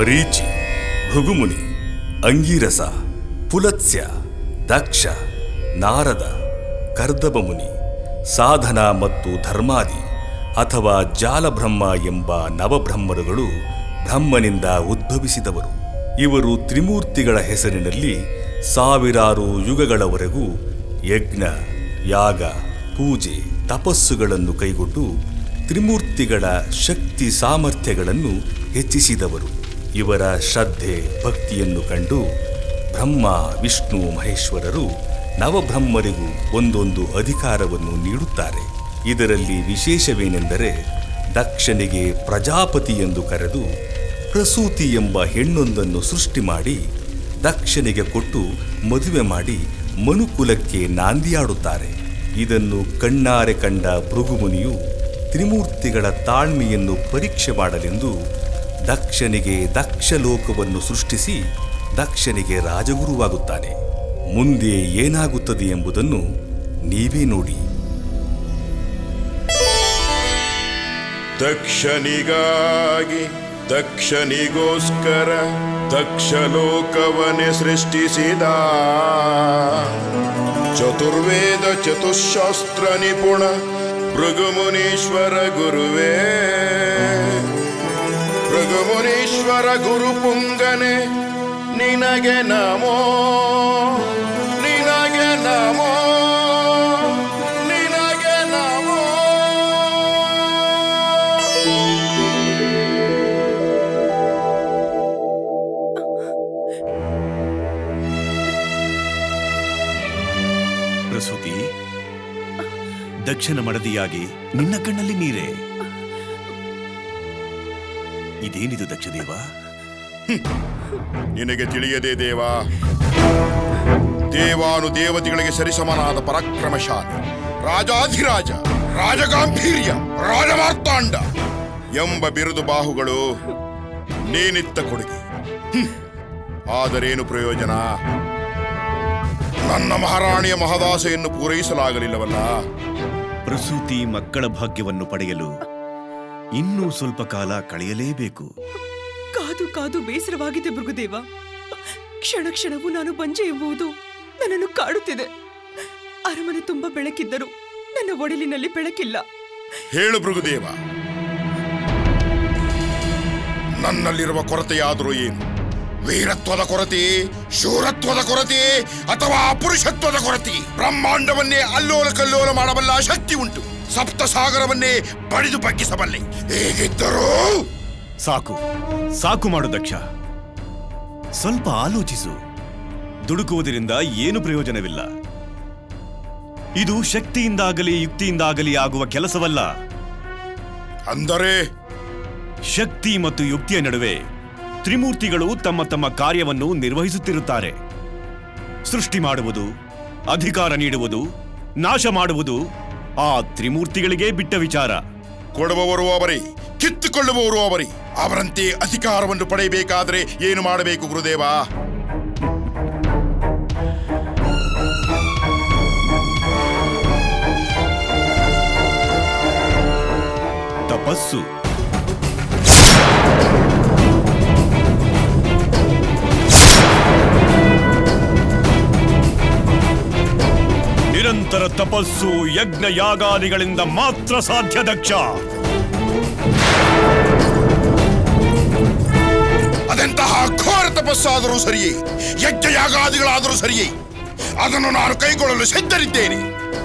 ಮರೀಚಿ ಭೃಗುಮುನಿ ಅಂಗೀರಸ ಪುಲತ್ಸ್ಯ ದಕ್ಷ ನಾರದ ಕರ್ದಬ ಮುನಿ ಸಾಧನ ಮತ್ತು ಧರ್ಮಾದಿ ಅಥವಾ ಜಾಲಬ್ರಹ್ಮ ಎಂಬ ನವಬ್ರಹ್ಮರುಗಳು ಬ್ರಹ್ಮನಿಂದ ಉದ್ಭವಿಸಿದವರು ಇವರು ತ್ರಿಮೂರ್ತಿಗಳ ಹೆಸರಿನಲ್ಲಿ ಸಾವಿರಾರು ಯುಗಗಳವರೆಗೂ ಯಜ್ಞ ಯಾಗ ಪೂಜೆ ತಪಸ್ಸುಗಳನ್ನು ಕೈಗೊಂಡು ತ್ರಿಮೂರ್ತಿಗಳ ಶಕ್ತಿ ಸಾಮರ್ಥ್ಯಗಳನ್ನು ಹೆಚ್ಚಿಸಿದವರು ಇವರ ಶ್ರದ್ಧೆ ಭಕ್ತಿಯನ್ನು ಕಂಡು ಬ್ರಹ್ಮ ವಿಷ್ಣು ಮಹೇಶ್ವರರು ನವಬ್ರಹ್ಮರಿಗೂ ಒಂದೊಂದು ಅಧಿಕಾರವನ್ನು ನೀಡುತ್ತಾರೆ ಇದರಲ್ಲಿ ವಿಶೇಷವೇನೆಂದರೆ ದಕ್ಷನಿಗೆ ಪ್ರಜಾಪತಿ ಎಂದು ಕರೆದು ಪ್ರಸೂತಿ ಎಂಬ ಹೆಣ್ಣೊಂದನ್ನು ಸೃಷ್ಟಿ ಮಾಡಿ ದಕ್ಷನಿಗೆ ಕೊಟ್ಟು ಮದುವೆ ಮಾಡಿ ಮನುಕುಲಕ್ಕೆ ನಾಂದಿಯಾಡುತ್ತಾರೆ ಇದನ್ನು ಕಣ್ಣಾರೆ ಕಂಡ ಭೃಗುಮುನಿಯು ತ್ರಿಮೂರ್ತಿಗಳ ತಾಳ್ಮೆಯನ್ನು ಪರೀಕ್ಷೆ ಮಾಡಲೆಂದು ದಕ್ಷನಿಗೆ ದಕ್ಷಲೋಕವನ್ನು ಸೃಷ್ಟಿಸಿ ದಕ್ಷನಿಗೆ ರಾಜಗುರುವಾಗುತ್ತಾನೆ ಮುಂದೆ ಏನಾಗುತ್ತದೆ ಎಂಬುದನ್ನು ನೀವೇ ನೋಡಿ ದಕ್ಷನಿಗಾಗಿ ದಕ್ಷನಿಗೋಸ್ಕರ ದಕ್ಷ ಲೋಕವನ್ನೇ ಸೃಷ್ಟಿಸಿದ ಚತುರ್ವೇದ ಚತುಶಾಸ್ತ್ರ ನಿಪುಣ ಭೃಗುಮುನೀಶ್ವರ ಗುರುವೇ ಭೃಗುಮುನೀಶ್ವರ ಗುರು ಪುಂಗನೆ ನಿನಗೆ ನಮೋ ನಿನಗೆ ನಮೋ ನಿನಗೆ ನಮೋ ಪ್ರಸೂತಿ ದಕ್ಷಿಣ ಮಡದಿಯಾಗಿ ನಿನ್ನ ಕಣ್ಣಲ್ಲಿ ನೀರೇ ಇದೇನಿದು ದಕ್ಷದೇವ ನಿನಗೆ ತಿಳಿಯದೆ ದೇವ ದೇವಾನು ದೇವತೆಗಳಿಗೆ ಸರಿಸಮನಾದ ಪರಾಕ್ರಮಶಾಲಿ ರಾಜಾಧಿರಾಜ ರಾಜಗಾಂಭೀರ್ಯ ರಾಜಮಾರ್ತಾಂಡ ಎಂಬ ಬಿರುದು ಬಾಹುಗಳು ನೀನಿತ್ತ ಕೊಡುಗೆ ಹ್ಮ್. ಆದರೇನು ಪ್ರಯೋಜನ ನನ್ನ ಮಹಾರಾಣಿಯ ಮಹದಾಸೆಯನ್ನು ಪೂರೈಸಲಾಗಲಿಲ್ಲವಲ್ಲ ಪ್ರಸೂತಿ ಮಕ್ಕಳ ಭಾಗ್ಯವನ್ನು ಪಡೆಯಲು ಇನ್ನೂ ಸ್ವಲ್ಪ ಕಾಲ ಕಳೆಯಲೇಬೇಕು ಕಾದು ಕಾದು ಬೇಸರವಾಗಿದೆ ಭೃಗುದೇವ ಕ್ಷಣ ಕ್ಷಣವೂ ನಾನು ಬಂಜೆ ಎಂಬುದು ನನ್ನನ್ನು ಕಾಡುತ್ತಿದೆ ಅರಮನೆ ತುಂಬ ಬೆಳಕಿದ್ದರೂ ನನ್ನ ಒಡಲಿನಲ್ಲಿ ಬೆಳಕಿಲ್ಲ ಹೇಳು ಭೃಗುದೇವ ನನ್ನಲ್ಲಿರುವ ಕೊರತೆಯಾದರೂ ಏನು ವೀರತ್ವದ ಕೊರತೆ ಶೂರತ್ವದ ಕೊರತೆ ಅಥವಾ ಪುರುಷತ್ವದ ಕೊರತೆ ಬ್ರಹ್ಮಾಂಡವನ್ನೇ ಅಲ್ಲೋಲ ಕಲ್ಲೋಲ ಮಾಡಬಲ್ಲ ಶಕ್ತಿ ಉಂಟು ಸಪ್ತ ಸಾಗರವನ್ನೇ ಬಡಿದು ಬಗ್ಗಿಸಬಲ್ಲೆ ಹೇಗಿದ್ದರೂ ಸಾಕು ಸಾಕು ಮಾಡು ದಕ್ಷ ಸ್ವಲ್ಪ ಆಲೋಚಿಸು ದುಡುಕುವುದರಿಂದ ಏನು ಪ್ರಯೋಜನವಿಲ್ಲ ಇದು ಶಕ್ತಿಯಿಂದಾಗಲಿ ಯುಕ್ತಿಯಿಂದಾಗಲಿ ಆಗುವ ಕೆಲಸವಲ್ಲ ಅಂದರೆ ಶಕ್ತಿ ಮತ್ತು ಯುಕ್ತಿಯ ನಡುವೆ ತ್ರಿಮೂರ್ತಿಗಳು ತಮ್ಮ ತಮ್ಮ ಕಾರ್ಯವನ್ನು ನಿರ್ವಹಿಸುತ್ತಿರುತ್ತಾರೆ ಸೃಷ್ಟಿ ಮಾಡುವುದು ಅಧಿಕಾರ ನೀಡುವುದು ನಾಶ ಮಾಡುವುದು ಆ ತ್ರಿಮೂರ್ತಿಗಳಿಗೆ ಬಿಟ್ಟ ವಿಚಾರ ಕೊಡುವವರು ಅವರೇ ಕಿತ್ತುಕೊಳ್ಳುವವರು ಅವರೇ ಅವರಂತೆ ಅಧಿಕಾರವನ್ನು ಪಡೆಯಬೇಕಾದರೆ ಏನು ಮಾಡಬೇಕು ಗುರುದೇವ ತಪಸ್ಸು ನಿರಂತರ ತಪಸ್ಸು ಯಜ್ಞ ಯಾಗಾದಿಗಳಿಂದ ಮಾತ್ರ ಸಾಧ್ಯ ದಕ್ಷ ಅದೆಂತಹ ಘೋರ ತಪಸ್ಸಾದರೂ ಸರಿಯೇ ಯಜ್ಞ ಯಾಗಾದಿಗಳಾದರೂ ಸರಿಯೇ ಅದನ್ನು ನಾನು ಕೈಗೊಳ್ಳಲು ಸಿದ್ಧರಿದ್ದೇನೆ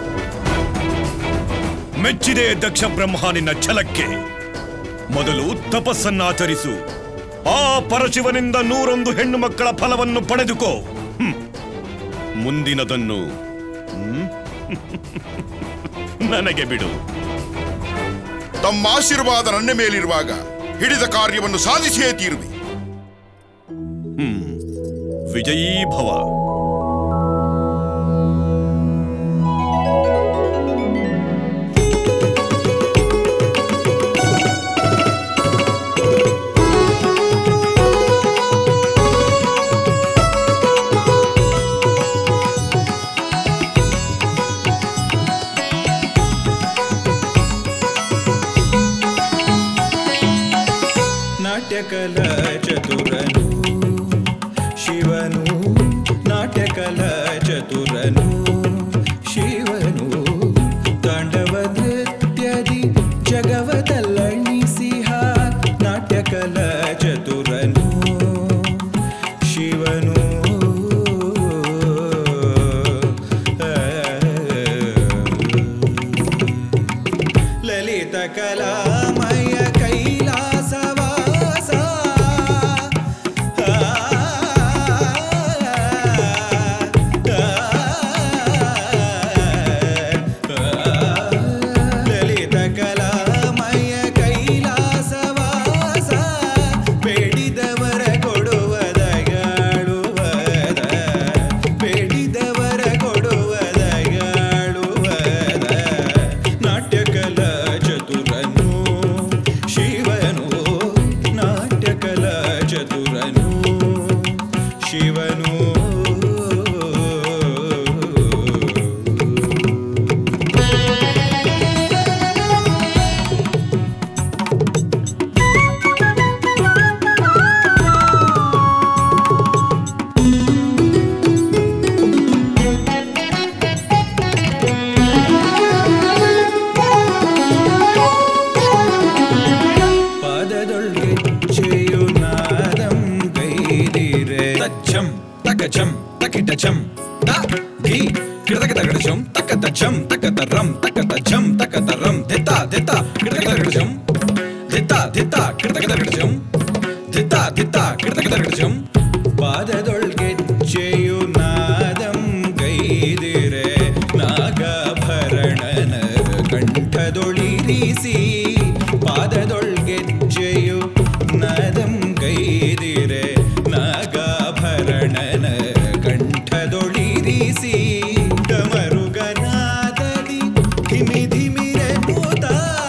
ಮೆಚ್ಚಿದೆ ದಕ್ಷ ಬ್ರಹ್ಮ ನಿನ್ನ ಛಲಕ್ಕೆ ಮೊದಲು ತಪಸ್ಸನ್ನಾಚರಿಸು ಆ ಪರಶಿವನಿಂದ ನೂರೊಂದು ಹೆಣ್ಣು ಮಕ್ಕಳ ಫಲವನ್ನು ಪಡೆದುಕೋ ಹ್ಮ್. ಮುಂದಿನದನ್ನು ಹ್ಮ್? ನನಗೆ ಬಿಡು ತಮ್ಮ ಆಶೀರ್ವಾದ ನನ್ನ ಮೇಲಿರುವಾಗ ಹಿಡಿದ ಕಾರ್ಯವನ್ನು ಸಾಧಿಸಿಯೇ ತೀರುವೆ ವಿಜಯೀ ಭವ ನಾಟ್ಯಕಲ ಚತುರ ತಕ ಜಂ ತಕಿಟ ಜಂ ತ ಗಿ ಗಿಡತಕ ತಗಡ ಜಂ ತಕತ ಜಂ ತಕತ ರಂ ತಕತ ಜಂ ತಕತ ರಂ ದಿತ್ತ ದಿತ್ತ ಗಿಡತಕ ತಗಡ ಜಂ ದಿತ್ತ ದಿತ್ತ ಗಿಡತಕ ತಗಡ ಜಂ ದಿತ್ತ ದಿತ್ತ ಗಿಡತಕ ತಗಡ ಜಂ ಪಾದದೊಳ್ಗೆಜ್ಜೆಯು ನಾದಂ ಗೈದಿರೆ ನಾಗಾಭರಣನ ಕಂಠದೊಳಿರಿಸಿ ಪಾದದೊಳ್ಗೆಜ್ಜೆಯು ನಾದಂ ಗೈದಿರೆ ನಾಗಾಭರಣನ ಕಂಠದೊಳಿರಿಸಿ ಡಮರುಗನಾದದಿ ಧಿಮಿ ಧಿಮಿರೆ ನೂತ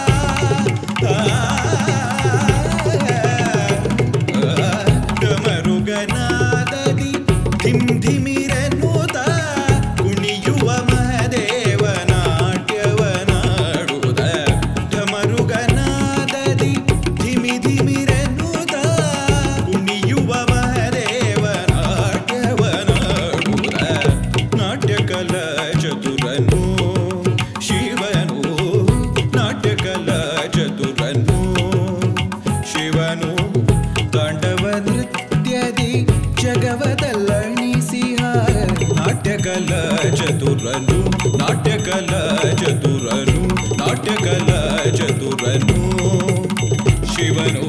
ಡಮರುಗನಾದದಿ ಧಿಮ್ ಧಿಮಿರನುತ ಕುಣಿಯುವ ಮಹದೇವ ನಾಟ್ಯವನಾಡುದ ಢಮರುಗನಾದದಿ ಧಿಮಿ ಧಿಮಿರನುತ ಕುಣಿಯುವ ಮಹದೇವ ನಾಟ್ಯವನಾಡುದ ನಾಟ್ಯಕಲ ಚತುರನು ಶಿವನು ನಾಟ್ಯಕಲ ಚತುರನು ಶಿವನು ತಾಂಡವ ನೃತ್ಯದಿ ಜಗವದಲ್ಲಣಿಸಿಹ ನಾಟ್ಯಕಲ ಚತುರನು ನಾಟ್ಯಕಲ ಚತುರನು ನಾಟ್ಯಕಲ ಚತುರನು ಶಿವನು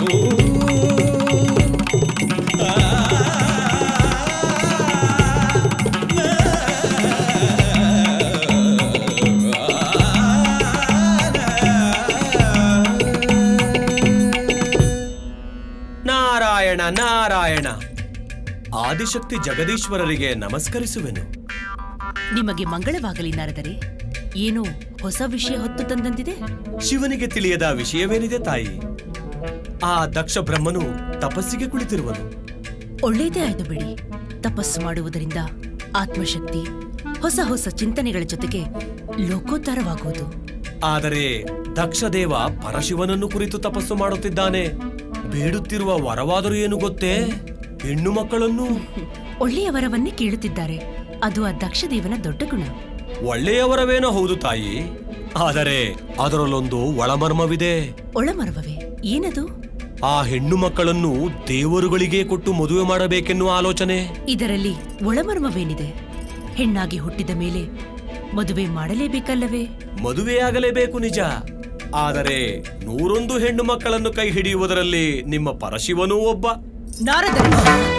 ನಾರಾಯಣ ನಾರಾಯಣ ಆದಿಶಕ್ತಿ ಜಗದೀಶ್ವರರಿಗೆ ನಮಸ್ಕರಿಸುವೆನು ನಿಮಗೆ ಮಂಗಳವಾಗಲಿ ನಾರದರೆ ಏನೋ ಹೊಸ ವಿಷಯ ಹೊತ್ತು ತಂದಂತಿದೆ ಶಿವನಿಗೆ ತಿಳಿಯದ ವಿಷಯವೇನಿದೆ ತಾಯಿ ಆ ದಕ್ಷ ಬ್ರಹ್ಮನು ತಪಸ್ಸಿಗೆ ಕುಳಿತಿರುವನು ಒಳ್ಳೆಯದೇ ಆಯ್ತು ಬಿಡಿ ತಪಸ್ಸು ಮಾಡುವುದರಿಂದ ಆತ್ಮಶಕ್ತಿ ಹೊಸ ಹೊಸ ಚಿಂತನೆಗಳ ಜೊತೆಗೆ ಲೋಕೋತ್ತರವಾಗುವುದು ಆದರೆ ದಕ್ಷದೇವ ಪರಶಿವನನ್ನು ಕುರಿತು ತಪಸ್ಸು ಮಾಡುತ್ತಿದ್ದಾನೆ ಬೇಡುತ್ತಿರುವ ವರವಾದರೂ ಏನು ಗೊತ್ತೇ ಹೆಣ್ಣು ಮಕ್ಕಳನ್ನು ಒಳ್ಳೆಯ ವರವನ್ನೇ ಕೇಳುತ್ತಿದ್ದಾರೆ ಅದು ಆ ದಕ್ಷದೇವನ ದೊಡ್ಡ ಗುಣ ಒಳ್ಳೆಯವರವೇನೋ ಹೌದು ತಾಯಿ ಆದರೆ ಅದರಲ್ಲೊಂದು ಒಳಮರ್ಮವಿದೆ ಒಳಮರ್ವವೇ ಏನದು ಆ ಹೆಣ್ಣು ಮಕ್ಕಳನ್ನು ದೇವರುಗಳಿಗೆ ಕೊಟ್ಟು ಮದುವೆ ಮಾಡಬೇಕೆನ್ನುವ ಆಲೋಚನೆ ಇದರಲ್ಲಿ ಒಳಮರ್ಮವೇನಿದೆ ಹೆಣ್ಣಾಗಿ ಹುಟ್ಟಿದ ಮೇಲೆ ಮದುವೆ ಮಾಡಲೇಬೇಕಲ್ಲವೇ ಮದುವೆಯಾಗಲೇಬೇಕು ನಿಜ ಆದರೆ ನೂರೊಂದು ಹೆಣ್ಣು ಮಕ್ಕಳನ್ನು ಕೈ ಹಿಡಿಯುವುದರಲ್ಲಿ ನಿಮ್ಮ ಪರಶಿವನೂ ಒಬ್ಬ ನಾರದರು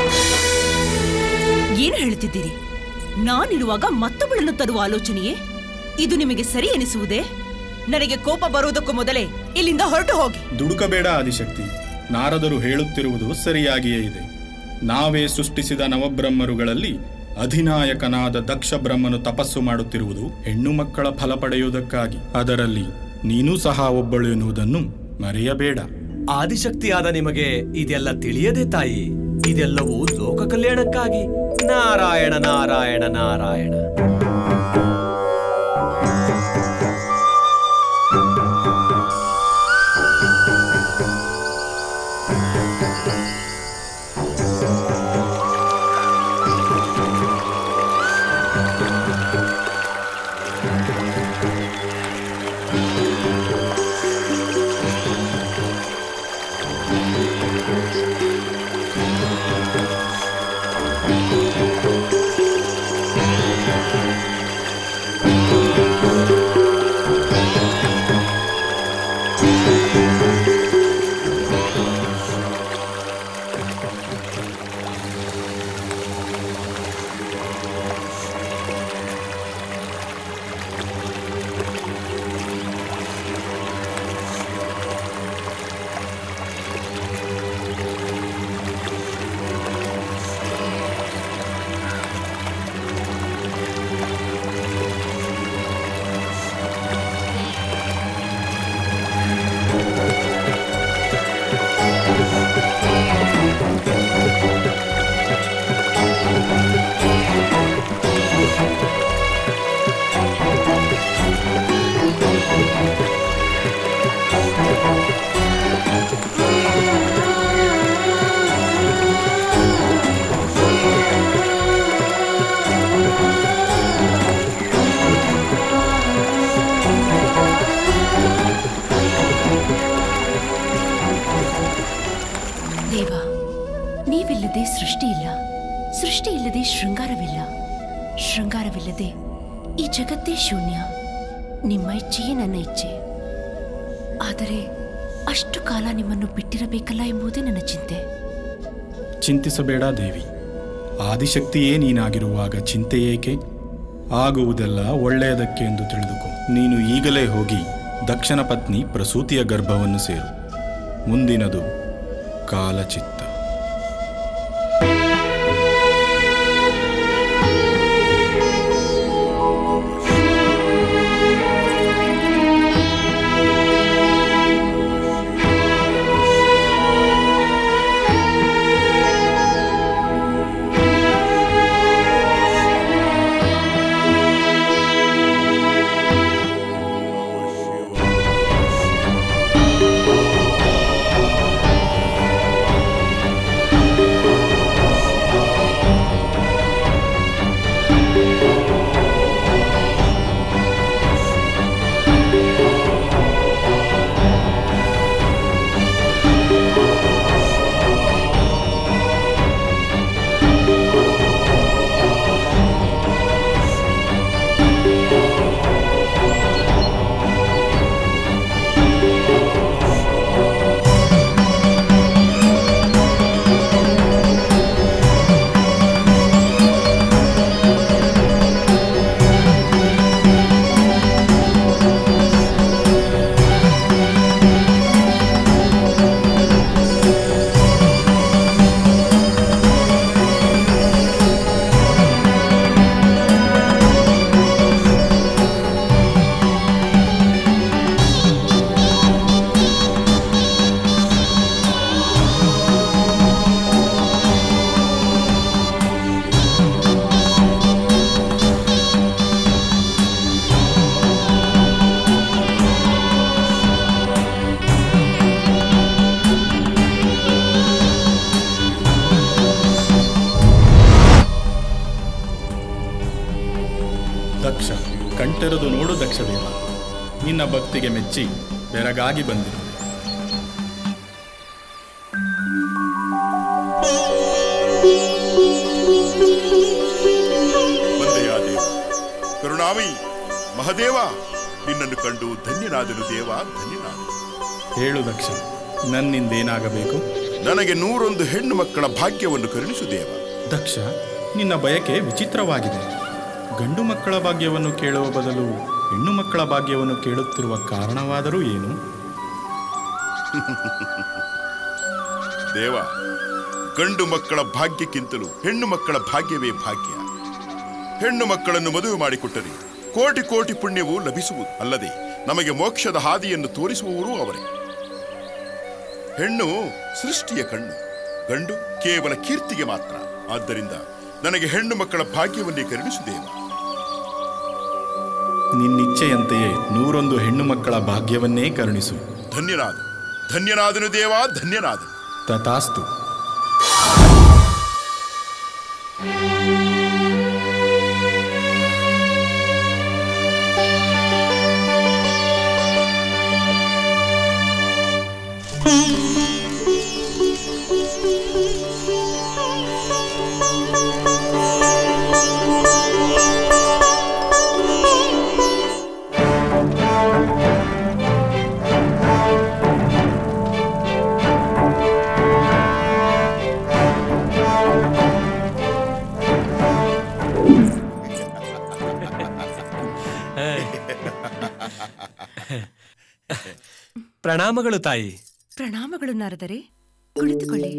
ಏನು ಹೇಳುತ್ತಿದ್ದೀರಿ ನಾನಿರುವಾಗ ಮತ್ತೊಬ್ಬಳನ್ನು ತರುವ ಆಲೋಚನೆಯೇ ಇದು ನಿಮಗೆ ಸರಿ ಎನಿಸುವುದೇ ನನಗೆ ಕೋಪ ಬರುವುದಕ್ಕೂ ಮೊದಲೇ ಇಲ್ಲಿಂದ ಹೊರಟು ಹೋಗಿ ದುಡುಕಬೇಡ ಆದಿಶಕ್ತಿ ನಾರದರು ಹೇಳುತ್ತಿರುವುದು ಸರಿಯಾಗಿಯೇ ಇದೆ ನಾವೇ ಸೃಷ್ಟಿಸಿದ ನವಬ್ರಹ್ಮರುಗಳಲ್ಲಿ ಅಧಿನಾಯಕನಾದ ದಕ್ಷ ಬ್ರಹ್ಮನು ತಪಸ್ಸು ಮಾಡುತ್ತಿರುವುದು ಹೆಣ್ಣು ಮಕ್ಕಳ ಫಲ ಪಡೆಯುವುದಕ್ಕಾಗಿ ಅದರಲ್ಲಿ ನೀನೂ ಸಹ ಒಬ್ಬಳು ಎನ್ನುವುದನ್ನು ಮರೆಯಬೇಡ ಆದಿಶಕ್ತಿಯಾದ ನಿಮಗೆ ಇದೆಲ್ಲ ತಿಳಿಯದೆ ತಾಯಿ ಇದೆಲ್ಲವೂ ಲೋಕ ಕಲ್ಯಾಣಕ್ಕಾಗಿ ನಾರಾಯಣ ನಾರಾಯಣ ನಾರಾಯಣ ಆ ಶೃಂಗಾರವಿಲ್ಲ ಶೃಂಗಾರವಿಲ್ಲದೆ ಈ ಜಗತ್ತೇ ಶೂನ್ಯ ನಿಮ್ಮ ಇಚ್ಛೆಯೇ ನನ್ನ ಇಚ್ಛೆ ಆದರೆ ಅಷ್ಟು ಕಾಲ ನಿಮ್ಮನ್ನು ಬಿಟ್ಟಿರಬೇಕಲ್ಲ ಎಂಬುದೇ ನನ್ನ ಚಿಂತೆ ಚಿಂತಿಸಬೇಡ ದೇವಿ ಆದಿಶಕ್ತಿಯೇ ನೀನಾಗಿರುವಾಗ ಚಿಂತೆ ಏಕೆ ಆಗುವುದೆಲ್ಲ ಒಳ್ಳೆಯದಕ್ಕೆ ಎಂದು ತಿಳಿದುಕೋ ನೀನು ಈಗಲೇ ಹೋಗಿ ದಕ್ಷನ ಪತ್ನಿ ಪ್ರಸೂತಿಯ ಗರ್ಭವನ್ನು ಸೇರು ಮುಂದಿನದು ಕಾಲಚಿತ್ತ ದಕ್ಷ ಕಣ್ತೆರೆದು ನೋಡು ದಕ್ಷದೇವ ನಿನ್ನ ಭಕ್ತಿಗೆ ಮೆಚ್ಚಿ ಬೆರಗಾಗಿ ಬಂದಿರು ಬಂದೆಯ ದೇವ ಕರುಣಾಮಯಿ ಮಹದೇವ ನಿನ್ನನ್ನು ಕಂಡು ಧನ್ಯನಾದನು ದೇವ ಧನ್ಯನಾದನು ಹೇಳು ದಕ್ಷ ನನ್ನಿಂದೇನಾಗಬೇಕು ನನಗೆ ನೂರೊಂದು ಹೆಣ್ಣು ಮಕ್ಕಳ ಭಾಗ್ಯವನ್ನು ಕರುಣಿಸು ದೇವ ದಕ್ಷ ನಿನ್ನ ಬಯಕೆ ವಿಚಿತ್ರವಾಗಿದೆ ಗಂಡು ಮಕ್ಕಳ ಭಾಗ್ಯವನ್ನು ಕೇಳುವ ಬದಲು ಹೆಣ್ಣು ಮಕ್ಕಳ ಭಾಗ್ಯವನ್ನು ಕೇಳುತ್ತಿರುವ ಕಾರಣವಾದರೂ ಏನು ದೇವ ಗಂಡು ಮಕ್ಕಳ ಭಾಗ್ಯಕ್ಕಿಂತಲೂ ಹೆಣ್ಣು ಮಕ್ಕಳ ಭಾಗ್ಯವೇ ಭಾಗ್ಯ ಹೆಣ್ಣು ಮಕ್ಕಳನ್ನು ಮದುವೆ ಮಾಡಿಕೊಟ್ಟರೆ ಕೋಟಿ ಕೋಟಿ ಪುಣ್ಯವು ಲಭಿಸುವುದು ಅಲ್ಲದೆ ನಮಗೆ ಮೋಕ್ಷದ ಹಾದಿಯನ್ನು ತೋರಿಸುವವರೂ ಅವರೇ ಹೆಣ್ಣು ಸೃಷ್ಟಿಯ ಕಣ್ಣು ಗಂಡು ಕೇವಲ ಕೀರ್ತಿಗೆ ಮಾತ್ರ ಆದ್ದರಿಂದ ನನಗೆ ಹೆಣ್ಣು ಮಕ್ಕಳ ಭಾಗ್ಯವನ್ನೇ ಕರುಣಿಸು ದೇವ ನಿನ್ನಿಚ್ಛೆಯಂತೆಯೇ ನೂರೊಂದು ಹೆಣ್ಣು ಮಕ್ಕಳ ಭಾಗ್ಯವನ್ನೇ ಕರುಣಿಸು ಧನ್ಯನಾದ ಧನ್ಯನಾದನು ದೇವ ಧನ್ಯನಾದನು ತಥಾಸ್ತು ಪ್ರಣಾಮಗಳು ತಾಯಿ ಪ್ರಣಾಮಗಳು ನಾರದರೆ ಕುಳಿತುಕೊಳ್ಳಿ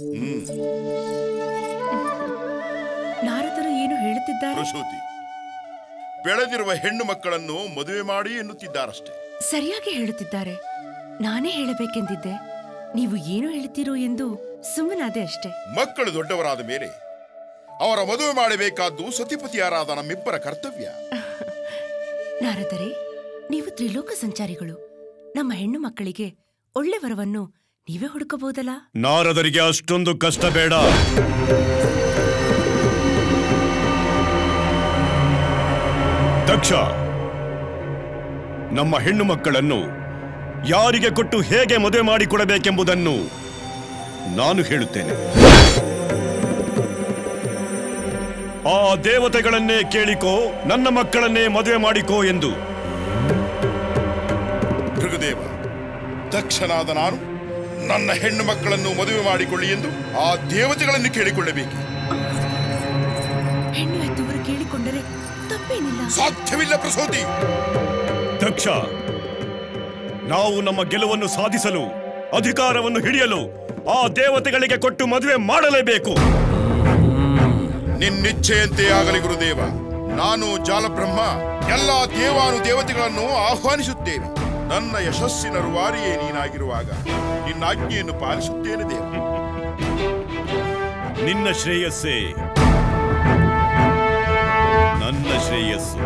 ನಾರದರು ಏನು ಹೇಳುತ್ತಿದ್ದಾರೆ ಪ್ರಸೂತಿ ಬೆಳೆದಿರುವ ಹೆಣ್ಣು ಮಕ್ಕಳನ್ನು ಮದುವೆ ಮಾಡಿ ಎನ್ನುತ್ತಿದ್ದಾರಷ್ಟೇ ಸರಿಯಾಗಿ ಹೇಳುತ್ತಿದ್ದಾರೆ ನಾನೇ ಹೇಳಬೇಕೆಂದಿದ್ದೆ ನೀವು ಏನು ಹೇಳುತ್ತೀರೋ ಎಂದು ಸುಮ್ಮನಾದೆ ಅಷ್ಟೇ ಮಕ್ಕಳು ದೊಡ್ಡವರಾದ ಮೇಲೆ ಅವರ ಮದುವೆ ಮಾಡಬೇಕಾದ್ದು ಸತಿಪತಿಯರಾದ ನಮ್ಮಿಬ್ಬರ ಕರ್ತವ್ಯ ನಾರದರೆ ನೀವು ತ್ರಿಲೋಕ ಸಂಚಾರಿಗಳು ನಮ್ಮ ಹೆಣ್ಣು ಮಕ್ಕಳಿಗೆ ಒಳ್ಳೆ ವರವನ್ನು ನೀವೇ ಹುಡುಕಬಹುದಲ್ಲ ನಾರದರಿಗೆ ಅಷ್ಟೊಂದು ಕಷ್ಟ ಬೇಡ ದಕ್ಷ ನಮ್ಮ ಹೆಣ್ಣು ಮಕ್ಕಳನ್ನು ಯಾರಿಗೆ ಕೊಟ್ಟು ಹೇಗೆ ಮದುವೆ ಮಾಡಿಕೊಡಬೇಕೆಂಬುದನ್ನು ನಾನು ಹೇಳುತ್ತೇನೆ ಆ ದೇವತೆಗಳನ್ನೇ ಕೇಳಿಕೋ ನನ್ನ ಮಕ್ಕಳನ್ನೇ ಮದುವೆ ಮಾಡಿಕೋ ಎಂದು ಭೃಗುದೇವ ದಕ್ಷನಾದ ನಾನು ನನ್ನ ಹೆಣ್ಣು ಮಕ್ಕಳನ್ನು ಮದುವೆ ಮಾಡಿಕೊಳ್ಳಿ ಎಂದು ಆ ದೇವತೆಗಳನ್ನು ಕೇಳಿಕೊಳ್ಳಬೇಕು ಹೆಣ್ಣು ಹೆತ್ತವರು ಕೇಳಿಕೊಂಡರೆ ತಪ್ಪೇನಿಲ್ಲ ಸಾಧ್ಯವಿಲ್ಲ ಪ್ರಸೂತಿ ದಕ್ಷ ನಾವು ನಮ್ಮ ಗೆಲುವನ್ನು ಸಾಧಿಸಲು ಅಧಿಕಾರವನ್ನು ಹಿಡಿಯಲು ಆ ದೇವತೆಗಳಿಗೆ ಕೊಟ್ಟು ಮದುವೆ ಮಾಡಲೇಬೇಕು ನಿನ್ನಿಚ್ಛೆಯಂತೆ ಆಗಲಿ ಗುರುದೇವ ನಾನು ಜಾಲಬ್ರಹ್ಮ ಎಲ್ಲ ದೇವಾನು ದೇವತೆಗಳನ್ನು ಆಹ್ವಾನಿಸುತ್ತೇನೆ ನನ್ನ ಯಶಸ್ಸಿನ ರುವಾರಿಯೇ ನೀನಾಗಿರುವಾಗ ನಿನ್ನ ಆಜ್ಞೆಯನ್ನು ಪಾಲಿಸುತ್ತೇನೆ ದೇವ ನಿನ್ನ ಶ್ರೇಯಸ್ಸೇ ನನ್ನ ಶ್ರೇಯಸ್ಸು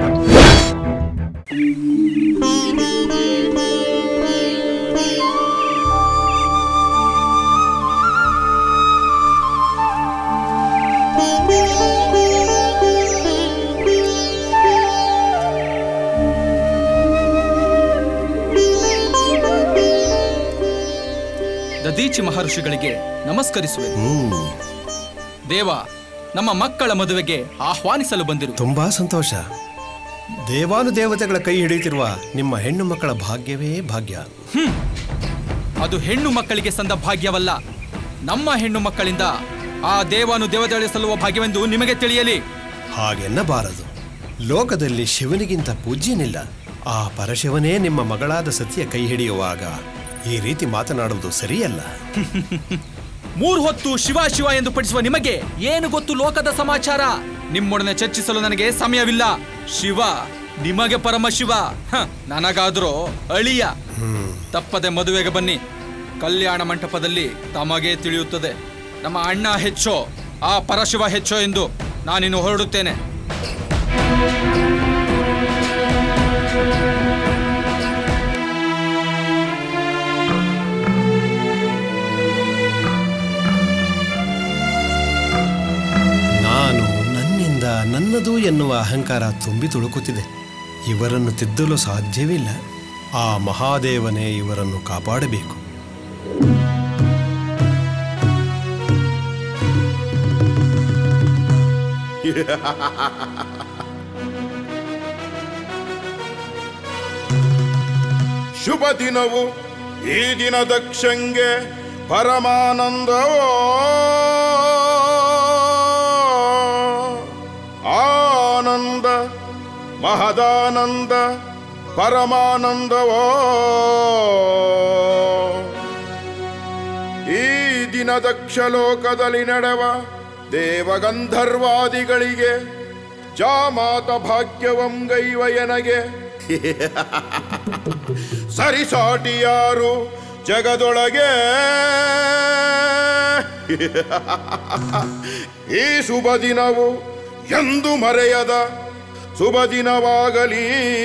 ದದೀಚಿ ಮಹರ್ಷಿಗಳಿಗೆ ನಮಸ್ಕರಿಸುವೆ ದೇವ ನಮ್ಮ ಮಕ್ಕಳ ಮದುವೆಗೆ ಆಹ್ವಾನಿಸಲು ಬಂದಿರು ತುಂಬಾ ಸಂತೋಷ ದೇವಾನುದೇವತೆಗಳ ಕೈ ಹಿಡಿಯುತ್ತಿರುವ ನಿಮ್ಮ ಹೆಣ್ಣು ಮಕ್ಕಳ ಭಾಗ್ಯವೇ ಭಾಗ್ಯ ಅದು ಹೆಣ್ಣು ಮಕ್ಕಳಿಗೆ ಸಂದ ಭಾಗ್ಯವಲ್ಲ ನಮ್ಮ ಹೆಣ್ಣು ಮಕ್ಕಳಿಂದ ಆ ದೇವಾನು ದೇವತೆಗಳಿಗೆ ಸಲ್ಲುವ ಭಾಗ್ಯವೆಂದು ನಿಮಗೆ ತಿಳಿಯಲಿ ಹಾಗೆನ್ನಬಾರದು ಲೋಕದಲ್ಲಿ ಶಿವನಿಗಿಂತ ಪೂಜ್ಯನಿಲ್ಲ ಆ ಪರಶಿವನೇ ನಿಮ್ಮ ಮಗಳಾದ ಸತಿಯ ಕೈ ಹಿಡಿಯುವಾಗ ಈ ರೀತಿ ಮಾತನಾಡುವುದು ಸರಿಯಲ್ಲ ಮೂರು ಹೊತ್ತು ಶಿವ ಶಿವ ಎಂದು ಪಠಿಸುವ ನಿಮಗೆ ಏನು ಗೊತ್ತು ಲೋಕದ ಸಮಾಚಾರ ನಿಮ್ಮೊಡನೆ ಚರ್ಚಿಸಲು ನನಗೆ ಸಮಯವಿಲ್ಲ ಶಿವ ನಿಮಗೆ ಪರಮ ಶಿವ ಹ, ನನಗಾದ್ರೂ ಅಳಿಯ ತಪ್ಪದೆ ಮದುವೆಗೆ ಬನ್ನಿ ಕಲ್ಯಾಣ ಮಂಟಪದಲ್ಲಿ ತಮಗೆ ತಿಳಿಯುತ್ತದೆ ನಮ್ಮ ಅಣ್ಣ ಹೆಚ್ಚೋ ಆ ಪರಶಿವ ಹೆಚ್ಚೋ ಎಂದು ನಾನಿನ್ನು ಹೊರಡುತ್ತೇನೆ ನಾನು ನನ್ನಿಂದ ನನ್ನದು ಎನ್ನುವ ಅಹಂಕಾರ ತುಂಬಿ ತುಳುಕುತ್ತಿದೆ ಇವರನ್ನು ತಿದ್ದಲು ಸಾಧ್ಯವಿಲ್ಲ ಆ ಮಹಾದೇವನೇ ಇವರನ್ನು ಕಾಪಾಡಬೇಕು ಶುಭ ದಿನವು ಈ ದಿನ ದಕ್ಷಂಗೆ ಪರಮಾನಂದವೋ ಆನಂದ ಮಹದಾನಂದ ಪರಮಾನಂದವೋ ಈ ದಿನ ದಕ್ಷ ಲೋಕದಲ್ಲಿ ನಡೆವ ದೇವಗಂಧರ್ವಾದಿಗಳಿಗೆ ಜಾಮಾತ ಭಾಗ್ಯವಂ ಗೈವ ಎನಗೆ ಸರಿಸಾಟಿ ಯಾರು ಜಗದೊಳಗೆ ಈ ಶುಭ ದಿನವು ಎಂದು ಮರೆಯದ ಶುಭ ದಿನವಾಗಲಿ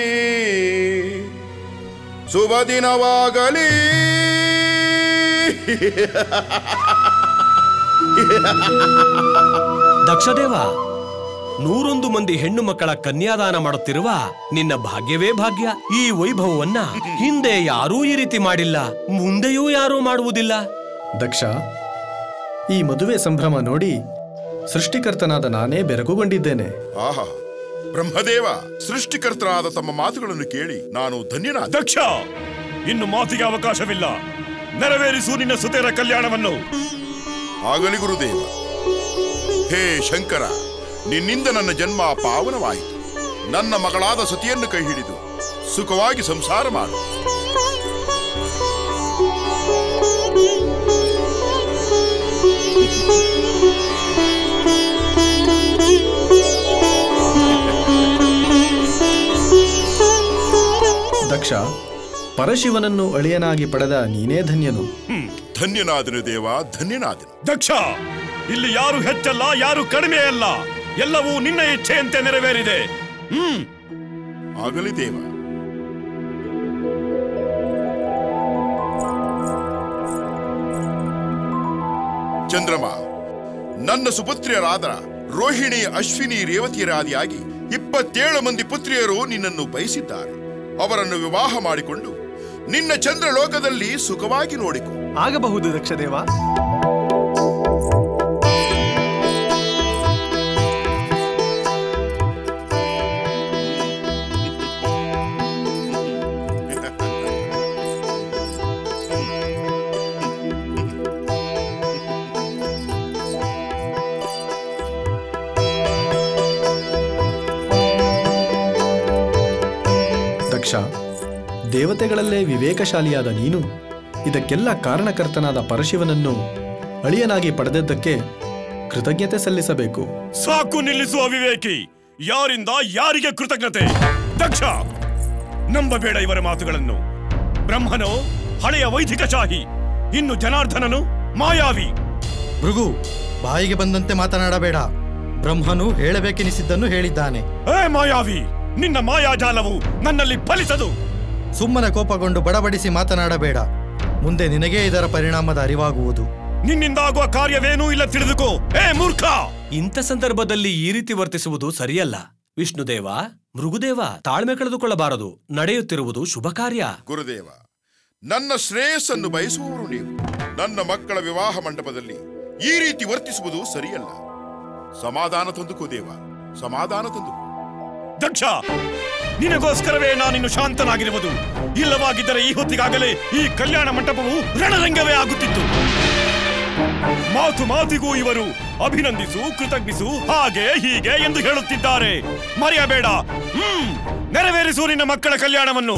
ಶುಭ ದಿನವಾಗಲಿ ದಕ್ಷದೇವ ನೂರೊಂದು ಮಂದಿ ಹೆಣ್ಣು ಮಕ್ಕಳ ಕನ್ಯಾದಾನ ಮಾಡುತ್ತಿರುವ ನಿನ್ನ ಭಾಗ್ಯವೇ ಭಾಗ್ಯ ಈ ವೈಭವವನ್ನ ಹಿಂದೆ ಯಾರೂ ಈ ರೀತಿ ಮಾಡಿಲ್ಲ ಮುಂದೆಯೂ ಯಾರೂ ಮಾಡುವುದಿಲ್ಲ ದಕ್ಷ ಈ ಮದುವೆ ಸಂಭ್ರಮ ನೋಡಿ ಸೃಷ್ಟಿಕರ್ತನಾದ ನಾನೇ ಬೆರಗುಗೊಂಡಿದ್ದೇನೆ ಆಹಾ ಬ್ರಹ್ಮದೇವ ಸೃಷ್ಟಿಕರ್ತನಾದ ತಮ್ಮ ಮಾತುಗಳನ್ನು ಕೇಳಿ ನಾನು ಧನ್ಯನಾದ ದಕ್ಷ ಇನ್ನು ಮಾತಿಗೆ ಅವಕಾಶವಿಲ್ಲ ನೆರವೇರಿಸು ನಿನ್ನ ಸುತೆರ ಕಲ್ಯಾಣವನ್ನು ಆಗಲಿ ಗುರುದೇವ ಹೇ ಶಂಕರ ನಿನ್ನಿಂದ ನನ್ನ ಜನ್ಮ ಪಾವನವಾಯಿತು ನನ್ನ ಮಗಳಾದ ಸತಿಯನ್ನು ಕೈ ಹಿಡಿದು ಸುಖವಾಗಿ ಸಂಸಾರ ಮಾಡು ದಕ್ಷ ಪರಶಿವನನ್ನು ಅಳಿಯನಾಗಿ ಪಡೆದ ನೀನೇ ಧನ್ಯನು ಧನ್ಯನಾದನು ದೇವ ಧನ್ಯನಾದನು ದಕ್ಷ ಇಲ್ಲಿ ಯಾರು ಹೆಚ್ಚಲ್ಲ ಯಾರು ಕಡಿಮೆ ಅಲ್ಲ ಎಲ್ಲವೂ ನಿನ್ನ ಇಚ್ಛೆಯಂತೆ ನೆರವೇರಿದೆ ಹ್ಮ್ ಆಗಲಿ ದೇವ ಚಂದ್ರಮ ನನ್ನ ಸುಪುತ್ರಿಯರಾದ ರೋಹಿಣಿ ಅಶ್ವಿನಿ ರೇವತಿಯರಾದಿಯಾಗಿ ಇಪ್ಪತ್ತೇಳು ಮಂದಿ ಪುತ್ರಿಯರು ನಿನ್ನನ್ನು ಬಯಸಿದ್ದಾರೆ ಅವರನ್ನು ವಿವಾಹ ಮಾಡಿಕೊಂಡು ನಿನ್ನ ಚಂದ್ರಲೋಕದಲ್ಲಿ ಸುಖವಾಗಿ ನೋಡಿಕೊ ಆಗಬಹುದು ದಕ್ಷದೇವ ದಕ್ಷ ದೇವತೆಗಳಲ್ಲೇ ವಿವೇಕಶಾಲಿಯಾದ ನೀನು ಇದಕ್ಕೆಲ್ಲ ಕಾರಣಕರ್ತನಾದ ಪರಶಿವನನ್ನು ಅಳಿಯನಾಗಿ ಪಡೆದದ್ದಕ್ಕೆ ಕೃತಜ್ಞತೆ ಸಲ್ಲಿಸಬೇಕು ಸಾಕು ನಿಲ್ಲಿಸುವ ವಿವೇಕಿ ಯಾರಿಂದ ಯಾರಿಗೆ ಕೃತಜ್ಞತೆ ದಕ್ಷ ನಂಬಬೇಡ ಇವರ ಮಾತುಗಳನ್ನು ಬ್ರಹ್ಮನೋ ಹಳೆಯ ವೈದಿಕ ಶಾಹಿ ಇನ್ನು ಜನಾರ್ದನನು ಮಾಯಾವಿ ಭೃಗು ಬಾಯಿಗೆ ಬಂದಂತೆ ಮಾತನಾಡಬೇಡ ಬ್ರಹ್ಮನು ಹೇಳಬೇಕೆನಿಸಿದ್ದನ್ನು ಹೇಳಿದ್ದಾನೆ ಏ ಮಾಯಾವಿ ನಿನ್ನ ಮಾಯಾಜಾಲವು ನನ್ನಲ್ಲಿ ಫಲಿಸದು ಸುಮ್ಮನೆ ಕೋಪಗೊಂಡು ಬಡಬಡಿಸಿ ಮಾತನಾಡಬೇಡ ಮುಂದೆ ನಿನಗೇ ಇದರ ಪರಿಣಾಮದ ಅರಿವಾಗುವುದು ನಿನ್ನಿಂದಾಗುವ ಕಾರ್ಯವೇನೂ ಇಲ್ಲ ತಿಳಿದುಕೋ ಏ ಮೂರ್ಖ ಇಂಥ ಸಂದರ್ಭದಲ್ಲಿ ಈ ರೀತಿ ವರ್ತಿಸುವುದು ಸರಿಯಲ್ಲ ವಿಷ್ಣುದೇವ ಮೃಗುದೇವ ತಾಳ್ಮೆ ಕಳೆದುಕೊಳ್ಳಬಾರದು ನಡೆಯುತ್ತಿರುವುದು ಶುಭ ಕಾರ್ಯ ಗುರುದೇವ ನನ್ನ ಶ್ರೇಯಸ್ಸನ್ನು ಬಯಸುವವರು ನೀವು ನನ್ನ ಮಕ್ಕಳ ವಿವಾಹ ಮಂಟಪದಲ್ಲಿ ಈ ರೀತಿ ವರ್ತಿಸುವುದು ಸರಿಯಲ್ಲ ಸಮಾಧಾನ ತಂದುಕೋ ದೇವ ಸಮಾಧಾನ ತಂದುಕೋ ದಕ್ಷ ನಿನಗೋಸ್ಕರವೇ ನಾನಿನ್ನು ಶಾಂತನಾಗಿರುವುದು ಇಲ್ಲವಾಗಿದ್ದರೆ ಈ ಹೊತ್ತಿಗಾಗಲೇ ಈ ಕಲ್ಯಾಣ ಮಂಟಪವು ರಣರಂಗವೇ ಆಗುತ್ತಿತ್ತು ಮಾತು ಮಾತಿಗೂ ಇವರು ಅಭಿನಂದಿಸು ಕೃತಜ್ಞಿಸು ಹಾಗೆ ಹೀಗೆ ಎಂದು ಹೇಳುತ್ತಿದ್ದಾರೆ ಮರೆಯಬೇಡ ಹ್ಮ್ ನೆರವೇರಿಸು ನಿನ್ನ ಮಕ್ಕಳ ಕಲ್ಯಾಣವನ್ನು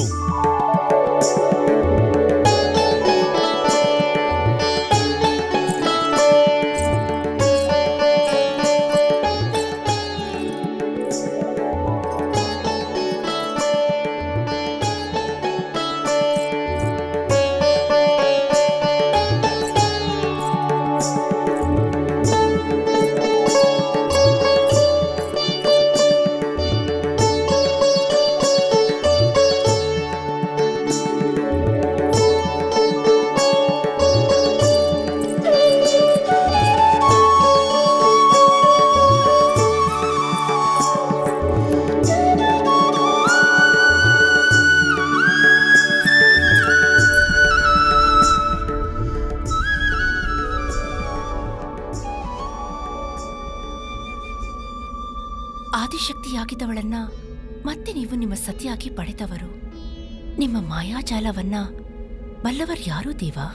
ಆದಿಶಕ್ತಿಯಾಗಿದ್ದವಳನ್ನ ಮತ್ತೆ ನೀವು ನಿಮ್ಮ ಸತಿಯಾಗಿ ಪಡೆದವರು ನಿಮ್ಮ ಮಾಯಾಜಾಲವನ್ನ ಬಲ್ಲವರು ಯಾರೂ ದೇವಾ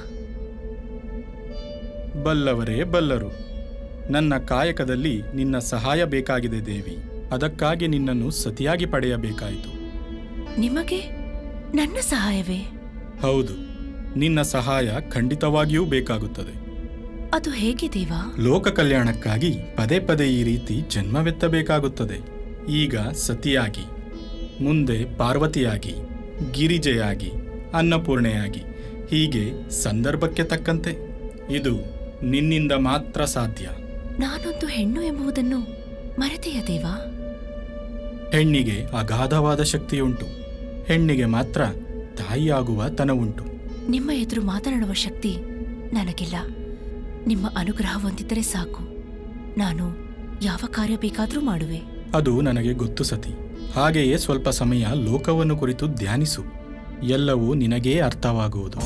ಬಲ್ಲವರೇ ಬಲ್ಲರು ನನ್ನ ಕಾಯಕದಲ್ಲಿ ನಿನ್ನ ಸಹಾಯ ಬೇಕಾಗಿದೆ ದೇವಿ ಅದಕ್ಕಾಗಿ ನಿನ್ನನ್ನು ಸತಿಯಾಗಿ ಪಡೆಯಬೇಕಾಯಿತು ನಿಮಗೆ ನನ್ನ ಸಹಾಯವೇ ಹೌದು ನಿನ್ನ ಸಹಾಯ ಖಂಡಿತವಾಗಿಯೂ ಬೇಕಾಗುತ್ತದೆ ಅದು ಹೇಗೆ ದೇವಾ ಲೋಕ ಕಲ್ಯಾಣಕ್ಕಾಗಿ ಪದೇ ಪದೇ ಈ ರೀತಿ ಜನ್ಮವೆತ್ತಬೇಕಾಗುತ್ತದೆ ಈಗ ಸತಿಯಾಗಿ ಮುಂದೆ ಪಾರ್ವತಿಯಾಗಿ ಗಿರಿಜೆಯಾಗಿ ಅನ್ನಪೂರ್ಣೆಯಾಗಿ ಹೀಗೆ ಸಂದರ್ಭಕ್ಕೆ ತಕ್ಕಂತೆ ಇದು ನಿನ್ನಿಂದ ಮಾತ್ರ ಸಾಧ್ಯ ನಾನೊಂದು ಹೆಣ್ಣು ಎಂಬುದನ್ನು ಮರೆತೆಯ ದೇವಾ ಹೆಣ್ಣಿಗೆ ಅಗಾಧವಾದ ಶಕ್ತಿಯುಂಟು ಹೆಣ್ಣಿಗೆ ಮಾತ್ರ ತಾಯಿಯಾಗುವ ತನವುಂಟು ನಿಮ್ಮ ಎದುರು ಮಾತನಾಡುವ ಶಕ್ತಿ ನನಗಿಲ್ಲ ನಿಮ್ಮ ಅನುಗ್ರಹ ಹೊಂದಿದ್ದರೆ ಸಾಕು ನಾನು ಯಾವ ಕಾರ್ಯ ಬೇಕಾದರೂ ಮಾಡುವೆ ಅದು ನನಗೆ ಗೊತ್ತು ಸತಿ ಹಾಗೆಯೇ ಸ್ವಲ್ಪ ಸಮಯ ಲೋಕವನ್ನು ಕುರಿತು ಧ್ಯಾನಿಸು ಎಲ್ಲವೂ ನಿನಗೇ ಅರ್ಥವಾಗುವುದು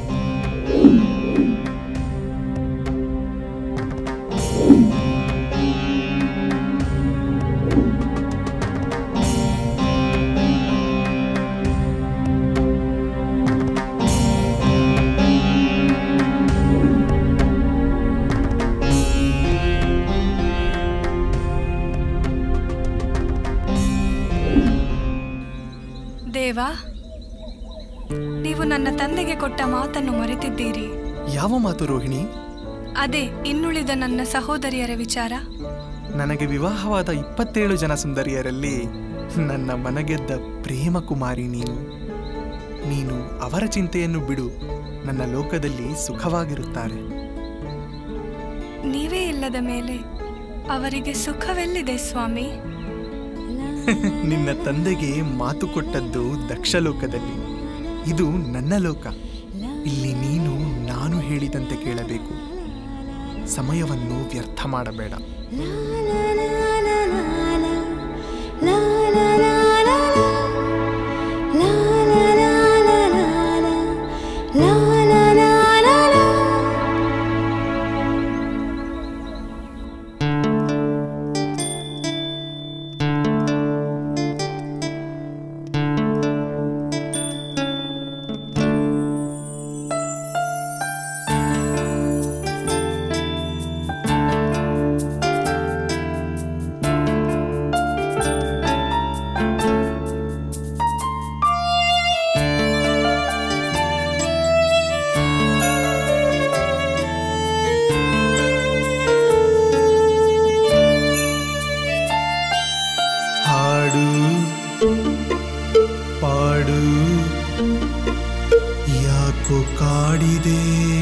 ದೇವಾ ನೀವು ನನ್ನ ತಂದೆಗೆ ಕೊಟ್ಟ ಮಾತನ್ನು ಮರೆತಿದ್ದೀರಿ ಯಾವ ಮಾತು ರೋಹಿಣಿ ಅದೇ ಇನ್ನುಳಿದ ನನ್ನ ಸಹೋದರಿಯರ ವಿಚಾರ ನನಗೆ ವಿವಾಹವಾದ ಇಪ್ಪತ್ತೇಳು ಜನ ಸುಂದರಿಯರಲ್ಲಿ ನನ್ನ ಮನಗೆದ್ದ ಪ್ರೇಮ ಕುಮಾರಿ ನೀನು ನೀನು ಅವರ ಚಿಂತೆಯನ್ನು ಬಿಡು ನನ್ನ ಲೋಕದಲ್ಲಿ ಸುಖವಾಗಿರುತ್ತಾರೆ ನೀವೇ ಇಲ್ಲದ ಮೇಲೆ ಅವರಿಗೆ ಸುಖವೆಲ್ಲಿದೆ ಸ್ವಾಮಿ ನಿನ್ನ ತಂದೆಗೆ ಮಾತು ಕೊಟ್ಟದ್ದು ದಕ್ಷ ಲೋಕದಲ್ಲಿ ಇದು ನನ್ನ ಲೋಕ ಇಲ್ಲಿ ನೀನು ನಾನು ಹೇಳಿದಂತೆ ಕೇಳಬೇಕು ಸಮಯವನ್ನು ವ್ಯರ್ಥ ಮಾಡಬೇಡ ಹಾಡು ಪಾಡು ಯಾಕೋ ಕಾಡಿದೆ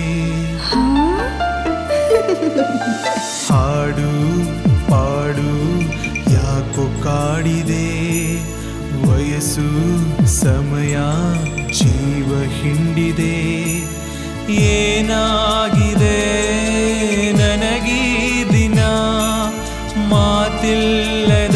ಹಾಡು ಪಾಡು ಯಾಕೋ ಕಾಡಿದೆ ವಯಸ್ಸು ಸಮಯ ಜೀವ ಹಿಂಡಿದೆ ಏನಾಗಿದೆ ನನಗೀ ದಿನ ಮಾತಿಲ್ಲದ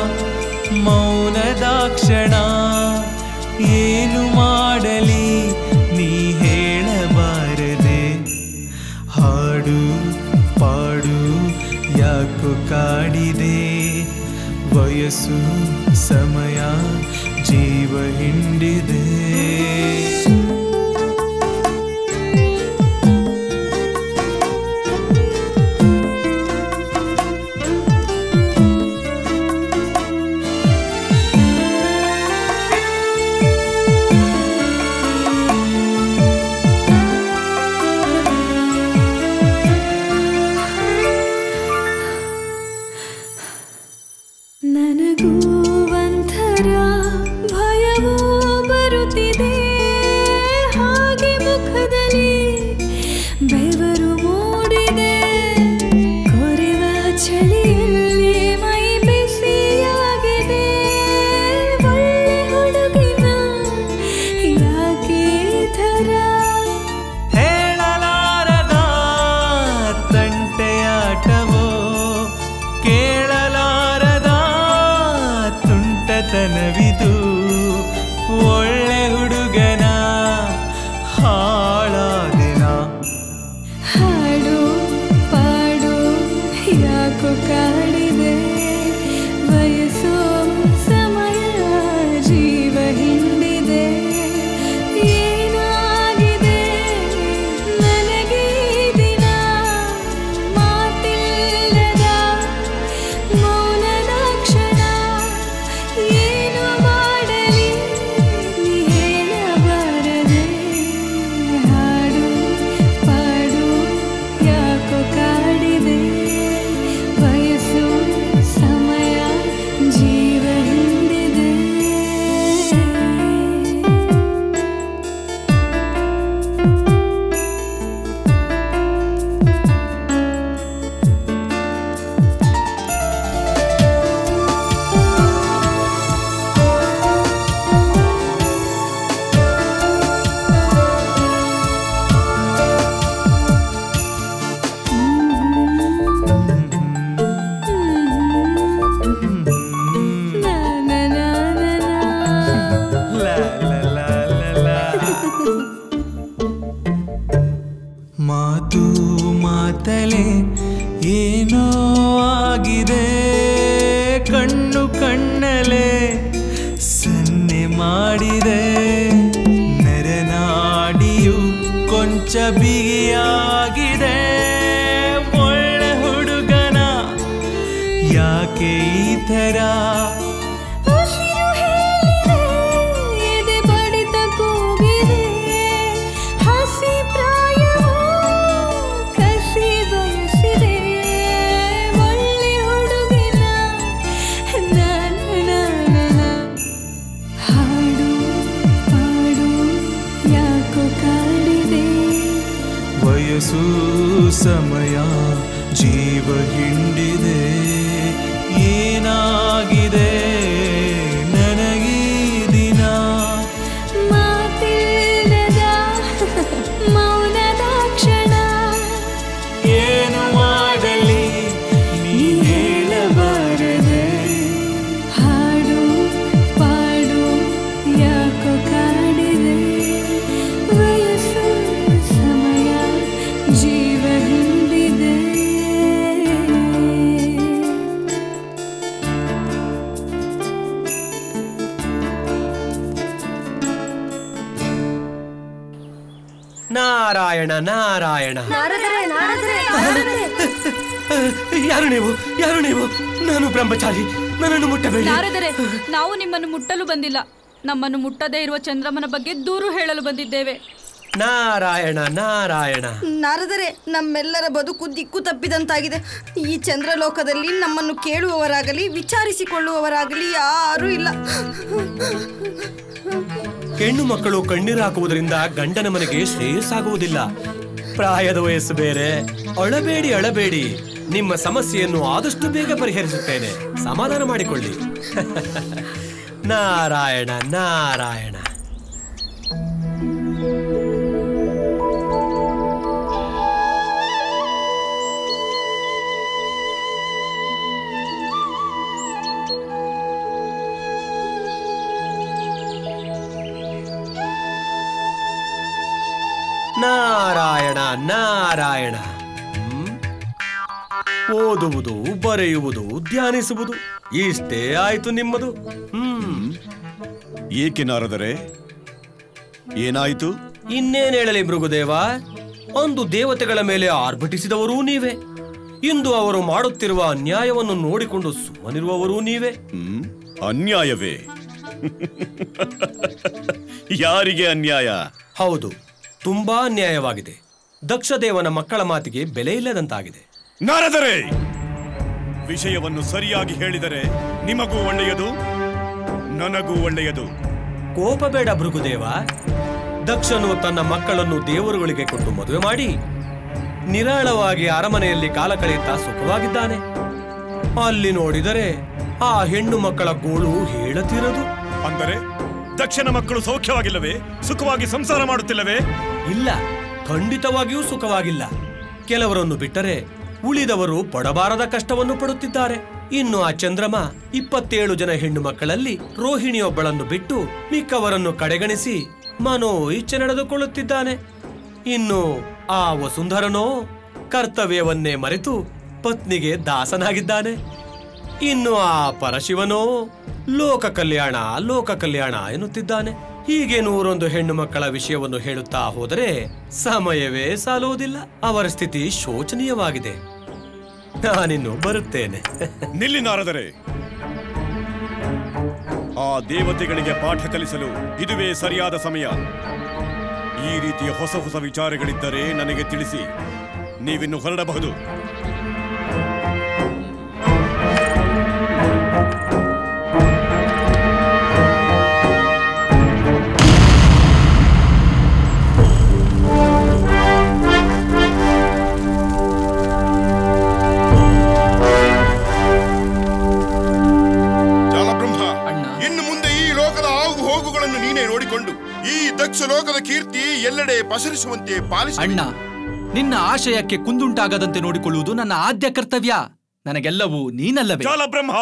ಮೌನದ ಕ್ಷಣ ಏನು ಮಾಡಲಿ ನೀ ಹೇಳಬಾರದೆ ಹಾಡು ಪಾಡು ಯಾಕೋ ಕಾಡಿದೆ ವಯಸ್ಸು ಸಮಯ ಜೀವ ಹಿಂಡಿದೆ ನನಗೂ ಒಂಥರ ಭಯವೂ ಬರುತ್ತಿದೆ ಹಾಗೆ ಮುಖದಲ್ಲಿ ಬೆವರು ಮೂಡಿದೆ ಕೊರೆವ ಚಳಿಯಲ್ಲಿ ಮೈ ಬಿಸಿಯಾಗಿದೆ ಒಳ್ಳೆ ಹುಡುಗಿನ ಯಾಕೆ ಈ ಥರ ಹೇಳಲಾರದ ತಂಟೆಯಾಟವೋ ಕೇಳಲಾರದ ತುಂಟತನವಿದು ಒಳ್ಳೆ ಹುಡುಗನ ಹಾಳಾದಿನ ಹಾಡು ಪಾಡು ಯಾಕೋ ಕಾಡಿದೆ ವಯಸ್ಸು ಸಮಯ ಜೀವ ಹಿಂಡಿದೆ ಏನಾಗಿದೆ ನನಗೆ ಈ ದಿನ ಮಾತಿಲ್ಲದ ಮೌನದ ಕ್ಷಣ ಏನು ಮಾಡಲಿ ನೀ ಹೇಳಬಾರದೆ ಹಾಡು ಪಾಡು ಯಾಕೋ ಕಾಡಿದೆ ವಯಸ್ಸು ಸಮಯ ಜೀವ ಹಿಂಡಿದೆ ಮಾತು ಮಾತಲೆ ಏನೋ ಆಗಿದೆ ಕಣ್ಣು ಕಣ್ಣಲೆ ಸನ್ನೆ ಮಾಡಿದೆ ನೆರೆನಾಡಿಯು ಕೊಂಚ ಬಿಗಿಯಾಗಿದೆ ಒಳ್ಳೆ ಹುಡುಗನ ಯಾಕೆ ಈ ಥರ ಉಸಿರು ಹೇಳಿದೆ ಎದೆ ಬಡಿತ ಕೂಗಿದೆ ಹಸಿ ಪ್ರಾಯವೂ ಕಸಿ ಬಯಸಿದೆ ಒಳ್ಳೆ ಹುಡುಗಿನ ನಾನ ಹಾಡು ಪಾಡು ಯಾಕೋ ಕಾಡಿದೆ ವಯಸ್ಸು ಸಮಯ ಜೀವ ಹಿಂಡಿದೆ ಏನಾಗಿದೆ ನನಗೀ ದಿನ ಮಾತಿಲ್ಲದ ಮೌನದ ಕ್ಷಣ ಏನು ಮಾಡಲಿ ನೀ ಹೇಳಬಾರದೆ ಹಾಡು ಪಾಡು ಯಾಕೋ ಕಾಡಿದೆ ವಯಸ್ಸು ಸಮಯ ಜೀವ ಹಿಂಡಿದೆ ನಾರಾಯಣ ನಾರಾಯಣ ನಾರದರೆ ನಾರದರೆ ನಾರದರೆ ಯಾರು ನೀವು ಯಾರು ನೀವು ನಾನು ಬ್ರಹ್ಮಚಾರಿ ನನ್ನನ್ನು ಮುಟ್ಟಬೇಡಿ ನಾರದರೆ ನಾವು ನಿಮ್ಮನ್ನು ಮುಟ್ಟಲು ಬಂದಿಲ್ಲ ನಮ್ಮನ್ನು ಮುಟ್ಟದೇ ಇರುವ ಚಂದ್ರಮನ ಬಗ್ಗೆ ದೂರು ಹೇಳಲು ಬಂದಿದ್ದೇವೆ ನಾರಾಯಣ ನಾರಾಯಣ ನಾರದರೆ ನಮ್ಮೆಲ್ಲರ ಬದುಕು ದಿಕ್ಕು ತಪ್ಪಿದಂತಾಗಿದೆ ಈ ಚಂದ್ರಲೋಕದಲ್ಲಿ ನಮ್ಮನ್ನು ಕೇಳುವವರಾಗಲಿ ವಿಚಾರಿಸಿಕೊಳ್ಳುವವರಾಗಲಿ ಯಾರೂ ಇಲ್ಲ ಹೆಣ್ಣು ಮಕ್ಕಳು ಕಣ್ಣೀರು ಹಾಕುವುದರಿಂದ ಗಂಡನ ಮನೆಗೆ ಶ್ರೇಯಸ್ಸಾಗುವುದಿಲ್ಲ ಪ್ರಾಯದ ವಯಸ್ಸು ಬೇರೆ ಅಳಬೇಡಿ ಅಳಬೇಡಿ ನಿಮ್ಮ ಸಮಸ್ಯೆಯನ್ನು ಆದಷ್ಟು ಬೇಗ ಪರಿಹರಿಸುತ್ತೇನೆ ಸಮಾಧಾನ ಮಾಡಿಕೊಳ್ಳಿ ನಾರಾಯಣ ನಾರಾಯಣ ನಾರಾಯಣ ನಾರಾಯಣ ಹ್ಮ್? ಓದುವುದು ಬರೆಯುವುದು ಧ್ಯಾನಿಸುವುದು ಇಷ್ಟೇ ಆಯ್ತು ನಿಮ್ಮದು ಹ್ಮ್ ಏಕೆ ನಾರದರೆ ಏನಾಯಿತು ಇನ್ನೇನ್ ಹೇಳಲಿ ಭೃಗುದೇವ ಅಂದು ದೇವತೆಗಳ ಮೇಲೆ ಆರ್ಭಟಿಸಿದವರೂ ನೀವೇ ಇಂದು ಅವರು ಮಾಡುತ್ತಿರುವ ಅನ್ಯಾಯವನ್ನು ನೋಡಿಕೊಂಡು ಸುಮ್ಮನಿರುವವರೂ ನೀವೇ ಹ್ಮ್ ಅನ್ಯಾಯವೇ ಯಾರಿಗೆ ಅನ್ಯಾಯ ಹೌದು ತುಂಬಾ ಅನ್ಯಾಯವಾಗಿದೆ ದಕ್ಷದೇವನ ಮಕ್ಕಳ ಮಾತಿಗೆ ಬೆಲೆ ಇಲ್ಲದಂತಾಗಿದೆ ನಾರದರೆ ವಿಷಯವನ್ನು ಸರಿಯಾಗಿ ಹೇಳಿದರೆ ನಿಮಗೂ ಒಳ್ಳೆಯದು ನನಗೂ ಒಳ್ಳೆಯದು ಕೋಪ ಬೇಡ ಭೃಗುದೇವ ದಕ್ಷನು ತನ್ನ ಮಕ್ಕಳನ್ನು ದೇವರುಗಳಿಗೆ ಕೊಟ್ಟು ಮದುವೆ ಮಾಡಿ ನಿರಾಳವಾಗಿ ಅರಮನೆಯಲ್ಲಿ ಕಾಲ ಕಳೆಯುತ್ತಾ ಸುಖವಾಗಿದ್ದಾನೆ ಅಲ್ಲಿ ನೋಡಿದರೆ ಆ ಹೆಣ್ಣು ಮಕ್ಕಳ ಗೋಳು ಹೇಳತಿರದು ಅಂದರೆ ದಕ್ಷಿಣ ಮಕ್ಕಳು ಸೌಖ್ಯವಾಗಿಲ್ಲವೇ ಸುಖವಾಗಿ ಸಂಸಾರ ಮಾಡುತ್ತಿಲ್ಲವೇ ಇಲ್ಲ ಖಂಡಿತವಾಗಿಯೂ ಸುಖವಾಗಿಲ್ಲ ಕೆಲವರನ್ನು ಬಿಟ್ಟರೆ ಉಳಿದವರು ಪಡಬಾರದ ಕಷ್ಟವನ್ನು ಪಡುತ್ತಿದ್ದಾರೆ ಇನ್ನು ಆ ಚಂದ್ರಮ ಇಪ್ಪತ್ತೇಳು ಜನ ಹೆಣ್ಣು ಮಕ್ಕಳಲ್ಲಿ ರೋಹಿಣಿಯೊಬ್ಬಳನ್ನು ಬಿಟ್ಟು ಮಿಕ್ಕವರನ್ನು ಕಡೆಗಣಿಸಿ ಮನೋ ಇಚ್ಛೆ ನಡೆದುಕೊಳ್ಳುತ್ತಿದ್ದಾನೆ ಇನ್ನು ಆ ವಸುಂಧರನೋ ಕರ್ತವ್ಯವನ್ನೇ ಮರೆತು ಪತ್ನಿಗೆ ದಾಸನಾಗಿದ್ದಾನೆ ಇನ್ನು ಆ ಪರಶಿವನೋ ಲೋಕ ಕಲ್ಯಾಣ ಲೋಕ ಕಲ್ಯಾಣ ಎನ್ನುತ್ತಿದ್ದಾನೆ ಹೀಗೆ ನೂರೊಂದು ಹೆಣ್ಣು ಮಕ್ಕಳ ವಿಷಯವನ್ನು ಹೇಳುತ್ತಾ ಹೋದರೆ ಸಮಯವೇ ಸಾಲುವುದಿಲ್ಲ ಅವರ ಸ್ಥಿತಿ ಶೋಚನೀಯವಾಗಿದೆ ನಾನಿನ್ನು ಬರುತ್ತೇನೆ ನಿಲ್ಲಿ ನಾರದರೆ ಆ ದೇವತೆಗಳಿಗೆ ಪಾಠ ಕಲಿಸಲು ಇದುವೇ ಸರಿಯಾದ ಸಮಯ ಈ ರೀತಿಯ ಹೊಸ ಹೊಸ ವಿಚಾರಗಳಿದ್ದರೆ ನನಗೆ ತಿಳಿಸಿ ನೀವಿನ್ನು ಹೊರಡಬಹುದು ಜಾಲಬ್ರಹ್ಮ ಇನ್ನು ಮುಂದೆ ಈ ಲೋಕದ ಆಗು ಹೋಗುಗಳನ್ನು ನೀನೇ ನೋಡಿಕೊಂಡು ಈ ದಕ್ಷ ಲೋಕದ ಕೀರ್ತಿ ಎಲ್ಲೆಡೆ ಪಸರಿಸುವಂತೆ ಪಾಲಿಸ ಅಣ್ಣ ನಿನ್ನ ಆಶಯಕ್ಕೆ ಕುಂದುಂಟಾಗದಂತೆ ನೋಡಿಕೊಳ್ಳುವುದು ನನ್ನ ಆದ್ಯ ಕರ್ತವ್ಯ ನನಗೆಲ್ಲವೂ ನೀನಲ್ಲವೇ ಜಾಲಬ್ರಹ್ಮ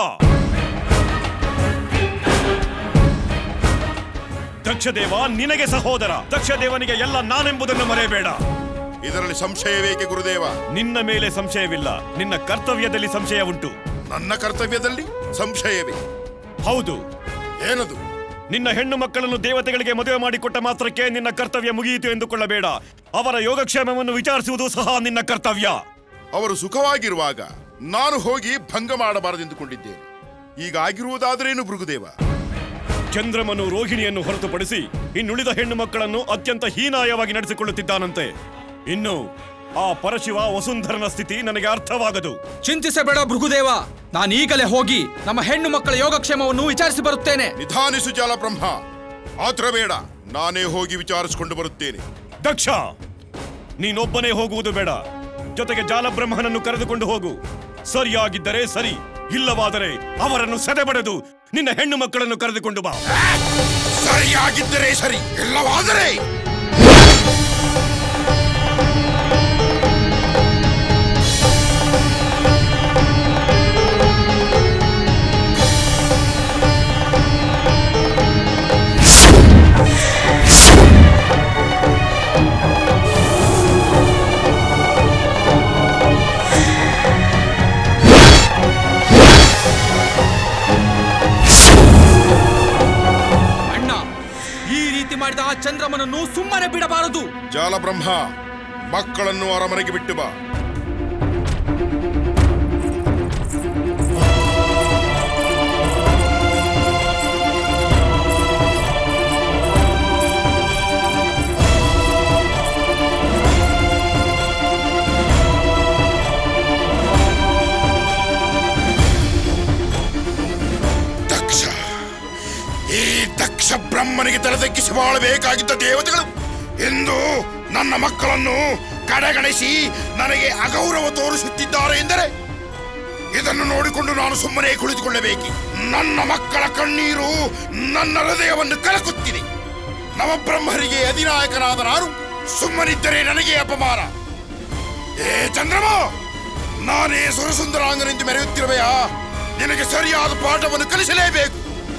ದಕ್ಷದೇವ ನಿನಗೆ ಸಹೋದರ ದಕ್ಷದೇವನಿಗೆ ಎಲ್ಲ ನಾನೆಂಬುದನ್ನು ಮರೆಯಬೇಡ ಇದರಲ್ಲಿ ಸಂಶಯವೇಕೆ ಗುರುದೇವ ನಿನ್ನ ಮೇಲೆ ಸಂಶಯವಿಲ್ಲ ನಿನ್ನ ಕರ್ತವ್ಯದಲ್ಲಿ ಸಂಶಯ ಉಂಟು ನನ್ನ ಕರ್ತವ್ಯದಲ್ಲಿ ಸಂಶಯವೇ ಹೌದು ಏನದು ನಿನ್ನ ಹೆಣ್ಣು ಮಕ್ಕಳನ್ನು ದೇವತೆಗಳಿಗೆ ಮದುವೆ ಮಾಡಿಕೊಟ್ಟ ಮಾತ್ರಕ್ಕೆ ನಿನ್ನ ಕರ್ತವ್ಯ ಮುಗಿಯಿತು ಎಂದುಕೊಳ್ಳಬೇಡ ಅವರ ಯೋಗಕ್ಷೇಮವನ್ನು ವಿಚಾರಿಸುವುದು ಸಹ ನಿನ್ನ ಕರ್ತವ್ಯ ಅವರು ಸುಖವಾಗಿರುವಾಗ ನಾನು ಹೋಗಿ ಭಂಗ ಮಾಡಬಾರದೆಂದುಕೊಂಡಿದ್ದೇನೆ ಈಗ ಆಗಿರುವುದಾದರೇನು ಭೃಗುದೇವ ಚಂದ್ರಮನು ರೋಹಿಣಿಯನ್ನು ಹೊರತುಪಡಿಸಿ ಇನ್ನುಳಿದ ಹೆಣ್ಣು ಮಕ್ಕಳನ್ನು ಅತ್ಯಂತ ಹೀನಾಯವಾಗಿ ನಡೆಸಿಕೊಳ್ಳುತ್ತಿದ್ದಾನಂತೆ ಇನ್ನು ಆ ಪರಶಿವ ವಸುಂಧರನ ಸ್ಥಿತಿ ನನಗೆ ಅರ್ಥವಾಗದು ಚಿಂತಿಸಬೇಡ ಭೃಗುದೇವ ನಾನೀಗಲೇ ಹೋಗಿ ನಮ್ಮ ಹೆಣ್ಣು ಮಕ್ಕಳ ಯೋಗಕ್ಷೇಮವನ್ನು ವಿಚಾರಿಸಿ ಬರುತ್ತೇನೆ ನಿಧಾನಿಸು ಜಾಲಬ್ರಹ್ಮ ಆತ್ರ ಬೇಡ ನಾನೇ ಹೋಗಿ ವಿಚಾರಿಸಿಕೊಂಡು ಬರುತ್ತೇನೆ ದಕ್ಷ ನೀನೊಬ್ಬನೇ ಹೋಗುವುದು ಬೇಡ ಜೊತೆಗೆ ಜಾಲಬ್ರಹ್ಮನನ್ನು ಕರೆದುಕೊಂಡು ಹೋಗು ಸರಿಯಾಗಿದ್ದರೆ ಸರಿ ಇಲ್ಲವಾದರೆ ಅವರನ್ನು ಸದೆಬಡೆದು ನಿನ್ನ ಹೆಣ್ಣು ಮಕ್ಕಳನ್ನು ಕರೆದುಕೊಂಡು ಬಾ ಸರಿಯಾಗಿದ್ದರೆ ಸರಿ ಇಲ್ಲವಾದರೆ ಅಣ್ಣ ಈ ರೀತಿ ಮಾಡಿದ ಆ ಚಂದ್ರಮನನ್ನು ಸುಮ್ಮನೆ ಬಿಡಬಾರದು ಜಾಲಬ್ರಹ್ಮ ಮಕ್ಕಳನ್ನು ಅರಮನೆಗೆ ಬಿಟ್ಟು ಬಾ ದಕ್ಷ ಬ್ರಹ್ಮನಿಗೆ ತಲೆದಗ್ಗಿಸಿ ಬಾಳಬೇಕಾಗಿದ್ದ ದೇವತೆಗಳು ಎಂದು ನನ್ನ ಮಕ್ಕಳನ್ನು ಕಡೆಗಣಿಸಿ ನನಗೆ ಅಗೌರವ ತೋರಿಸುತ್ತಿದ್ದಾರೆ ಎಂದರೆ ಇದನ್ನು ನೋಡಿಕೊಂಡು ನಾನು ಸುಮ್ಮನೆ ಕುಳಿತುಕೊಳ್ಳಬೇಕಿ ನನ್ನ ಮಕ್ಕಳ ಕಣ್ಣೀರು ನನ್ನ ಹೃದಯವನ್ನು ಕಲಕುತ್ತಿದೆ ನವಬ್ರಹ್ಮರಿಗೆ ಅಧಿನಾಯಕನಾದ ನಾನು ಸುಮ್ಮನಿದ್ದರೆ ನನಗೆ ಅಪಮಾನ ಏ ಚಂದ್ರಮ ನಾನೇ ಸುರಸುಂದರಾಂಗನೆಂದು ಮೆರೆಯುತ್ತಿರುವೆಯಾ ನಿನಗೆ ಸರಿಯಾದ ಪಾಠವನ್ನು ಕಲಿಸಲೇಬೇಕು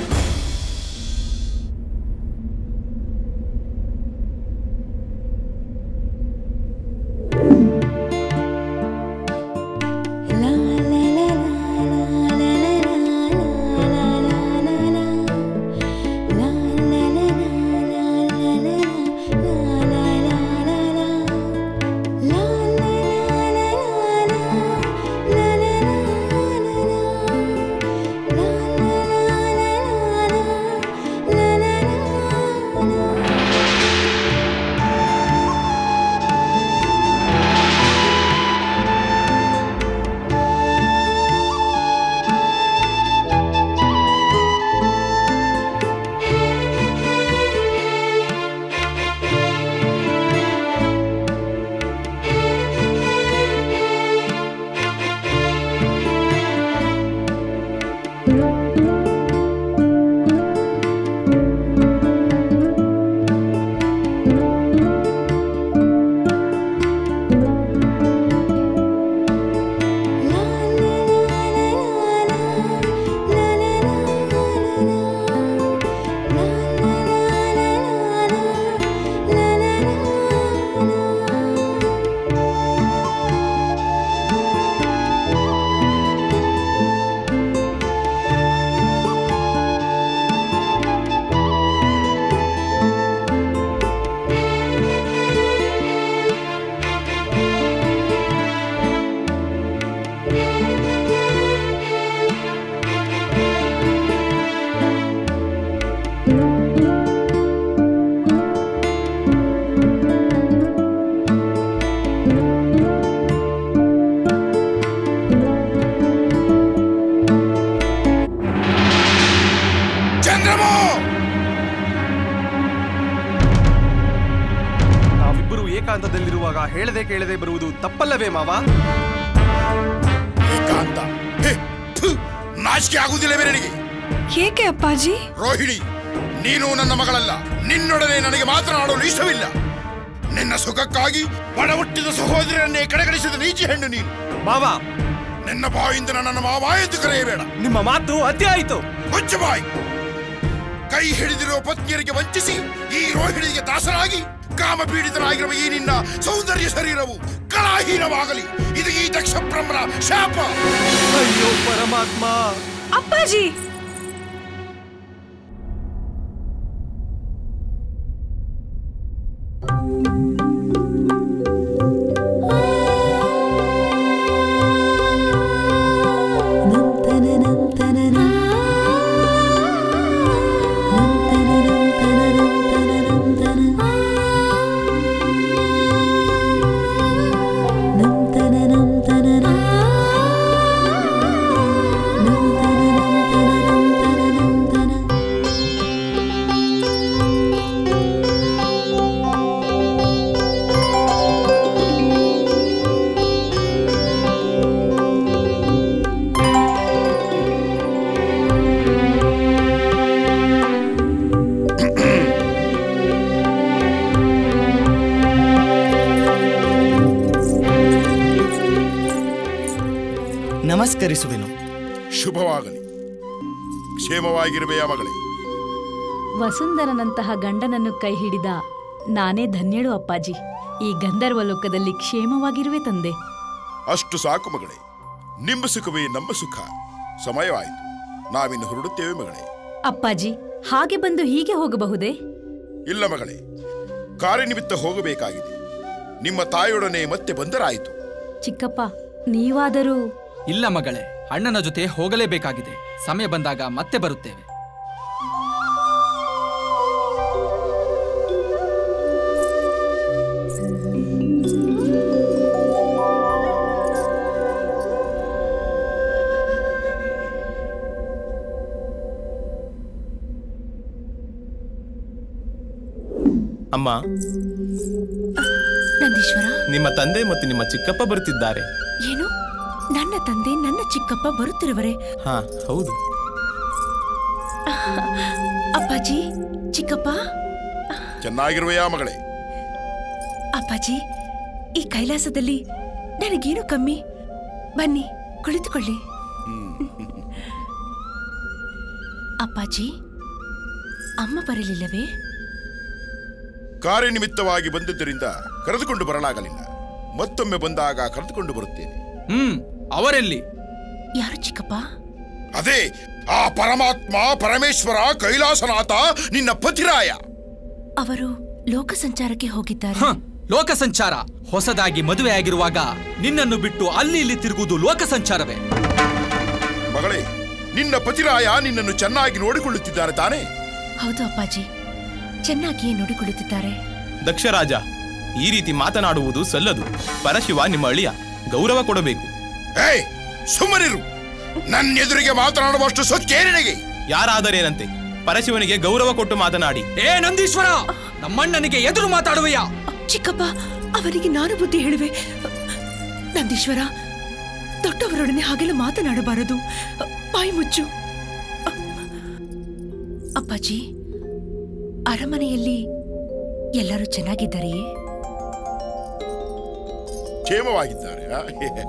ಚಂದ್ರಮ ನಾವಿಬ್ಬರು ಏಕಾಂತದಲ್ಲಿರುವಾಗ ಹೇಳದೆ ಕೇಳದೆ ಬರುವುದು ತಪ್ಪಲ್ಲವೇ ಮಾವ ಏಕಾಂತ ಹೇ, ಥು, ನಾಚಿಕೆ ಆಗುವುದಿಲ್ಲವೇ ನನಗೆ ಏಕೆ ಅಪ್ಪಾಜಿ ರೋಹಿಣಿ ನೀನು ನನ್ನ ಮಗಳಲ್ಲ ನಿನ್ನೊಡನೆ ನನಗೆ ಮಾತನಾಡಲು ಇಷ್ಟವಿಲ್ಲ ನಿನ್ನ ಸುಖಕ್ಕಾಗಿ ಒಡ ಹುಟ್ಟಿದ ಸಹೋದರನ್ನೇ ಕಡೆಗಣಿಸಿದ ನೀಚಿ ಹೆಣ್ಣು ನೀನು ಮಾವ ನಿನ್ನ ಬಾಯಿಂದ ನನ್ನನ್ನು ಮಾವ ಎಂದು ಕರೆಯಬೇಡ ನಿಮ್ಮ ಮಾತು ಅತಿ ಆಯಿತು ಮುಚ್ಚು ಬಾಯ್ ಕೈ ಹಿಡಿದಿರುವ ಪತ್ನಿಯರಿಗೆ ವಂಚಿಸಿ ಈ ರೋಹಿಣಿಗೆ ದಾಸರಾಗಿ ಕಾಮ ಪೀಡಿತರಾಗಿರುವ ಈ ನಿನ್ನ ಸೌಂದರ್ಯ ಶರೀರವು ಕಲಾಹೀನವಾಗಲಿ ಇದು ಈ ದಕ್ಷ ಬ್ರಹ್ಮನ ಶಾಪ ಅಯ್ಯೋ ಪರಮಾತ್ಮ ಅಪ್ಪಾಜಿ ನಮಸ್ಕರಿಸುವೆನು ಶುಭವಾಗಲಿ ಕ್ಷೇಮವಾಗಿರುವೆಯ ಮಗಳೇ ವಸುಂಧರನಂತಹ ಗಂಡನನ್ನು ಕೈ ಹಿಡಿದ ನಾನೇ ಧನ್ಯಳು ಅಪ್ಪಾಜಿ ಈ ಗಂಧರ್ವ ಲೋಕದಲ್ಲಿ ಕ್ಷೇಮವಾಗಿರುವೆ ತಂದೆ ಅಷ್ಟು ಸಾಕು ಮಗಳೇ ನಿಮ್ಮ ಸುಖವೇ ನಮ್ಮ ಸುಖ ಸಮಯವಾಯಿತು ನಾವಿನ್ನು ಹೊರಡುತ್ತೇವೆ ಮಗಳೇ ಅಪ್ಪಾಜಿ ಹಾಗೆ ಬಂದು ಹೀಗೆ ಹೋಗಬಹುದೇ ಇಲ್ಲ ಮಗಳೇ ಕಾರ್ಯನಿಮಿತ್ತ ಹೋಗಬೇಕಾಗಿದೆ ನಿಮ್ಮ ತಾಯಿಯೊಡನೆ ಮತ್ತೆ ಬಂದರಾಯಿತು ಚಿಕ್ಕಪ್ಪ ನೀವಾದರೂ ಇಲ್ಲ ಮಗಳೇ ಅಣ್ಣನ ಜೊತೆ ಹೋಗಲೇಬೇಕಾಗಿದೆ ಸಮಯ ಬಂದಾಗ ಮತ್ತೆ ಬರುತ್ತೇವೆ ಅಮ್ಮ ನಂದೀಶ್ವರ ನಿಮ್ಮ ತಂದೆ ಮತ್ತು ನಿಮ್ಮ ಚಿಕ್ಕಪ್ಪ ಬರುತ್ತಿದ್ದಾರೆ ಏನು ನನ್ನ ತಂದೆ ನನ್ನ ಚಿಕ್ಕಪ್ಪ ಬರುತ್ತಿರುವರೆ ಹಾ ಹೌದು ಅಪ್ಪಾಜಿ ಚಿಕ್ಕಪ್ಪ ಚೆನ್ನಾಗಿರುವೆಯಾ ಮಗಳೇ ಅಪ್ಪಾಜಿ ಈ ಕೈಲಾಸದಲ್ಲಿ ನನಗೇನು ಕಮ್ಮಿ ಬನ್ನಿ ಕುಳಿತುಕೊಳ್ಳಿ ಅಪ್ಪಾಜಿ ಅಮ್ಮ ಬರಲಿಲ್ಲವೇ ಕಾರ್ಯನಿಮಿತ್ತವಾಗಿ ಬಂದಿದ್ದರಿಂದ ಕರೆದುಕೊಂಡು ಬರಲಾಗಲಿಲ್ಲ ಮತ್ತೊಮ್ಮೆ ಬಂದಾಗ ಕರೆದುಕೊಂಡು ಬರುತ್ತೇನೆ ಹ್ಮ್ ಅವರೆಲ್ಲಿ ಯಾರು ಚಿಕ್ಕಪ್ಪ ಅದೇ ಆ ಪರಮಾತ್ಮ ಪರಮೇಶ್ವರ ಕೈಲಾಸನಾಥ ನಿನ್ನ ಪತಿರಾಯ ಅವರು ಲೋಕ ಸಂಚಾರಕ್ಕೆ ಹೋಗಿದ್ದಾರೆ ಲೋಕ ಸಂಚಾರ ಹೊಸದಾಗಿ ಮದುವೆ ಆಗಿರುವಾಗ ನಿನ್ನನ್ನು ಬಿಟ್ಟು ಅಲ್ಲಿ ಇಲ್ಲಿ ತಿರುಗುವುದು ಲೋಕ ಸಂಚಾರವೇ ಮಗಳೇ ನಿನ್ನ ಪತಿರಾಯ ನಿನ್ನನ್ನು ಚೆನ್ನಾಗಿ ನೋಡಿಕೊಳ್ಳುತ್ತಿದ್ದಾನೆ ತಾನೇ ಹೌದು ಅಪ್ಪಾಜಿ ಚೆನ್ನಾಗಿಯೇ ನೋಡಿಕೊಳ್ಳುತ್ತಿದ್ದಾರೆ ದಕ್ಷರಾಜ ಈ ರೀತಿ ಮಾತನಾಡುವುದು ಸಲ್ಲದು ಪರಶಿವ ನಿಮ್ಮ ಅಳಿಯ ಗೌರವ ಕೊಡಬೇಕು ಏಯ್ ಸುಮ್ಮನಿರು ನನ್ನ ಎದುರಿಗೆ ಮಾತನಾಡುವಷ್ಟು ಸೊಕ್ಕೇ ನಿನಗೆ ಯಾರಾದರೇನಂತೆ ಪರಶಿವನಿಗೆ ಗೌರವ ಕೊಟ್ಟು ಮಾತನಾಡಿ ಏ ನಂದೀಶ್ವರ ನಮ್ಮಣ್ಣನಿಗೆ ಎದುರು ಮಾತಾಡುವೆಯಾ ಚಿಕ್ಕಪ್ಪ ಅವನಿಗೆ ನಾನು ಬುದ್ಧಿ ಹೇಳುವೆ ನಂದೀಶ್ವರ ದೊಡ್ಡವರೊಡನೆ ಹಾಗೆಲ್ಲ ಮಾತನಾಡಬಾರದು ಬಾಯಿ ಮುಚ್ಚು ಅಪ್ಪಾಜಿ ಅರಮನೆಯಲ್ಲಿ ಎಲ್ಲರೂ ಚೆನ್ನಾಗಿದ್ದಾರೆಯೇ ಕ್ಷೇಮವಾಗಿದ್ದಾರೆ ಆ?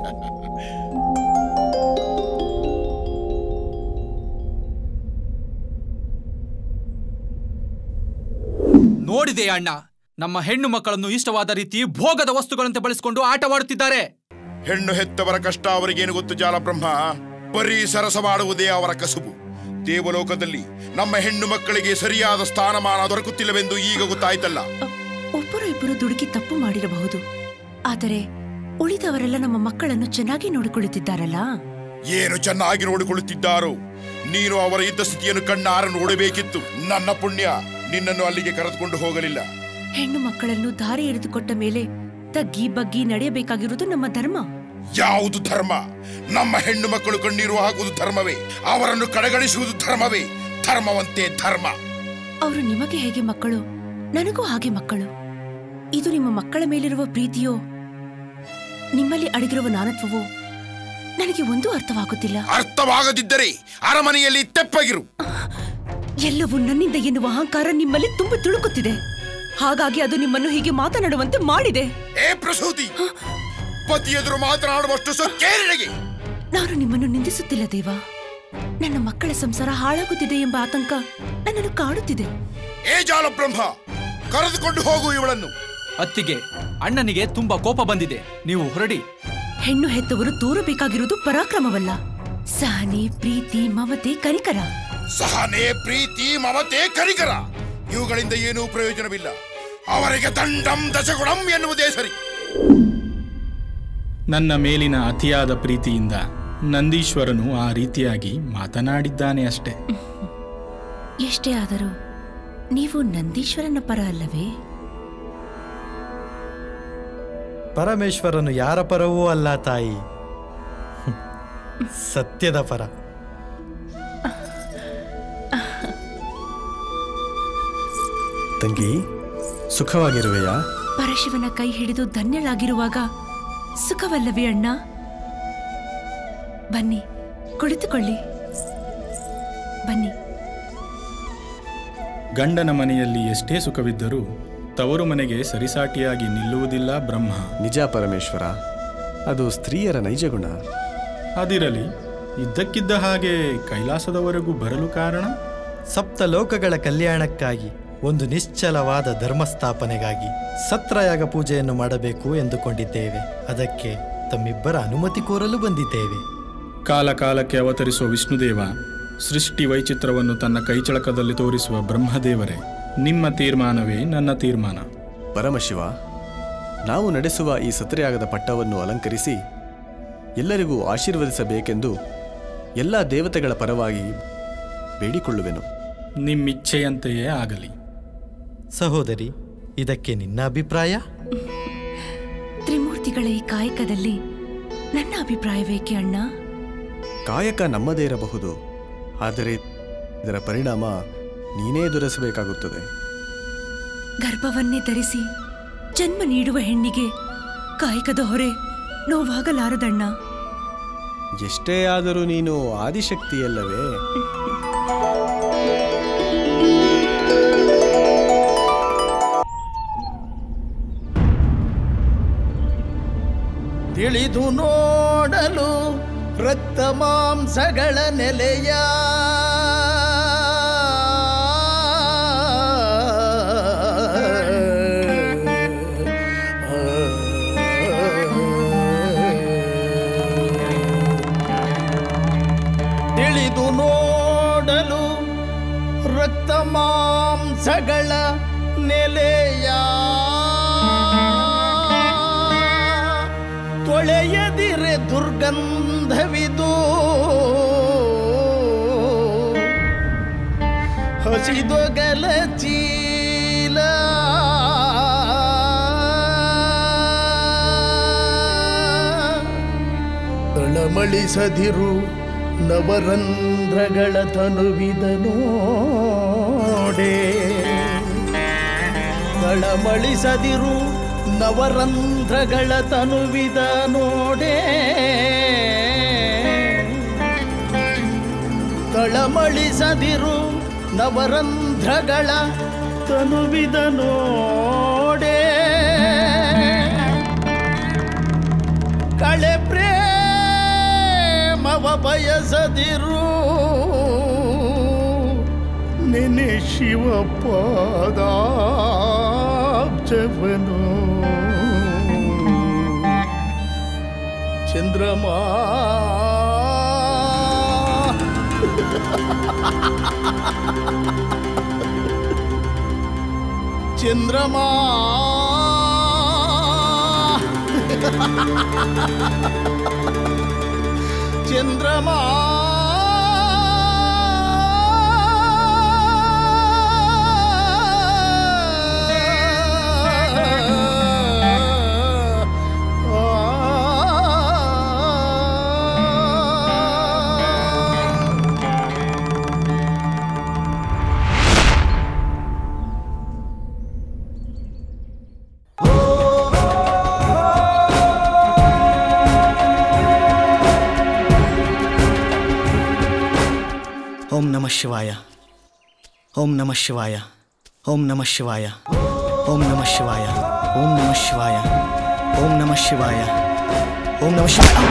ನೋಡಿದೆ ಅಣ್ಣ ನಮ್ಮ ಹೆಣ್ಣು ಮಕ್ಕಳನ್ನು ಇಷ್ಟವಾದ ರೀತಿ ಭೋಗದ ವಸ್ತುಗಳಂತೆ ಬಳಸಿಕೊಂಡು ಆಟವಾಡುತ್ತಿದ್ದಾರೆ ಹೆಣ್ಣು ಹೆತ್ತವರ ಕಷ್ಟ ಅವರಿಗೇನು ಗೊತ್ತು ಜಾಲಬ್ರಹ್ಮ ಬರೀ ಸರಸವಾಡುವುದೇ ಅವರ ಕಸುಬು ದೇವಲೋಕದಲ್ಲಿ ನಮ್ಮ ಹೆಣ್ಣು ಮಕ್ಕಳಿಗೆ ಸರಿಯಾದ ಸ್ಥಾನಮಾನ ದೊರಕುತ್ತಿಲ್ಲವೆಂದು ಈಗ ಗೊತ್ತಾಯ್ತಲ್ಲ ಒಬ್ಬರು ಇಬ್ಬರು ದುಡುಕಿ ತಪ್ಪು ಮಾಡಿರಬಹುದು ಆದರೆ ಉಳಿದವರೆಲ್ಲ ನಮ್ಮ ಮಕ್ಕಳನ್ನು ಚೆನ್ನಾಗಿ ನೋಡಿಕೊಳ್ಳುತ್ತಿದ್ದಾರಲ್ಲ ಏನು ಚೆನ್ನಾಗಿ ನೋಡಿಕೊಳ್ಳುತ್ತಿದ್ದಾರೋ ನೀನು ಅವರ ಇದ್ದ ಸ್ಥಿತಿಯನ್ನು ಕಣ್ಣಾರ ನೋಡಬೇಕಿತ್ತು ನನ್ನ ಪುಣ್ಯ ನಿನ್ನನ್ನು ಅಲ್ಲಿಗೆ ಕರೆದುಕೊಂಡು ಹೋಗಲಿಲ್ಲ ಹೆಣ್ಣು ಮಕ್ಕಳನ್ನು ದಾರಿ ಎರೆದುಕೊಟ್ಟ ಮೇಲೆ ತಗ್ಗಿ ಬಗ್ಗಿ ನಡೆಯಬೇಕಾಗಿರುವುದು ನಮ್ಮ ಧರ್ಮ ಯಾವುದು ಧರ್ಮ ನಮ್ಮ ಹೆಣ್ಣು ಮಕ್ಕಳು ಕಣ್ಣೀರು ಹಾಕುವುದು ಧರ್ಮವೇ ಅವರನ್ನು ಕಡೆಗಣಿಸುವುದು ಧರ್ಮವೇ ಧರ್ಮವಂತೆ ಧರ್ಮ ಅವರು ನಿಮಗೆ ಹೇಗೆ ಮಕ್ಕಳು ನನಗೂ ಹಾಗೆ ಮಕ್ಕಳು ಇದು ನಿಮ್ಮ ಮಕ್ಕಳ ಮೇಲಿರುವ ಪ್ರೀತಿಯೋ ನಿಮ್ಮಲ್ಲಿ ಅಡಗಿರುವ ನಾನತ್ವವೋ ನನಗೆ ಒಂದೂ ಅರ್ಥವಾಗುತ್ತಿಲ್ಲ ಅರ್ಥವಾಗದಿದ್ದರೆ ಅರಮನೆಯಲ್ಲಿ ತೆಪ್ಪಗಿರು ಎಲ್ಲವೂ ನನ್ನಿಂದ ಎನ್ನುವ ಅಹಂಕಾರ ನಿಮ್ಮಲ್ಲಿ ತುಂಬಿ ತುಳುಕುತ್ತಿದೆ ಹಾಗಾಗಿ ಅದು ನಿಮ್ಮನ್ನು ಹೀಗೆ ಮಾತನಾಡುವಂತೆ ಮಾಡಿದೆ ಏ ಪ್ರಸೂತಿ ಪತಿ ಎದುರು ಮಾತನಾಡುವಷ್ಟು ಸೊಕ್ಕೇರಿನೆಗೆ ನಾನು ನಿಮ್ಮನ್ನು ನಿಂದಿಸುತ್ತಿಲ್ಲ ದೇವ ನನ್ನ ಮಕ್ಕಳ ಸಂಸಾರ ಹಾಳಾಗುತ್ತಿದೆ ಎಂಬ ಆತಂಕ ನನ್ನನ್ನು ಕಾಡುತ್ತಿದೆ ಏ ಜಾಲಬ್ರಹ್ಮ ಕರೆದುಕೊಂಡು ಹೋಗು ಇವಳನ್ನು ಅತ್ತಿಗೆ ಅಣ್ಣನಿಗೆ ತುಂಬಾ ಕೋಪ ಬಂದಿದೆ ನೀವು ಹೊರಡಿ ಹೆಣ್ಣು ಹೆತ್ತವರು ತೋರಬೇಕಾಗಿರುವುದು ಪರಾಕ್ರಮವಲ್ಲ ಸಹನೆ ಪ್ರೀತಿ ಮಮತೆ ಕನಿಕರ ಸಹನೆ ಪ್ರೀತಿ ಮಮತೆ ಕರಿಕರ ಇವುಗಳಿಂದ ಏನೂ ಪ್ರಯೋಜನವಿಲ್ಲ ಅವರಿಗೆ ದಂಡಂ ದಶಗುಣಂ ಎನ್ನುವುದೇ ಸರಿ ನನ್ನ ಮೇಲಿನ ಅತಿಯಾದ ಪ್ರೀತಿಯಿಂದ ನಂದೀಶ್ವರನು ಆ ರೀತಿಯಾಗಿ ಮಾತನಾಡಿದ್ದಾನೆ ಅಷ್ಟೆ ಎಷ್ಟೇ ಆದರೂ ನೀವು ನಂದೀಶ್ವರನ ಪರ ಅಲ್ಲವೇ ಪರಮೇಶ್ವರನು ಯಾರ ಪರವೂ ಅಲ್ಲ ತಾಯಿ ಸತ್ಯದ ಪರ ತಂಗಿ ಸುಖವಾಗಿರುವೆಯಾ ಪರಶಿವನ ಕೈ ಹಿಡಿದು ಧನ್ಯಳಾಗಿರುವಾಗ ಸುಖವಲ್ಲವೇ ಅಣ್ಣ ಬನ್ನಿ ಕುಳಿತುಕೊಳ್ಳಿ ಬನ್ನಿ ಗಂಡನ ಮನೆಯಲ್ಲಿ ಎಷ್ಟೇ ಸುಖವಿದ್ದರೂ ತವರು ಮನೆಗೆ ಸರಿಸಾಟಿಯಾಗಿ ನಿಲ್ಲುವುದಿಲ್ಲ ಬ್ರಹ್ಮ ನಿಜ ಪರಮೇಶ್ವರ ಅದು ಸ್ತ್ರೀಯರ ನೈಜ ಗುಣ ಅದಿರಲಿ ಇದ್ದಕ್ಕಿದ್ದ ಹಾಗೆ ಕೈಲಾಸದವರೆಗೂ ಬರಲು ಕಾರಣ ಸಪ್ತ ಲೋಕಗಳ ಕಲ್ಯಾಣಕ್ಕಾಗಿ ಒಂದು ನಿಶ್ಚಲವಾದ ಧರ್ಮಸ್ಥಾಪನೆಗಾಗಿ ಸತ್ರಯಾಗ ಪೂಜೆಯನ್ನು ಮಾಡಬೇಕು ಎಂದುಕೊಂಡಿದ್ದೇವೆ ಅದಕ್ಕೆ ತಮ್ಮಿಬ್ಬರ ಅನುಮತಿ ಕೋರಲು ಬಂದಿದ್ದೇವೆ ಕಾಲ ಕಾಲಕ್ಕೆ ಅವತರಿಸುವ ವಿಷ್ಣುದೇವ ಸೃಷ್ಟಿ ವೈಚಿತ್ರವನ್ನು ತನ್ನ ಕೈಚಳಕದಲ್ಲಿ ತೋರಿಸುವ ಬ್ರಹ್ಮದೇವರೇ ನಿಮ್ಮ ತೀರ್ಮಾನವೇ ನನ್ನ ತೀರ್ಮಾನ ಪರಮಶಿವ ನಾವು ನಡೆಸುವ ಈ ಸತ್ರೆಯಾಗದ ಪಟ್ಟವನ್ನು ಅಲಂಕರಿಸಿ ಎಲ್ಲರಿಗೂ ಆಶೀರ್ವದಿಸಬೇಕೆಂದು ಎಲ್ಲ ದೇವತೆಗಳ ಪರವಾಗಿ ಬೇಡಿಕೊಳ್ಳುವೆನು ನಿಮ್ಮಿಚ್ಛೆಯಂತೆಯೇ ಆಗಲಿ ಸಹೋದರಿ ಇದಕ್ಕೆ ನಿನ್ನ ಅಭಿಪ್ರಾಯ ತ್ರಿಮೂರ್ತಿಗಳ ಈ ಕಾಯಕದಲ್ಲಿ ನನ್ನ ಅಭಿಪ್ರಾಯವೇಕೆ ಅಣ್ಣ ಕಾಯಕ ನಮ್ಮದೇ ಇರಬಹುದು ಆದರೆ ಇದರ ಪರಿಣಾಮ ನೀನೇ ಎದುರಿಸಬೇಕಾಗುತ್ತದೆ ಗರ್ಭವನ್ನೇ ಧರಿಸಿ ಜನ್ಮ ನೀಡುವ ಹೆಣ್ಣಿಗೆ ಕಾಯಕದ ಹೊರೆ ನೋವಾಗಲಾರದಣ್ಣ ಎಷ್ಟೇ ಆದರೂ ನೀನು ಆದಿಶಕ್ತಿಯಲ್ಲವೇ ತಿಳಿದು ನೋಡಲು ರಕ್ತ ಮಾಂಸಗಳ ನೆಲೆಯ ತಿಳಿದು ನೋಡಲು ರಕ್ತ ಮಾಂಸಗಳ ನೆಲೆಯ ತೊಳೆಯದಿರೆ ದುರ್ಗಂಧವಿದು ಹಸಿದೊಗಲ ಚೀಲ ತಳಮಳಿಸದಿರು ನವರಂಧ್ರಗಳ ತನುವಿದ ನೋಡೆ ತಳಮಳಿಸದಿರು ನವರಂಧ್ರಗಳ ತನುವಿದ ನೋಡೆ ತಳಮಳಿಸದಿರು ನವರಂಧ್ರಗಳ ತನುವಿದ ನೋಡೆ ಕಳೆ ಪ್ರೇಮವ ಬಯಸದಿರು ನೆನೆ ಶಿವಪಾದಾಬ್ಜವನು ಚಂದ್ರಮ ಚಂದ್ರಮ ಚಂದ್ರಮ ಓಂ ನಮಃ ಶಿವಾಯ ಓಂ ನಮಃ ಶಿವಾಯ ಓಂ ನಮಃ ಶಿವಾಯ ಓಂ ನಮಃ ಶಿವಾಯ ಓಂ ನಮಃ ಶಿವಾಯ ಓಂ ನಮಃ ಶಿವಾಯ ಓಂ ನಮಃ ಶಿವಾಯ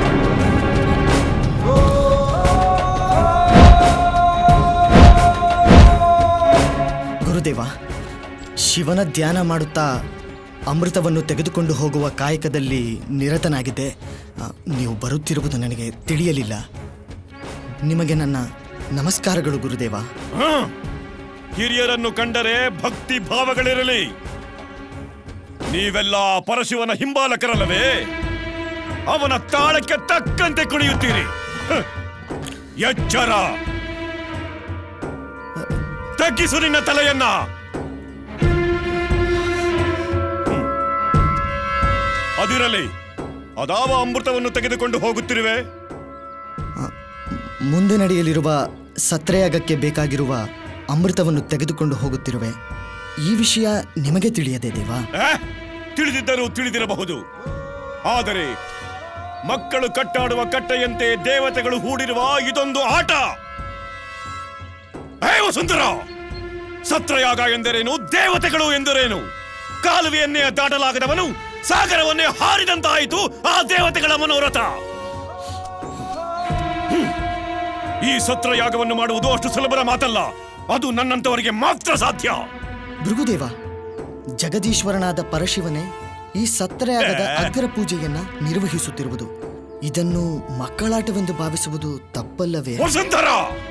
ಗುರುದೇವ ಶಿವನ ಧ್ಯಾನ ಮಾಡುತ್ತಾ ಅಮೃತವನ್ನು ತೆಗೆದುಕೊಂಡು ಹೋಗುವ ಕಾಯಕದಲ್ಲಿ ನಿರತನಾಗಿದ್ದೆ ಆ, ನೀವು ಬರುತ್ತಿರುವುದು ನನಗೆ ತಿಳಿಯಲಿಲ್ಲ ನಿಮಗೆ ನನ್ನ ನಮಸ್ಕಾರಗಳು ಗುರುದೇವ ಹ? ಹಿರಿಯರನ್ನು ಕಂಡರೆ ಭಕ್ತಿ ಭಾವಗಳಿರಲಿ ನೀವೆಲ್ಲ ಪರಶಿವನ ಹಿಂಬಾಲಕರಲ್ಲವೇ ಅವನ ತಾಳಕ್ಕೆ ತಕ್ಕಂತೆ ಕುಣಿಯುತ್ತೀರಿ ಹ! ಎಚ್ಚರ ತಗ್ಗಿಸು ನಿನ್ನ ತಲೆಯನ್ನ ಹ್ಮ್. ಅದಿರಲಿ ಅದಾವ ಅಮೃತವನ್ನು ತೆಗೆದುಕೊಂಡು ಹೋಗುತ್ತಿರುವೆ ಮುಂದೆ ನಡೆಯಲಿರುವ ಸತ್ರಯಾಗಕ್ಕೆ ಬೇಕಾಗಿರುವ ಅಮೃತವನ್ನು ತೆಗೆದುಕೊಂಡು ಹೋಗುತ್ತಿರುವೆ ಈ ವಿಷಯ ನಿಮಗೆ ತಿಳಿಯದೆ ದೇವಾ ಆ? ತಿಳಿದಿದ್ದರೂ ತಿಳಿದಿರಬಹುದು ಆದರೆ ಮಕ್ಕಳು ಕಟ್ಟಾಡುವ ಕಟ್ಟೆಯಂತೆ ದೇವತೆಗಳು ಹೂಡಿರುವ ಇದೊಂದು ಆಟ ಹೇ ವಸುಂಧರ ಸತ್ರಯಾಗ ಎಂದರೇನು ದೇವತೆಗಳು ಎಂದರೇನು ಕಾಲುವೆಯನ್ನೇ ದಾಟಲಾಗದವನು ಸಾಗರವನ್ನೇ ಹಾರಿದಂತಾಯಿತು ಆ ದೇವತೆಗಳ ಮನೋರಥ ಹ್ಮ್. ಈ ಸತ್ರಯಾಗವನ್ನು ಮಾಡುವುದು ಅಷ್ಟು ಸುಲಭದ ಮಾತಲ್ಲ ಅದು ನನ್ನಂತವರಿಗೆ ಮಾತ್ರ ಸಾಧ್ಯ ಭೃಗುದೇವ ಜಗದೀಶ್ವರನಾದ ಪರಶಿವನೇ ಈ ಸತ್ರಯಾಗದ ಅಗ್ರ ಪೂಜೆಯನ್ನ ನಿರ್ವಹಿಸುತ್ತಿರುವುದು ಇದನ್ನು ಮಕ್ಕಳಾಟವೆಂದು ಭಾವಿಸುವುದು ತಪ್ಪಲ್ಲವೇ ವಸುಂಧರ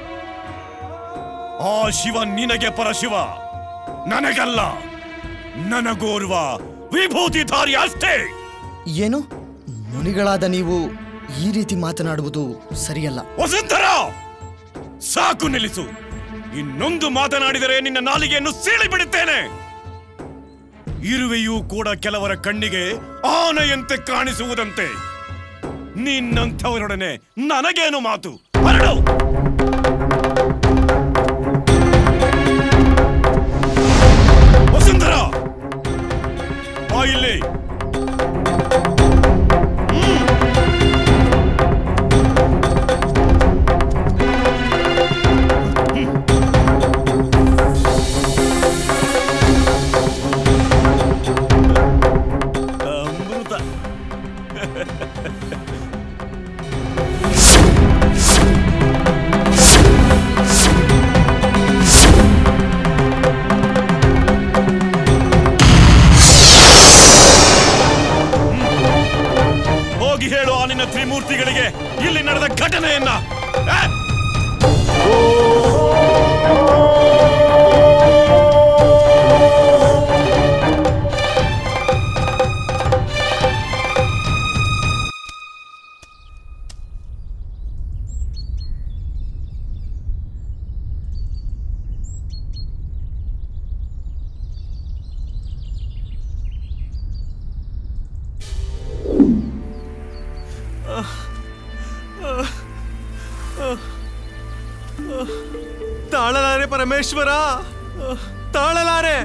ಆ ಶಿವ ನಿನಗೆ ಪರಶಿವ ನನಗಲ್ಲ ನನಗೋರ್ವ ವಿಭೂತಿಧಾರಿ ಅಷ್ಟೇ ಏನು ಮುನಿಗಳಾದ ನೀವು ಈ ರೀತಿ ಮಾತನಾಡುವುದು ಸರಿಯಲ್ಲ ವಸುಂಧರ ಸಾಕು ನಿಲ್ಲಿಸು ಇನ್ನೊಂದು ಮಾತನಾಡಿದರೆ ನಿನ್ನ ನಾಲಿಗೆಯನ್ನು ಸೀಳಿ ಬಿಡುತ್ತೇನೆ ಇರುವೆಯೂ ಕೂಡ ಕೆಲವರ ಕಣ್ಣಿಗೆ ಆನೆಯಂತೆ ಕಾಣಿಸುವುದಂತೆ ನಿನ್ನಂಥವರೊಡನೆ ನನಗೇನು ಮಾತು ಹೊರಡು ವಸುಂಧರ ತಾಳಲಾರೆ ಪರಮೇಶ್ವರ ತಾಳಲಾರೆ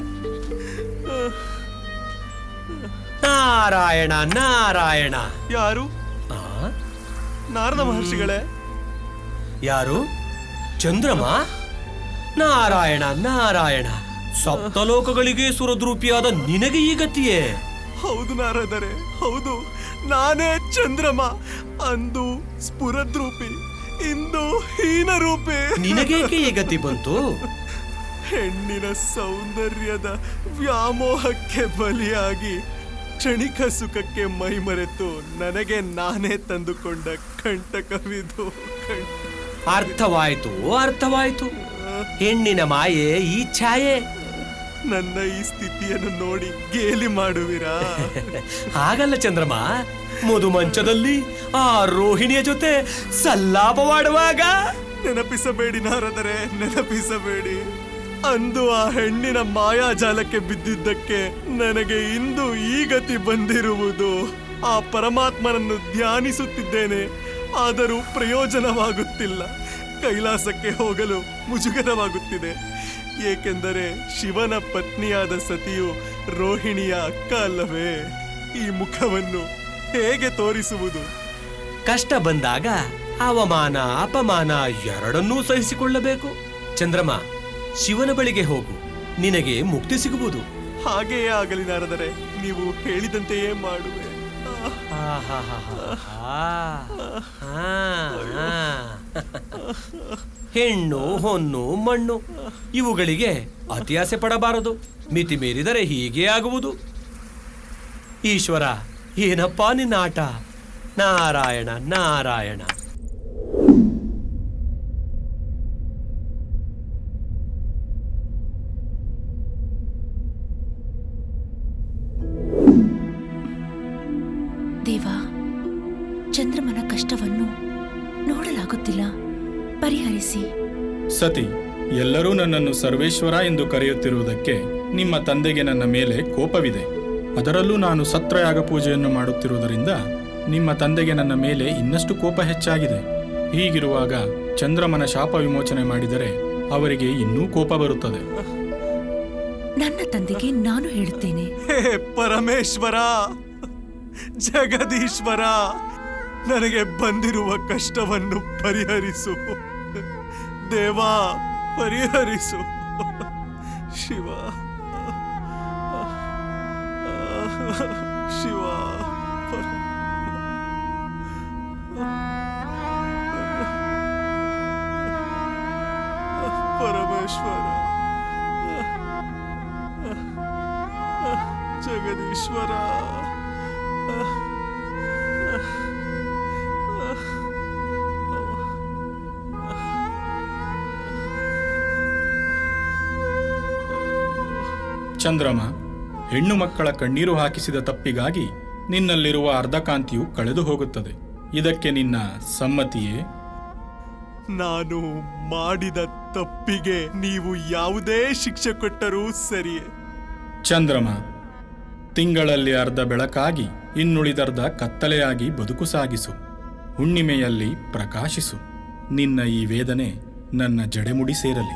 ನಾರಾಯಣ ನಾರಾಯಣ ಯಾರು ನಾರದ ಮಹರ್ಷಿಗಳೇ ಯಾರು ಚಂದ್ರಮ ನಾರಾಯಣ ನಾರಾಯಣ ಸಪ್ತಲೋಕಗಳಿಗೆ ಸುರದ್ರೂಪಿಯಾದ ನಿನಗೆ ಈ ಗತಿಯೇ ಹೌದು ನಾರದರೆ ಹೌದು ನಾನೇ ಚಂದ್ರಮ ಅಂದು ಸ್ಫುರದ್ರೂಪಿ ಇಂದು ಹೀನರೂಪಿ ನಿನಗೇಕೆ ಈ ಗತಿ ಬಂತು ಹೆಣ್ಣಿನ ಸೌಂದರ್ಯದ ವ್ಯಾಮೋಹಕ್ಕೆ ಬಲಿಯಾಗಿ ಕ್ಷಣಿಕ ಸುಖಕ್ಕೆ ಮೈಮರೆತು ನನಗೆ ನಾನೇ ತಂದುಕೊಂಡ ಕಂಟಕವಿದು ಕಂಟ ಅರ್ಥವಾಯ್ತು ಅರ್ಥವಾಯ್ತು ಹೆಣ್ಣಿನ ಮಾಯೆ ಈ ಛಾಯೆ ನನ್ನ ಈ ಸ್ಥಿತಿಯನ್ನು ನೋಡಿ ಗೇಲಿ ಮಾಡುವಿರಾ ಹಾಗಲ್ಲ ಚಂದ್ರಮ ಮಧುಮಂಚದಲ್ಲಿ ಆ ರೋಹಿಣಿಯ ಜೊತೆ ಸಲ್ಲಾಪವಾಡುವಾಗ ನೆನಪಿಸಬೇಡಿ ನಾರದರೆ ನೆನಪಿಸಬೇಡಿ ಅಂದು ಆ ಹೆಣ್ಣಿನ ಮಾಯಾಜಾಲಕ್ಕೆ ಬಿದ್ದಿದ್ದಕ್ಕೆ ನನಗೆ ಇಂದು ಈ ಗತಿ ಬಂದಿರುವುದು ಆ ಪರಮಾತ್ಮನನ್ನು ಧ್ಯಾನಿಸುತ್ತಿದ್ದೇನೆ ಆದರೂ ಪ್ರಯೋಜನವಾಗುತ್ತಿಲ್ಲ ಕೈಲಾಸಕ್ಕೆ ಹೋಗಲು ಮುಜುಗರವಾಗುತ್ತಿದೆ ಏಕೆಂದರೆ ಶಿವನ ಪತ್ನಿಯಾದ ಸತಿಯು ರೋಹಿಣಿಯ ಅಕ್ಕ ಅಲ್ಲವೇ ಈ ಮುಖವನ್ನು ಹೇಗೆ ತೋರಿಸುವುದು ಕಷ್ಟ ಬಂದಾಗ ಅವಮಾನ ಅಪಮಾನ ಎರಡನ್ನೂ ಸಹಿಸಿಕೊಳ್ಳಬೇಕು ಚಂದ್ರಮ ಶಿವನ ಬಳಿಗೆ ಹೋಗು ನಿನಗೆ ಮುಕ್ತಿ ಸಿಗುವುದು ಹಾಗೆಯೇ ಆಗಲಿ ನಾರದರೆ ನೀವು ಹೇಳಿದಂತೆಯೇ ಮಾಡುವೆ ಹೆಣ್ಣು ಹೊನ್ನು ಮಣ್ಣು ಇವುಗಳಿಗೆ ಅತಿ ಆಸೆ ಪಡಬಾರದು ಮಿತಿ ಮೀರಿದರೆ ಹೀಗೆ ಆಗುವುದು ಈಶ್ವರ ಏನಪ್ಪಾ ನಿನ್ನ ಆಟ ನಾರಾಯಣ ನಾರಾಯಣ ದೇವ ಚಂದ್ರಮನ ಕಷ್ಟವನ್ನು ನೋಡಲಾಗುತ್ತಿಲ್ಲ ಪರಿಹರಿಸಿ ಸತಿ ಎಲ್ಲರೂ ನನ್ನನ್ನು ಸರ್ವೇಶ್ವರ ಎಂದು ಕರೆಯುತ್ತಿರುವುದಕ್ಕೆ ನಿಮ್ಮ ತಂದೆಗೆ ನನ್ನ ಮೇಲೆ ಕೋಪವಿದೆ ಅದರಲ್ಲೂ ನಾನು ಸತ್ರಯಾಗ ಪೂಜೆಯನ್ನು ಮಾಡುತ್ತಿರುವುದರಿಂದ ನಿಮ್ಮ ತಂದೆಗೆ ನನ್ನ ಮೇಲೆ ಇನ್ನಷ್ಟು ಕೋಪ ಹೆಚ್ಚಾಗಿದೆ ಹೀಗಿರುವಾಗ ಚಂದ್ರಮನ ಶಾಪ ವಿಮೋಚನೆ ಮಾಡಿದರೆ ಅವರಿಗೆ ಇನ್ನೂ ಕೋಪ ಬರುತ್ತದೆ ನನ್ನ ತಂದೆಗೆ ನಾನು ಹೇಳುತ್ತೇನೆ ಹೇ ಪರಮೇಶ್ವರ ಜಗದೀಶ್ವರ ನನಗೆ ಬಂದಿರುವ ಕಷ್ಟವನ್ನು ಪರಿಹರಿಸು ದೇವಾ ಪರಿಹರಿಸು ಶಿವ ಶಿವ ಪರಮೇಶ್ವರ ಜಗದೀಶ್ವರ ಚಂದ್ರಮ ಹೆಣ್ಣು ಮಕ್ಕಳ ಕಣ್ಣೀರು ಹಾಕಿಸಿದ ತಪ್ಪಿಗಾಗಿ ನಿನ್ನಲ್ಲಿರುವ ಅರ್ಧಕಾಂತಿಯು ಕಳೆದು ಹೋಗುತ್ತದೆ ಇದಕ್ಕೆ ನಿನ್ನ ಸಮ್ಮತಿಯೇ ನಾನು ಮಾಡಿದ ತಪ್ಪಿಗೆ ನೀವು ಯಾವುದೇ ಶಿಕ್ಷೆ ಕೊಟ್ಟರೂ ಸರಿಯೇ ಚಂದ್ರಮ ತಿಂಗಳಲ್ಲಿ ಅರ್ಧ ಬೆಳಕಾಗಿ ಇನ್ನುಳಿದರ್ಧ ಕತ್ತಲೆಯಾಗಿ ಬದುಕು ಸಾಗಿಸು ಹುಣ್ಣಿಮೆಯಲ್ಲಿ ಪ್ರಕಾಶಿಸು ನಿನ್ನ ಈ ವೇದನೆ ನನ್ನ ಜಡೆಮುಡಿ ಸೇರಲಿ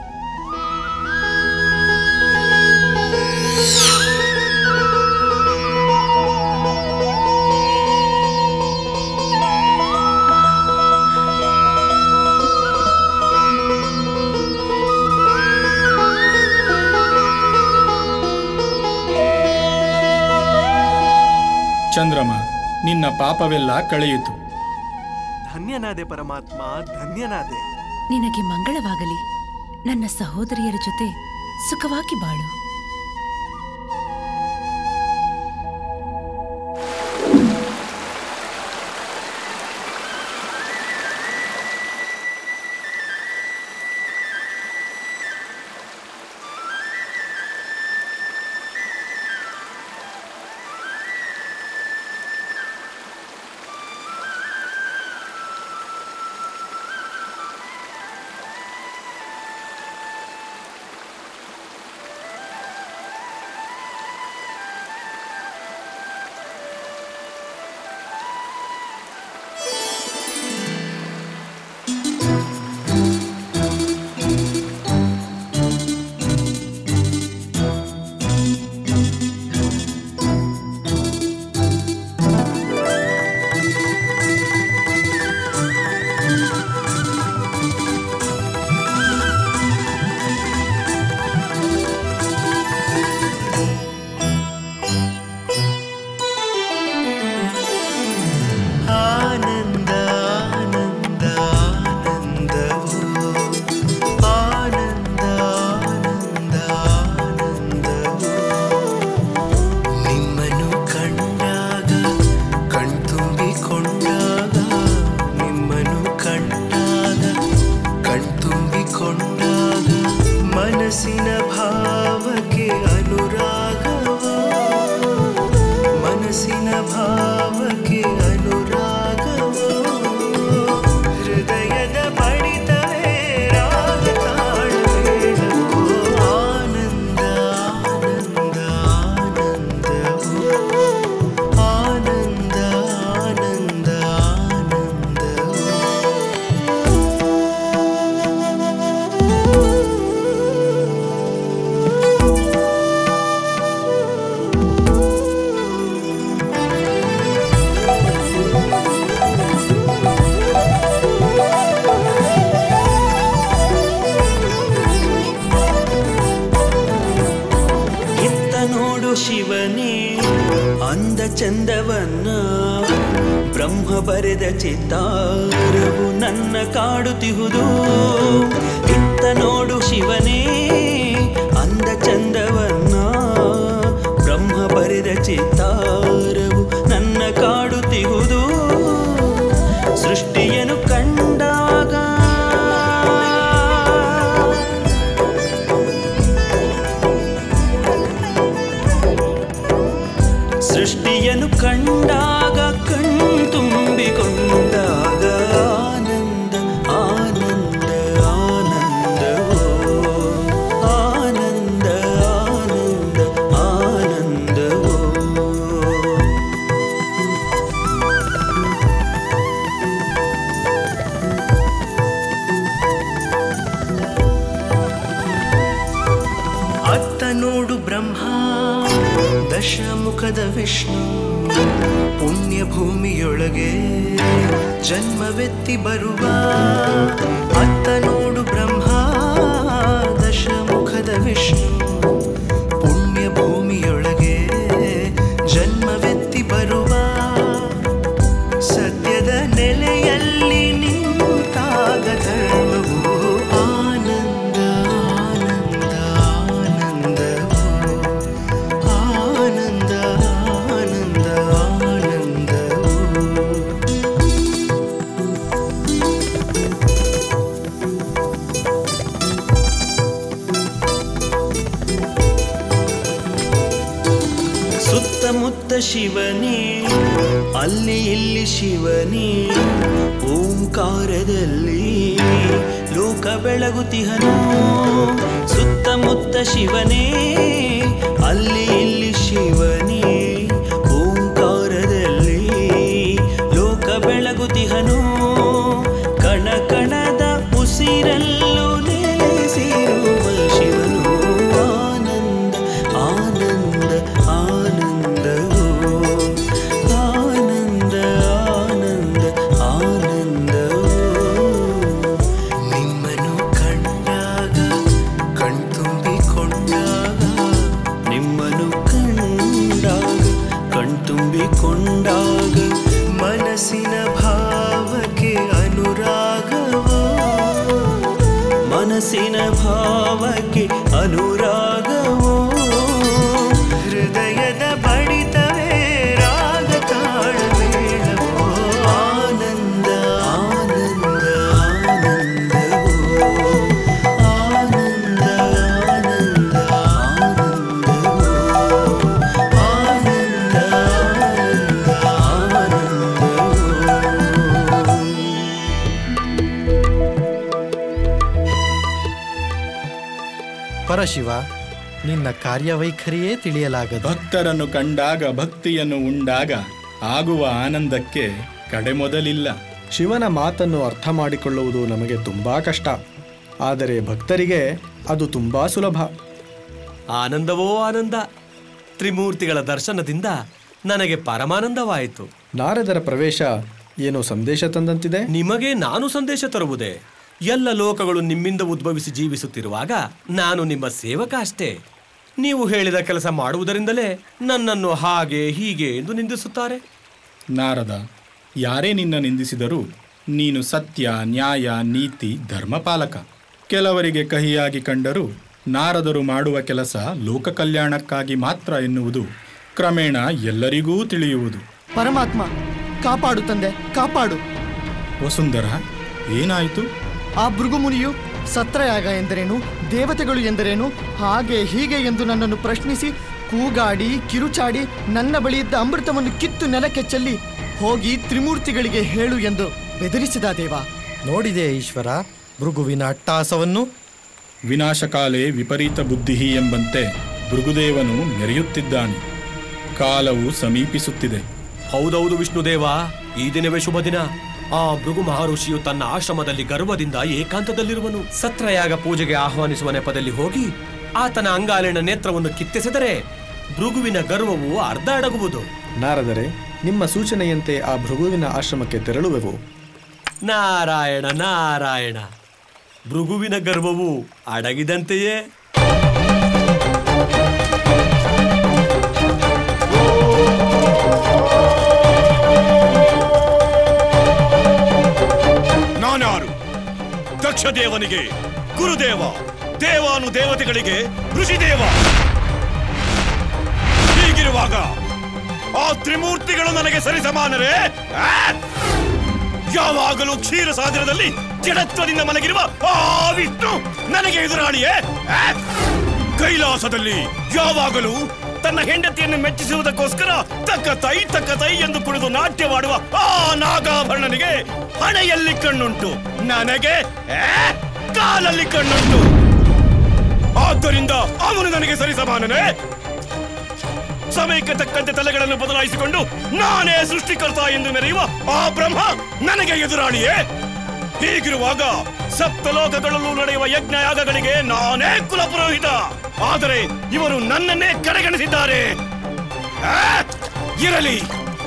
ಚಂದ್ರಮ ನಿನ್ನ ಪಾಪವೆಲ್ಲ ಕಳೆಯಿತು ಧನ್ಯನಾದೆ ಪರಮಾತ್ಮ ಧನ್ಯನಾದೆ ನಿನಗೆ ಮಂಗಳವಾಗಲಿ ನನ್ನ ಸಹೋದರಿಯರ ಜೊತೆ ಸುಖವಾಗಿ ಬಾಳು ಮನಸ್ಸಿನ ಭಾವಕ್ಕೆ ಅನುರಾಗವೋ ಮನಸ್ಸಿನ ಭಾವಕ್ಕೆ ಅನುರಾಗವೋ ಹೃದಯದ ಬಡಿತವೇ ರಾಗ ತಾಳವೇಳವೋ ಆನಂದ ಆನಂದ ಆನಂದವೋ ಆನಂದ ಆನಂದ ಆನಂದವೋ ಇತ್ತ ನೋಡು ಶಿವನೇ ಅಂದ ಚಂದವನ್ನ ಬ್ರಹ್ಮ ಬರೆದ ಚಿತ್ತಾರವು ನನ್ನ ಕಾಡುತ್ತಿಹುದು ಇತ್ತ ನೋಡು ಶಿವನೇ ಅಂದ ಚಂದವನ್ನ ಬ್ರಹ್ಮ ಬರೆದ ಚಿತ್ತಾರವು ನನ್ನ ಕಾಡುತ್ತಿಹುದು ಸೃಷ್ಟಿಯನ್ನು ಕಂಡಾಗ ಸೃಷ್ಟಿಯನ್ನು ಕಂಡಾಗ ಕಣ್ತುಂಬಿಕೊಂಡಾಗ ಆನಂದ ಆನಂದ ಆನಂದವೋ ಆನಂದ ಆನಂದ ಆನಂದವೋ ಅತ್ತ ನೋಡು ಬ್ರಹ್ಮ ದಶಮುಖದ ವಿಷ್ಣು ಪುಣ್ಯ ಭೂಮಿಯೊಳಗೆ ಜನ್ಮವೆತ್ತಿ ಬರುವ ಅತ್ತ ನೋಡು ಬ್ರಹ್ಮ ದಶಮುಖದ ವಿಷ್ಣು ಪುಣ್ಯ ಭೂಮಿಯೊಳಗೆ ಜನ್ಮವೆತ್ತಿ ಬರುವ ಸತ್ಯದ ನೆಲೆಯಲ್ಲಿ ನಿಂತಾಗ ಧರ್ಮವು ಆನಂದ ಆನಂದ ಆನಂದವು ಆನಂದ ಆನಂದ ಆನಂದವು ಸುತ್ತಮುತ್ತ ಶಿವನೇ ಅಲ್ಲಿ ಇಲ್ಲಿ ಶಿವನೇ ಓಂಕಾರದಲ್ಲಿ ಲೋಕ ಬೆಳಗುತಿಹನು ಸುತ್ತಮುತ್ತ ಶಿವನೇ ಅಲ್ಲಿ ಇಲ್ಲಿ ಶಿವನೇ ಓಂಕಾರದಲ್ಲಿ ಲೋಕ ಬೆಳಗುತಿಹನು ಕಣ ಕಣದ ಉಸಿರಲ್ಲೂ ನೆಲೆಸಿರುವ ಶಿವನು ಆನಂದ ಆನಂದ ಆನಂದವೋ ಆನಂದ ಆನಂದ ಆನಂದವೋ ನಿಮ್ಮನ್ನು ಕಂಡಾಗ ಕಣ್ತುಂಬಿಕೊಂಡಾಗ ನಿಮ್ಮನ್ನು ಕಂಡಾಗ ಕಣ್ತುಂಬಿಕೊಂಡಾಗ ಮನಸ್ಸಿನ ಭಾವಕ್ಕೆ ಅನುರಾಗವೋ ಮನಸ್ಸಿನ ಭಾವಕ್ಕೆ ಅನುರಾಗವೋ ಹೃದಯದ ಬಡಿತವೇ ರಾಗ ತಾಳಮೇಳವೋ ಆನಂದ ಆನಂದ ಆನಂದವೋ ಆನಂದ ಆನಂದ ಆನಂದವೋ ಆನಂದ ಆನಂದ ಆನಂದವೋ ಪರಶಿವ ನಿನ್ನ ಕಾರ್ಯವೈಖರಿಯೇ ತಿಳಿಯಲಾಗದು ಭಕ್ತರನ್ನು ಕಂಡಾಗ ಭಕ್ತಿಯನ್ನು ಉಂಡಾಗ ಆಗುವ ಆನಂದಕ್ಕೆ ಕಡೆ ಮೊದಲಿಲ್ಲ ಶಿವನ ಮಾತನ್ನು ಅರ್ಥ ಮಾಡಿಕೊಳ್ಳುವುದು ನಮಗೆ ತುಂಬಾ ಕಷ್ಟ ಆದರೆ ಭಕ್ತರಿಗೆ ಅದು ತುಂಬಾ ಸುಲಭ ಆನಂದವೋ ಆನಂದ ತ್ರಿಮೂರ್ತಿಗಳ ದರ್ಶನದಿಂದ ನನಗೆ ಪರಮಾನಂದವಾಯಿತು ನಾರದರ ಪ್ರವೇಶ ಏನೋ ಸಂದೇಶ ತಂದಂತಿದೆ ನಿಮಗೆ ನಾನು ಸಂದೇಶ ತರುವುದೇ ಎಲ್ಲ ಲೋಕಗಳು ನಿಮ್ಮಿಂದ ಉದ್ಭವಿಸಿ ಜೀವಿಸುತ್ತಿರುವಾಗ ನಾನು ನಿಮ್ಮ ಸೇವಕ ಅಷ್ಟೇ ನೀವು ಹೇಳಿದ ಕೆಲಸ ಮಾಡುವುದರಿಂದಲೇ ನನ್ನನ್ನು ಹಾಗೆ ಹೀಗೆ ಎಂದು ನಿಂದಿಸುತ್ತಾರೆ ನಾರದ ಯಾರೇ ನಿನ್ನ ನಿಂದಿಸಿದರೂ ನೀನು ಸತ್ಯ ನ್ಯಾಯ ನೀತಿ ಧರ್ಮಪಾಲಕ ಕೆಲವರಿಗೆ ಕಹಿಯಾಗಿ ಕಂಡರೂ ನಾರದರು ಮಾಡುವ ಕೆಲಸ ಲೋಕ ಕಲ್ಯಾಣಕ್ಕಾಗಿ ಮಾತ್ರ ಎನ್ನುವುದು ಕ್ರಮೇಣ ಎಲ್ಲರಿಗೂ ತಿಳಿಯುವುದು ಪರಮಾತ್ಮ ಕಾಪಾಡು ತಂದೆ ಕಾಪಾಡು ವಸುಂಧರ ಏನಾಯಿತು ಆ ಭೃಗುಮುನಿಯು ಸತ್ರಯಾಗ ಎಂದರೇನು ದೇವತೆಗಳು ಎಂದರೇನು ಹಾಗೆ ಹೀಗೆ ಎಂದು ನನ್ನನ್ನು ಪ್ರಶ್ನಿಸಿ ಕೂಗಾಡಿ ಕಿರುಚಾಡಿ ನನ್ನ ಬಳಿಯಿದ್ದ ಅಮೃತವನ್ನು ಕಿತ್ತು ನೆಲಕ್ಕೆ ಚೆಲ್ಲಿ ಹೋಗಿ ತ್ರಿಮೂರ್ತಿಗಳಿಗೆ ಹೇಳು ಎಂದು ಬೆದರಿಸಿದ ದೇವ ನೋಡಿದೆ ಈಶ್ವರ ಭೃಗುವಿನ ಅಟ್ಟಹಾಸವನ್ನು ವಿನಾಶಕಾಲೇ ವಿಪರೀತ ಬುದ್ಧಿ ಎಂಬಂತೆ ಭೃಗುದೇವನು ಮೆರೆಯುತ್ತಿದ್ದಾನೆ ಕಾಲವು ಸಮೀಪಿಸುತ್ತಿದೆ ಹೌದೌದು ವಿಷ್ಣುದೇವ ಈ ದಿನವೇ ಶುಭ ದಿನ ಆ ಭೃಗು ಮಹರ್ಷಿಯು ತನ್ನ ಆಶ್ರಮದಲ್ಲಿ ಗರ್ವದಿಂದ ಏಕಾಂತದಲ್ಲಿರುವನು ಸತ್ರಯಾಗ ಪೂಜೆಗೆ ಆಹ್ವಾನಿಸುವ ನೆಪದಲ್ಲಿ ಹೋಗಿ ಆತನ ಅಂಗಾಲಿನ ನೇತ್ರವನ್ನು ಕಿತ್ತೆಸೆದರೆ ಭೃಗುವಿನ ಗರ್ವವು ಅರ್ಧ ಅಡಗುವುದು ನಾರದರೆ ನಿಮ್ಮ ಸೂಚನೆಯಂತೆ ಆ ಭೃಗುವಿನ ಆಶ್ರಮಕ್ಕೆ ತೆರಳುವೆವು ನಾರಾಯಣ ನಾರಾಯಣ ಭೃಗುವಿನ ಗರ್ವವು ಅಡಗಿದಂತೆಯೇ ನಾನಾರು ದಕ್ಷ ದೇವನಿಗೆ ಗುರುದೇವ ದೇವಾನು ದೇವತೆಗಳಿಗೆ ಋಷಿದೇವ ಹೀಗಿರುವಾಗ ಆ ತ್ರಿಮೂರ್ತಿಗಳು ನನಗೆ ಸರಿಸಮಾನರೇ ಆ? ಯಾವಾಗಲೂ ಕ್ಷೀರ ಸಾಗರದಲ್ಲಿ ಜಡತ್ವದಿಂದ ಮಲಗಿರುವ ಆ ವಿಷ್ಣು ನನಗೆ ಎದುರಾಳಿಯೇ ಆ? ಕೈಲಾಸದಲ್ಲಿ ಯಾವಾಗಲೂ ತನ್ನ ಹೆಂಡತಿಯನ್ನು ಮೆಚ್ಚಿಸುವುದಕ್ಕೋಸ್ಕರ ತಕ್ಕ ತೈ ತಕ್ಕ ತೈ ಎಂದು ಕುಳಿದು ನಾಟ್ಯವಾಡುವ ಆ ನಾಗಾಭರಣನಿಗೆ ಹಣೆಯಲ್ಲಿ ಕಣ್ಣುಂಟು ನನಗೆ ಆ, ಕಾಲಲ್ಲಿ ಕಣ್ಣುಂಟು ಆದ್ದರಿಂದ ಅವನು ನನಗೆ ಸರಿಸಮಾನನೇ ಸಮಯಕ್ಕೆ ತಕ್ಕಂತೆ ತಲೆಗಳನ್ನು ಬದಲಾಯಿಸಿಕೊಂಡು ನಾನೇ ಸೃಷ್ಟಿಕರ್ತ ಎಂದು ಮೆರೆಯುವ ಆ ಬ್ರಹ್ಮ ನನಗೆ ಎದುರಾಳಿಯೇ ಹೀಗಿರುವಾಗ ಸಪ್ತಲೋಕಗಳಲ್ಲೂ ನಡೆಯುವ ಯಜ್ಞ ಯಾಗಗಳಿಗೆ ನಾನೇ ಕುಲಪುರೋಹಿತ ಆದರೆ ಇವರು ನನ್ನನ್ನೇ ಕಡೆಗಣಿಸಿದ್ದಾರೆ ಆ, ಇರಲಿ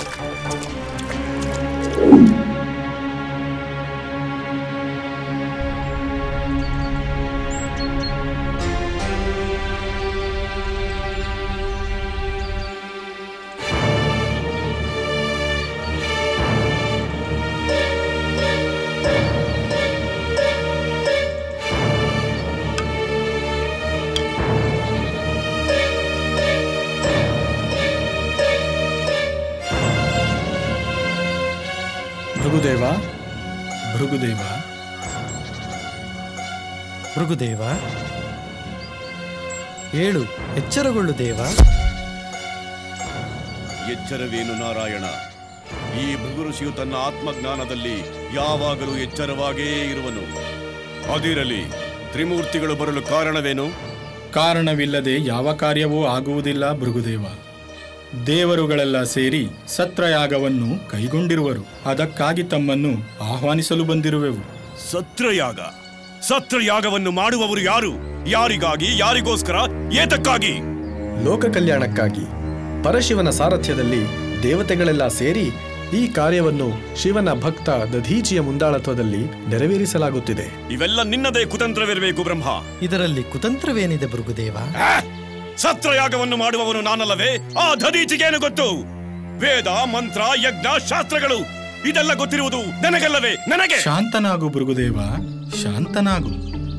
ಭೃಗುದೇವ ಭೃಗುದೇವ ಭೃಗುದೇವ ಏಳು ಎಚ್ಚರಗೊಳ್ಳು ದೇವ ಎಚ್ಚರವೇನು ನಾರಾಯಣ ಈ ಭೃಗುಋಷಿಯು ತನ್ನ ಆತ್ಮಜ್ಞಾನದಲ್ಲಿ ಯಾವಾಗಲೂ ಎಚ್ಚರವಾಗೇ ಇರುವನು ಅದಿರಲಿ ತ್ರಿಮೂರ್ತಿಗಳು ಬರಲು ಕಾರಣವೇನು ಕಾರಣವಿಲ್ಲದೆ ಯಾವ ಕಾರ್ಯವೂ ಆಗುವುದಿಲ್ಲ ಭೃಗುದೇವ ದೇವರುಗಳೆಲ್ಲ ಸೇರಿ ಸತ್ರಯಾಗವನ್ನು ಕೈಗೊಂಡಿರುವರು ಅದಕ್ಕಾಗಿ ತಮ್ಮನ್ನು ಆಹ್ವಾನಿಸಲು ಬಂದಿರುವೆವು ಸತ್ರಯಾಗ ಸತ್ರಯಾಗವನ್ನು ಮಾಡುವವರು ಯಾರು ಯಾರಿಗಾಗಿ ಯಾರಿಗೋಸ್ಕರ ಏತಕ್ಕಾಗಿ ಲೋಕ ಕಲ್ಯಾಣಕ್ಕಾಗಿ ಪರಶಿವನ ಸಾರಥ್ಯದಲ್ಲಿ ದೇವತೆಗಳೆಲ್ಲ ಸೇರಿ ಈ ಕಾರ್ಯವನ್ನು ಶಿವನ ಭಕ್ತ ದಧೀಚಿಯ ಮುಂದಾಳತ್ವದಲ್ಲಿ ನೆರವೇರಿಸಲಾಗುತ್ತಿದೆ ಇವೆಲ್ಲ ನಿನ್ನದೇ ಕುತಂತ್ರವಿರಬೇಕು ಬ್ರಹ್ಮ ಇದರಲ್ಲಿ ಕುತಂತ್ರವೇನಿದೆ ಭೃಗುದೇವ ಆ! ಸತ್ರಯಾಗವನ್ನು ಮಾಡುವವನು ನಾನಲ್ಲವೇ ಆ ದದೀಚಿಗೇನು ಗೊತ್ತು ವೇದ ಮಂತ್ರ ಯಜ್ಞ ಶಾಸ್ತ್ರಗಳು ಇದೆಲ್ಲ ಗೊತ್ತಿರುವುದು ನನಗಲ್ಲವೇ ನನಗೆ ಶಾಂತನಾಗು ಭೃಗುದೇವ ಶಾಂತನಾಗು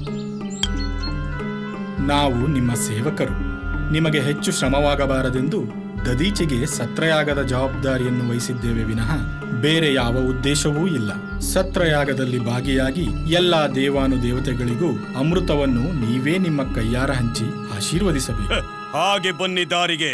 ನಾವು ನಿಮ್ಮ ಸೇವಕರು ನಿಮಗೆ ಹೆಚ್ಚು ಶ್ರಮವಾಗಬಾರದೆಂದು ದದೀಚಿಗೆ ಸತ್ರಯಾಗದ ಜವಾಬ್ದಾರಿಯನ್ನು ವಹಿಸಿದ್ದೇವೆ ವಿನಃ ಬೇರೆ ಯಾವ ಉದ್ದೇಶವೂ ಇಲ್ಲ ಸತ್ರಯಾಗದಲ್ಲಿ ಭಾಗಿಯಾಗಿ ಎಲ್ಲಾ ದೇವಾನು ದೇವತೆಗಳಿಗೂ ಅಮೃತವನ್ನು ನೀವೇ ನಿಮ್ಮ ಕೈಯಾರ ಹಂಚಿ ಆಶೀರ್ವದಿಸಬೇಕು ಹಾಗೆ ಬನ್ನಿ ದಾರಿಗೆ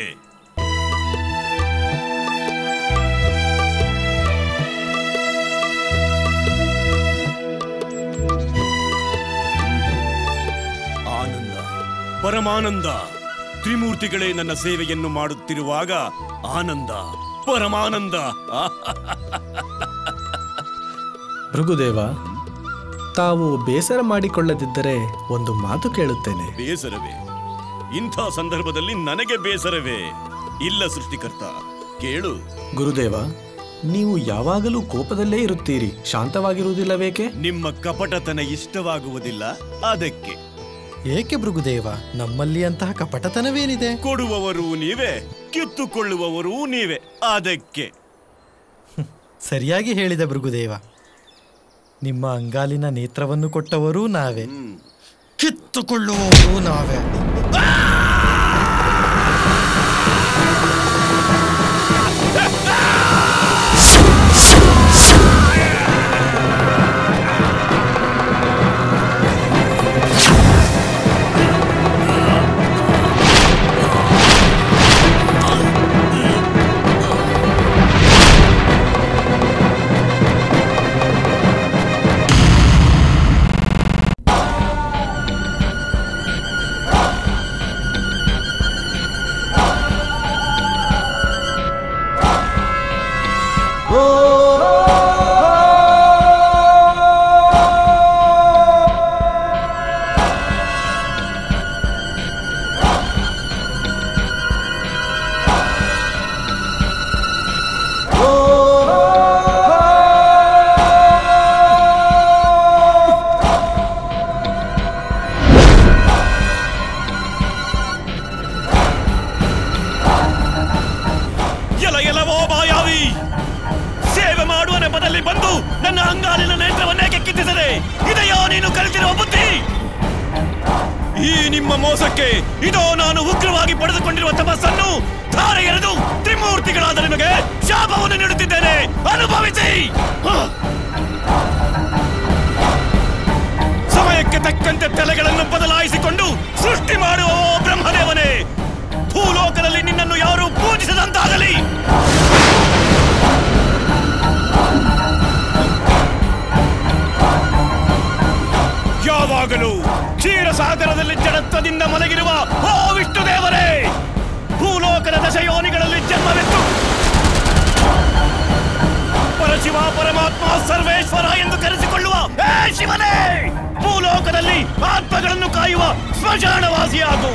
ಆನಂದ ಪರಮಾನಂದ ತ್ರಿಮೂರ್ತಿಗಳೇ ನನ್ನ ಸೇವೆಯನ್ನು ಮಾಡುತ್ತಿರುವಾಗ ಆನಂದ ಪರಮಾನಂದ ಭೃಗುದೇವ ತಾವು ಬೇಸರ ಮಾಡಿಕೊಳ್ಳದಿದ್ದರೆ ಒಂದು ಮಾತು ಕೇಳುತ್ತೇನೆ ಬೇಸರವೇ ಇಂಥ ಸಂದರ್ಭದಲ್ಲಿ ನನಗೆ ಬೇಸರವೇ ಇಲ್ಲ ಸೃಷ್ಟಿಕರ್ತ ಕೇಳು ಗುರುದೇವ ನೀವು ಯಾವಾಗಲೂ ಕೋಪದಲ್ಲೇ ಇರುತ್ತೀರಿ ಶಾಂತವಾಗಿರುವುದಿಲ್ಲವೇಕೆ ನಿಮ್ಮ ಕಪಟತನ ಇಷ್ಟವಾಗುವುದಿಲ್ಲ ಅದಕ್ಕೆ ಏಕೆ ಭೃಗುದೇವ ನಮ್ಮಲ್ಲಿ ಅಂತಹ ಕಪಟತನವೇನಿದೆ ಕೊಡುವವರು ನೀವೇ ಕಿತ್ತುಕೊಳ್ಳುವವರು ನೀವೇ ಅದಕ್ಕೆ ಸರಿಯಾಗಿ ಹೇಳಿದ ಭೃಗುದೇವ ನಿಮ್ಮ ಅಂಗಾಲಿನ ನೇತ್ರವನ್ನು ಕೊಟ್ಟವರೂ ನಾವೇ ಕಿತ್ತುಕೊಳ್ಳುವವರೂ ನಾವೇ ಮೋಸಕ್ಕೆ ಇದೋ ನಾನು ಉಗ್ರವಾಗಿ ಪಡೆದುಕೊಂಡಿರುವ ತಪಸ್ಸನ್ನು ಧಾರೆ ಎರೆದು ತ್ರಿಮೂರ್ತಿಗಳಾದ ನಿಮಗೆ ಶಾಪವನ್ನು ನೀಡುತ್ತಿದ್ದೇನೆ ಅನುಭವಿಸಿ ಹ! ಸಮಯಕ್ಕೆ ತಕ್ಕಂತೆ ತಲೆಗಳನ್ನು ಬದಲಾಯಿಸಿಕೊಂಡು ಸೃಷ್ಟಿ ಮಾಡುವ ಓ ಬ್ರಹ್ಮದೇವನೇ ಭೂಲೋಕದಲ್ಲಿ ನಿನ್ನನ್ನು ಯಾರು ಪೂಜಿಸದಂತಾಗಲಿ ಯಾವಾಗಲೂ ಕ್ಷೀರಸಾಗರದಲ್ಲಿ ಜಡತ್ವದಿಂದ ಮಲಗಿರುವ ಓ ವಿಷ್ಣು ದೇವರೇ ಭೂಲೋಕದ ದಶಯೋನಿಗಳಲ್ಲಿ ಜನ್ಮವೆತ್ತು ಪರಶಿವ ಪರಮಾತ್ಮ ಸರ್ವೇಶ್ವರ ಎಂದು ಕರೆಸಿಕೊಳ್ಳುವ ಹೇ ಶಿವನೇ ಭೂಲೋಕದಲ್ಲಿ ಆತ್ಮಗಳನ್ನು ಕಾಯುವ ಸ್ಮಶಾನವಾಸಿಯಾಗು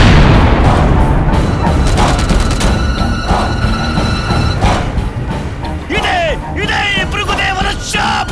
ಇದೇ ಇದೇ ಭೃಗುದೇವರ ಶಾಪ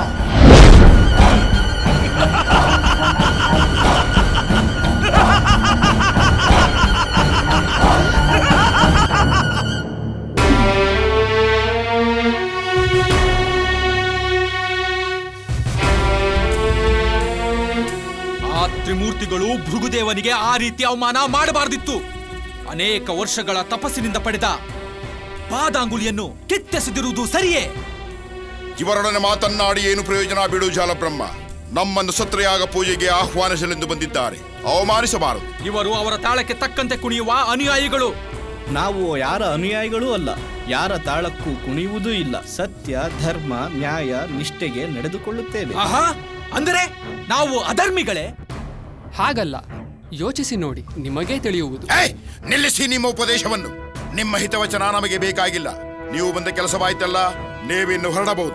ಆ ತ್ರಿಮೂರ್ತಿಗಳು ಭೃಗುದೇವನಿಗೆ ಆ ರೀತಿ ಅವಮಾನ ಮಾಡಬಾರದಿತ್ತು ಅನೇಕ ವರ್ಷಗಳ ತಪಸ್ಸಿನಿಂದ ಪಡೆದ ಪಾದಾಂಗುಲಿಯನ್ನು ಕಿತ್ತೆಸೆದಿರುವುದು ಸರಿಯೇ ಇವರೊಡನೆ ಮಾತನ್ನಾಡಿ ಏನು ಪ್ರಯೋಜನ ಬಿಡು ಜಾಲಬ್ರಹ್ಮ ನಮ್ಮನ್ನು ಸತ್ರಯಾಗ ಪೂಜೆಗೆ ಆಹ್ವಾನಿಸಲೆಂದು ಬಂದಿದ್ದಾರೆ ಅವಮಾನಿಸಬಾರದು ಇವರು ಅವರ ತಾಳಕ್ಕೆ ತಕ್ಕಂತೆ ಕುಣಿಯುವ ಅನುಯಾಯಿಗಳು ನಾವು ಯಾರ ಅನುಯಾಯಿಗಳೂ ಅಲ್ಲ ಯಾರ ತಾಳಕ್ಕೂ ಕುಣಿಯುವುದೂ ಇಲ್ಲ ಸತ್ಯ ಧರ್ಮ ನ್ಯಾಯ ನಿಷ್ಠೆಗೆ ನಡೆದುಕೊಳ್ಳುತ್ತೇವೆ ಆಹಾ ಅಂದರೆ ನಾವು ಅಧರ್ಮಿಗಳೇ ಹಾಗಲ್ಲ ಯೋಚಿಸಿ ನೋಡಿ ನಿಮಗೇ ತಿಳಿಯುವುದು ಏಯ್ ನಿಲ್ಲಿಸಿ ನಿಮ್ಮ ಉಪದೇಶವನ್ನು ನಿಮ್ಮ ಹಿತವಚನ ನಮಗೆ ಬೇಕಾಗಿಲ್ಲ ನೀವು ಬಂದ ಕೆಲಸವಾಯ್ತಲ್ಲ ನೀವಿನ್ನು ಹೊರಡಬಹುದು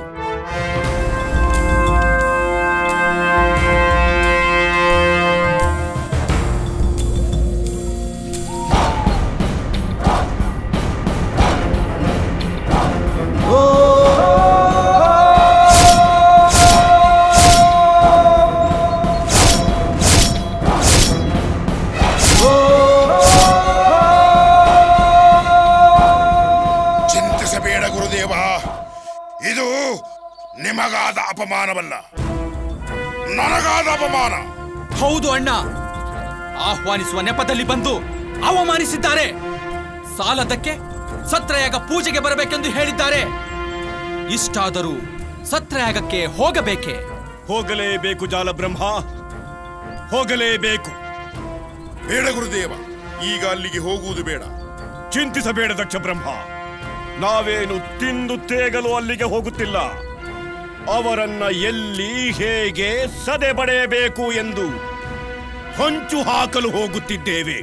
ಚಿಂತಿಸಬೇಡ ಗುರುದೇವ ಇದು ನಿಮಗಾದ ಅಪಮಾನವಲ್ಲ ನನಗಾದ ಅಪಮಾನ ಹೌದು ಅಣ್ಣ ಆಹ್ವಾನಿಸುವ ನೆಪದಲ್ಲಿ ಬಂದು ಅವಮಾನಿಸಿದ್ದಾರೆ ಸಾಲದಕ್ಕೆ ಸತ್ರಯಾಗ ಪೂಜೆಗೆ ಬರಬೇಕೆಂದು ಹೇಳಿದ್ದಾರೆ ಇಷ್ಟಾದರೂ ಸತ್ರಯಾಗಕ್ಕೆ ಹೋಗಬೇಕೆ ಹೋಗಲೇಬೇಕು ಜಾಲಬ್ರಹ್ಮ ಹೋಗಲೇಬೇಕು ಬೇಡ ಗುರುದೇವ ಈಗ ಅಲ್ಲಿಗೆ ಹೋಗುವುದು ಬೇಡ ಚಿಂತಿಸಬೇಡ ದಕ್ಷ ಬ್ರಹ್ಮ ನಾವೇನು ತಿಂದು ತೇಗಲು ಅಲ್ಲಿಗೆ ಹೋಗುತ್ತಿಲ್ಲ ಅವರನ್ನ ಎಲ್ಲಿ ಹೇಗೆ ಸದೆ ಬಡೆಯಬೇಕು ಎಂದು ಹೊಂಚು ಹಾಕಲು ಹೋಗುತ್ತಿದ್ದೇವೆ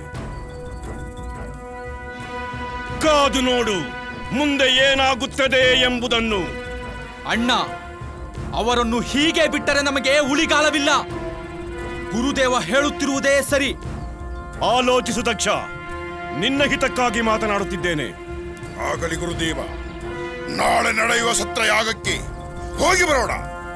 ಕಾದು ನೋಡು ಮುಂದೆ ಏನಾಗುತ್ತದೆ ಎಂಬುದನ್ನು ಅಣ್ಣ ಅವರನ್ನು ಹೀಗೆ ಬಿಟ್ಟರೆ ನಮಗೆ ಉಳಿಗಾಲವಿಲ್ಲ ಗುರುದೇವ ಹೇಳುತ್ತಿರುವುದೇ ಸರಿ ಆಲೋಚಿಸು ದಕ್ಷ ನಿನ್ನ ಹಿತಕ್ಕಾಗಿ ಮಾತನಾಡುತ್ತಿದ್ದೇನೆ ಆಗಲಿ ಗುರುದೇವ ನಾಳೆ ನಡೆಯುವ ಸತ್ರಯಾಗಕ್ಕೆ ಹೋಗಿ ಬರೋಣ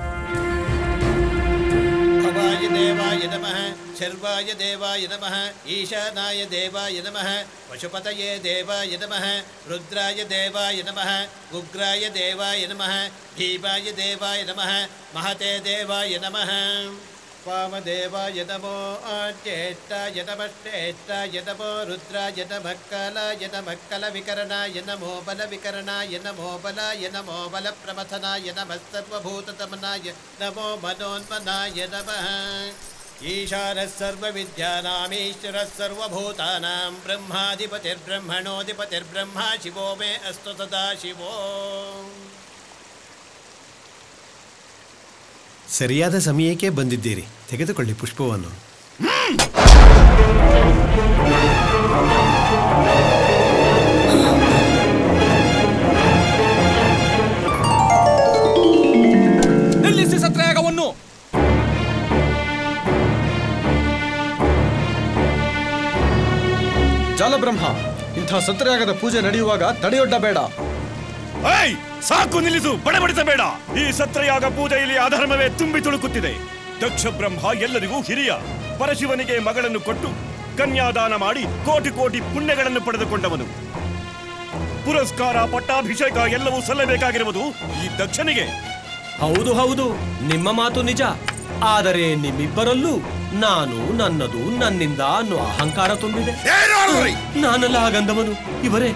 ಭವಾಯ ದೇವಾಯ ನಮಃ ಶರ್ವಾಯ ದೇವಾಯ ನಮಃ ಈಶಾನಾಯ ದೇವಾಯ ನಮಃ ಪಶುಪತಯೇ ದೇವಾಯ ನಮಃ ರುದ್ರಾಯ ದೇವಾಯ ನಮಃ ಉಗ್ರಾಯ ದೇವಾಯ ನಮಃ ಭೀಮಾಯ ದೇವಾಯ ನಮಃ ಮಹತೆ ದೇವಾಯ ನಮಃ ವಾಮದೇವಾಯ ನಮೋ ಜ್ಯೇಷ್ಠಾಯ ನಮಃ ಶ್ರೇಷ್ಠಾಯ ನಮೋ ರುದ್ರಾಯ ನಮಃ ಕಾಲಾಯ ನಮಃ ಕಲವಿಕರಣಾಯ ನಮೋ ಬಲವಿಕರಣಾಯ ನಮೋ ಬಲಾಯ ನಮೋ ಬಲಪ್ರಮಥನಾಯ ನಮಃ ಸರ್ವಭೂತತಮನಾಯ ನಮೋ ಮನೋನ್ಮನಾಯ ನಮಃ ಈಶಾನಃ ಸರ್ವವಿದ್ಯಾನಾಮೀಶ್ವರಃ ಸರ್ವಭೂತಾನಾಂ ಬ್ರಹ್ಮಾಧಿಪತಿರ್ಬ್ರಹ್ಮಣೋಧಿಪತಿರ್ಬ್ರಹ್ಮ ಶಿವೋ ಮೇ ಅಸ್ತು ಸದಾ ಶಿವೋ ಸರಿಯಾದ ಸಮಯಕ್ಕೆ ಬಂದಿದ್ದೀರಿ ತೆಗೆದುಕೊಳ್ಳಿ ಪುಷ್ಪವನ್ನು ನಿಲ್ಲಿಸಿ ಸತ್ರಯಾಗವನ್ನು ಜಾಲಬ್ರಹ್ಮ ಇಂಥ ಸತ್ರಯಾಗದ ಪೂಜೆ ನಡೆಯುವಾಗ ತಡೆಯೊಡ್ಡ ಬೇಡ ಏಯ್ ಸಾಕು ನಿಲ್ಲಿಸು ಬಡಬಡಿಸಬೇಡ ಈ ಸತ್ರಯಾಗ ಪೂಜೆಯಲ್ಲಿ ಅಧರ್ಮವೇ ತುಂಬಿ ತುಳುಕುತ್ತಿದೆ ದಕ್ಷ ಬ್ರಹ್ಮ ಎಲ್ಲರಿಗೂ ಹಿರಿಯ ಪರಶಿವನಿಗೆ ಮಗಳನ್ನು ಕೊಟ್ಟು ಕನ್ಯಾದಾನ ಮಾಡಿ ಕೋಟಿ ಕೋಟಿ ಪುಣ್ಯಗಳನ್ನು ಪಡೆದುಕೊಂಡವನು ಪುರಸ್ಕಾರ ಪಟ್ಟಾಭಿಷೇಕ ಎಲ್ಲವೂ ಸಲ್ಲಬೇಕಾಗಿರುವುದು ಈ ದಕ್ಷನಿಗೆ ಹೌದು ಹೌದು ನಿಮ್ಮ ಮಾತು ನಿಜ ಆದರೆ ನಿಮ್ಮಿಬ್ಬರಲ್ಲೂ ನಾನು ನನ್ನದು ನನ್ನಿಂದ ಅನ್ನೋ ಅಹಂಕಾರ ತುಂಬಿದೆ ಏನು ಆಡುವರಿ? ನಾನಲ್ಲ ಆಗಂದವನು ಇವರೇ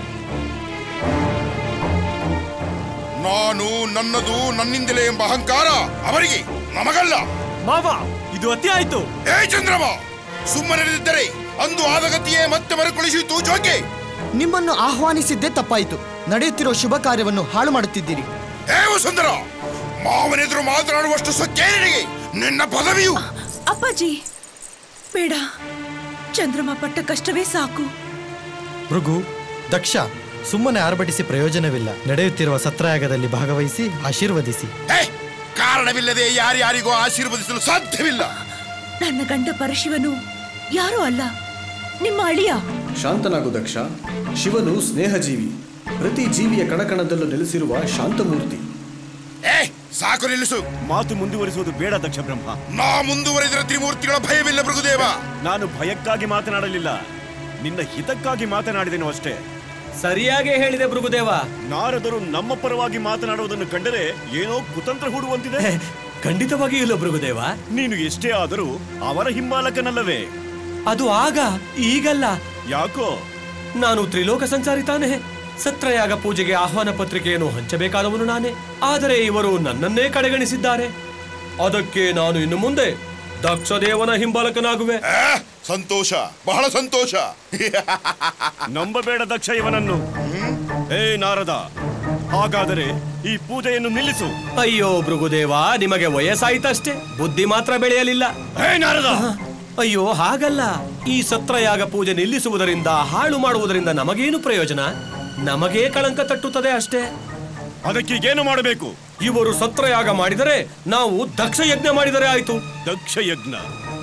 ನಾನು ನನ್ನದು ನನ್ನಿಂದಲೇ ಎಂಬ ಅಹಂಕಾರ ಅವರಿಗೆ ನಮಗಲ್ಲ ಮಾವ ಇದು ಅತಿ ಆಯ್ತು ಏ ಚಂದ್ರಮ ಸುಮ್ಮನಿರದಿದ್ದರೆ ಅಂದು ಆದ ಗತಿಯೇ ಮತ್ತೆ ಮರುಕಳಿಸಿತು ಜೋಕೆ ನಿಮ್ಮನ್ನು ಆಹ್ವಾನಿಸಿದ್ದೇ ತಪ್ಪಾಯಿತು ನಡೆಯುತ್ತಿರೋ ಶುಭ ಕಾರ್ಯವನ್ನು ಹಾಳು ಮಾಡುತ್ತಿದ್ದೀರಿ ಏ ವಸುಂಧರ ಮಾವನೆದುರು ಮಾತನಾಡುವಷ್ಟು ಸೊಕ್ಕೆ ನಿನಗೆ ನಿನ್ನ ಪದವಿಯು ಅಪ್ಪಾಜಿ ಬೇಡ ಚಂದ್ರಮ ಪಟ್ಟ ಕಷ್ಟವೇ ಸಾಕು ಭೃಗು ದಕ್ಷ ಸುಮ್ಮನೆ ಆರ್ಭಟಿಸಿ ಪ್ರಯೋಜನವಿಲ್ಲ ನಡೆಯುತ್ತಿರುವ ಸತ್ರಯಾಗದಲ್ಲಿ ಭಾಗವಹಿಸಿ ಆಶೀರ್ವದಿಸಿ ಏ ಕಾರಣವಿಲ್ಲದೆ ಯಾರ್ಯಾರಿಗೂ ಆಶೀರ್ವದಿಸಲು ಸಾಧ್ಯವಿಲ್ಲ ನನ್ನ ಗಂಡ ಪರಶಿವನು ಯಾರೂ ಅಲ್ಲ ನಿಮ್ಮ ಅಳಿಯ ಶಾಂತನಾಗು ದಕ್ಷ ಶಿವನು ಸ್ನೇಹಜೀವಿ ಪ್ರತಿ ಜೀವಿಯ ಕಣಕಣದಲ್ಲೂ ನೆಲೆಸಿರುವ ಶಾಂತಮೂರ್ತಿ ಏ ಸಾಕು ನಿಲ್ಲಿಸು ಮಾತು ಮುಂದುವರಿಸುವುದು ಬೇಡ ದಕ್ಷ ಬ್ರಹ್ಮ ನಾ ಮುಂದುವರೆದರೆ ತ್ರಿಮೂರ್ತಿಗಳ ಭಯವಿಲ್ಲ ಭೃಗುದೇವ ನಾನು ಭಯಕ್ಕಾಗಿ ಮಾತನಾಡಲಿಲ್ಲ ನಿನ್ನ ಹಿತಕ್ಕಾಗಿ ಮಾತನಾಡಿದೆನು ಅಷ್ಟೇ ಸರಿಯಾಗಿ ಹೇಳಿದೆ ಭೃಗುದೇವ ನಾರದರು ನಮ್ಮ ಪರವಾಗಿ ಮಾತನಾಡುವುದನ್ನು ಕಂಡರೆ ಏನೋ ಕುತಂತ್ರ ಹೂಡುವಂತಿದೆ ಖಂಡಿತವಾಗಿ ಇಲ್ಲ ಭೃಗುದೇವ ನೀನು ಎಷ್ಟೇ ಆದರೂ ಅವರ ಹಿಂಬಾಲಕನಲ್ಲವೇ ಅದು ಆಗ ಈಗಲ್ಲ ಯಾಕೋ ನಾನು ತ್ರಿಲೋಕ ಸಂಚಾರಿ ತಾನೇ ಸತ್ರಯಾಗ ಪೂಜೆಗೆ ಆಹ್ವಾನ ಪತ್ರಿಕೆಯನ್ನು ಹಂಚಬೇಕಾದವನು ನಾನೇ ಆದರೆ ಇವರು ನನ್ನನ್ನೇ ಕಡೆಗಣಿಸಿದ್ದಾರೆ ಅದಕ್ಕೆ ನಾನು ಇನ್ನು ಮುಂದೆ ದಕ್ಷದೇವನ ಹಿಂಬಾಲಕನಾಗುವೆ ಸಂತೋಷ ಬಹಳ ಸಂತೋಷ ನಂಬಬೇಡ ದಕ್ಷ ಇವನನ್ನು ಏ ನಾರದ ಹಾಗಾದರೆ ಈ ಪೂಜೆಯನ್ನು ನಿಲ್ಲಿಸು ಅಯ್ಯೋ ಭೃಗುದೇವ ನಿಮಗೆ ವಯಸ್ಸಾಯ್ತಷ್ಟೇ ಬುದ್ಧಿ ಮಾತ್ರ ಬೆಳೆಯಲಿಲ್ಲ ಹೇ ನಾರದ ಅಯ್ಯೋ ಹಾಗಲ್ಲ ಈ ಸತ್ರಯಾಗ ಪೂಜೆ ನಿಲ್ಲಿಸುವುದರಿಂದ ಹಾಳು ಮಾಡುವುದರಿಂದ ನಮಗೇನು ಪ್ರಯೋಜನ ನಮಗೇ ಕಳಂಕ ತಟ್ಟುತ್ತದೆ ಅಷ್ಟೇ ಅದಕ್ಕೀಗೇನು ಮಾಡಬೇಕು ಇವರು ಸತ್ರಯಾಗ ಮಾಡಿದರೆ ನಾವು ದಕ್ಷ ಯಜ್ಞ ಮಾಡಿದರೆ ಆಯ್ತು ದಕ್ಷ ಯಜ್ಞ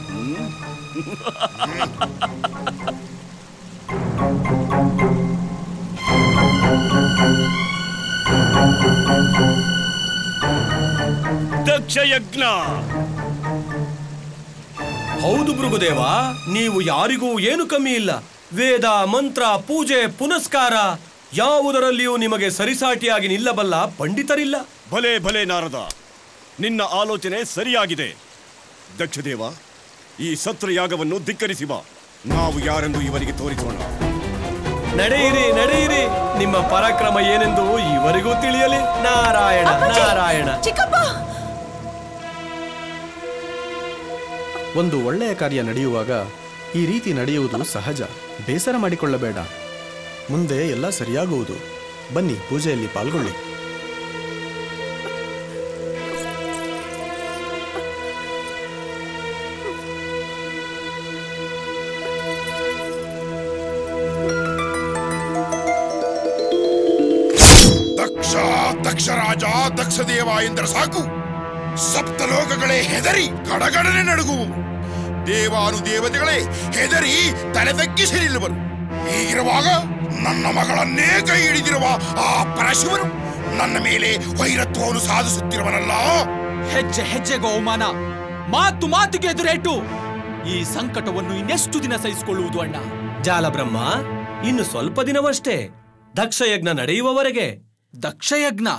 ದಕ್ಷ ಯಜ್ಞ ಹೌದು ಭೃಗುದೇವ ನೀವು ಯಾರಿಗೂ ಏನು ಕಮ್ಮಿ ಇಲ್ಲ ವೇದ ಮಂತ್ರ ಪೂಜೆ ಪುನಸ್ಕಾರ ಯಾವುದರಲ್ಲಿಯೂ ನಿಮಗೆ ಸರಿಸಾಟಿಯಾಗಿ ನಿಲ್ಲಬಲ್ಲ ಪಂಡಿತರಿಲ್ಲ ಭಲೆ ಭಲೆ ನಾರದ ನಿನ್ನ ಆಲೋಚನೆ ಸರಿಯಾಗಿದೆ ದಕ್ಷದೇವ ಈ ಸತ್ರಯಾಗವನ್ನು ಧಿಕ್ಕರಿಸಿ ಬಾ ನಾವು ಯಾರೆಂದು ಇವರಿಗೆ ತೋರಿಸೋಣ ನಡೆಯಿರಿ ನಡೆಯಿರಿ ನಿಮ್ಮ ಪರಾಕ್ರಮ ಏನೆಂದು ಇವರಿಗೂ ತಿಳಿಯಲಿ ನಾರಾಯಣ ನಾರಾಯಣ ಚಿಕ್ಕಪ್ಪ ಒಂದು ಒಳ್ಳೆಯ ಕಾರ್ಯ ನಡೆಯುವಾಗ ಈ ರೀತಿ ನಡೆಯುವುದು ಸಹಜ ಬೇಸರ ಮಾಡಿಕೊಳ್ಳಬೇಡ ಮುಂದೆ ಎಲ್ಲ ಸರಿಯಾಗುವುದು ಬನ್ನಿ ಪೂಜೆಯಲ್ಲಿ ಪಾಲ್ಗೊಳ್ಳಿ ದಕ್ಷ ದಕ್ಷ ರಾಜ ದಕ್ಷ ದೇವ ಎಂದರೆ ಸಾಕು ಸಪ್ತಲೋಕಗಳೇ ಹೆದರಿ ಕಡಗಡನೆ ನಡುಗುವು ದೇವಾನು ದೇವತೆಗಳೇ ಹೆದರಿ ತಲೆ ತಗ್ಗಿಸಿ ನಿಲ್ಲುವರು ಹೀಗಿರುವಾಗ ನನ್ನ ಮಗಳನ್ನೇ ಕೈ ಹಿಡಿದಿರುವ ಆ ಪರಶಿವನು ನನ್ನ ಮೇಲೆ ವೈರತ್ವವನ್ನು ಸಾಧಿಸುತ್ತಿರುವನಲ್ಲ ಹೆಜ್ಜೆ ಹೆಜ್ಜೆಗೂ ಅವಮಾನ ಮಾತು ಮಾತಿಗೆ ಎದುರೇಟು ಈ ಸಂಕಟವನ್ನು ಇನ್ನೆಷ್ಟು ದಿನ ಸಹಿಸಿಕೊಳ್ಳುವುದು ಅಣ್ಣ ಜಾಲಬ್ರಹ್ಮ ಇನ್ನು ಸ್ವಲ್ಪ ದಿನವಷ್ಟೇ ದಕ್ಷಯಜ್ಞ ನಡೆಯುವವರೆಗೆ ದಕ್ಷಯಜ್ಞ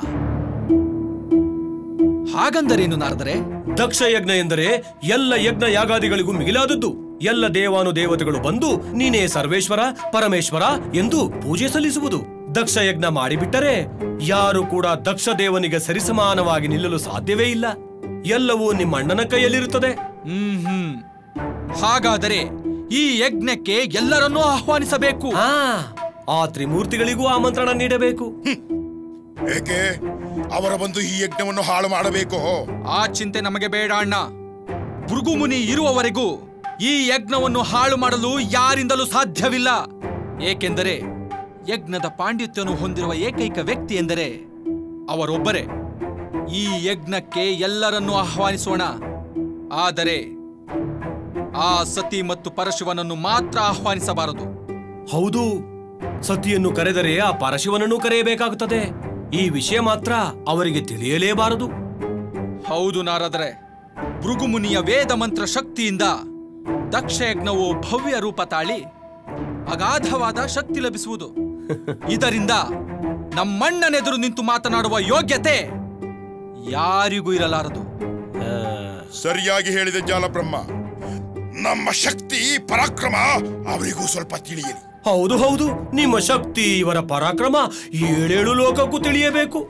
ಹಾಗಂದರೇನು ನಾರದರೆ ದಕ್ಷಯಜ್ಞ ಎಂದರೆ ಎಲ್ಲ ಯಜ್ಞ ಯಾಗಾದಿಗಳಿಗೂ ಮಿಗಿಲಾದದ್ದು ಎಲ್ಲ ದೇವಾನು ದೇವತೆಗಳು ಬಂದು ನೀನೇ ಸರ್ವೇಶ್ವರ ಪರಮೇಶ್ವರ ಎಂದು ಪೂಜೆ ಸಲ್ಲಿಸುವುದು ದಕ್ಷಯಜ್ಞ ಮಾಡಿಬಿಟ್ಟರೆ ಯಾರು ಕೂಡ ದಕ್ಷ ದೇವನಿಗೆ ಸರಿಸಮಾನವಾಗಿ ನಿಲ್ಲಲು ಸಾಧ್ಯವೇ ಇಲ್ಲ ಎಲ್ಲವೂ ನಿಮ್ಮ ಅಣ್ಣನ ಕೈಯಲ್ಲಿರುತ್ತದೆ ಹ್ಮ್ ಹ್ಮ್ ಹಾಗಾದರೆ ಈ ಯಜ್ಞಕ್ಕೆ ಎಲ್ಲರನ್ನೂ ಆಹ್ವಾನಿಸಬೇಕು ಆ ತ್ರಿಮೂರ್ತಿಗಳಿಗೂ ಆಮಂತ್ರಣ ನೀಡಬೇಕು ಏಕೆ ಅವರ ಬಂದು ಈ ಯಜ್ಞವನ್ನು ಹಾಳು ಮಾಡಬೇಕು ಆ ಚಿಂತೆ ನಮಗೆ ಬೇಡ ಅಣ್ಣ ಭೃಗುಮುನಿ ಇರುವವರೆಗೂ ಈ ಯಜ್ಞವನ್ನು ಹಾಳು ಮಾಡಲು ಯಾರಿಂದಲೂ ಸಾಧ್ಯವಿಲ್ಲ ಏಕೆಂದರೆ ಯಜ್ಞದ ಪಾಂಡಿತ್ಯವನ್ನು ಹೊಂದಿರುವ ಏಕೈಕ ವ್ಯಕ್ತಿ ಎಂದರೆ ಅವರೊಬ್ಬರೇ ಈ ಯಜ್ಞಕ್ಕೆ ಎಲ್ಲರನ್ನೂ ಆಹ್ವಾನಿಸೋಣ ಆದರೆ ಆ ಸತಿ ಮತ್ತು ಪರಶಿವನನ್ನು ಮಾತ್ರ ಆಹ್ವಾನಿಸಬಾರದು ಹೌದು ಸತಿಯನ್ನು ಕರೆದರೆ ಆ ಪರಶಿವನನ್ನು ಕರೆಯಬೇಕಾಗುತ್ತದೆ ಈ ವಿಷಯ ಮಾತ್ರ ಅವರಿಗೆ ತಿಳಿಯಲೇಬಾರದು ಹೌದು ನಾರದರೆ ಭೃಗುಮುನಿಯ ವೇದ ಮಂತ್ರ ಶಕ್ತಿಯಿಂದ ದಕ್ಷಯಜ್ಞವು ಭವ್ಯ ರೂಪ ತಾಳಿ ಅಗಾಧವಾದ ಶಕ್ತಿ ಲಭಿಸುವುದು ಇದರಿಂದ ನಮ್ಮಣ್ಣನೆದುರು ನಿಂತು ಮಾತನಾಡುವ ಯೋಗ್ಯತೆ ಯಾರಿಗೂ ಇರಲಾರದು ಸರಿಯಾಗಿ ಹೇಳಿದೆ ಜಾಲಬ್ರಹ್ಮ ನಮ್ಮ ಶಕ್ತಿ ಪರಾಕ್ರಮ ಅವರಿಗೂ ಸ್ವಲ್ಪ ತಿಳಿಯಲಿ ಹೌದು ಹೌದು ನಿಮ್ಮ ಶಕ್ತಿ ಇವರ ಪರಾಕ್ರಮ ಏಳೇಳು ಲೋಕಕ್ಕೂ ತಿಳಿಯಬೇಕು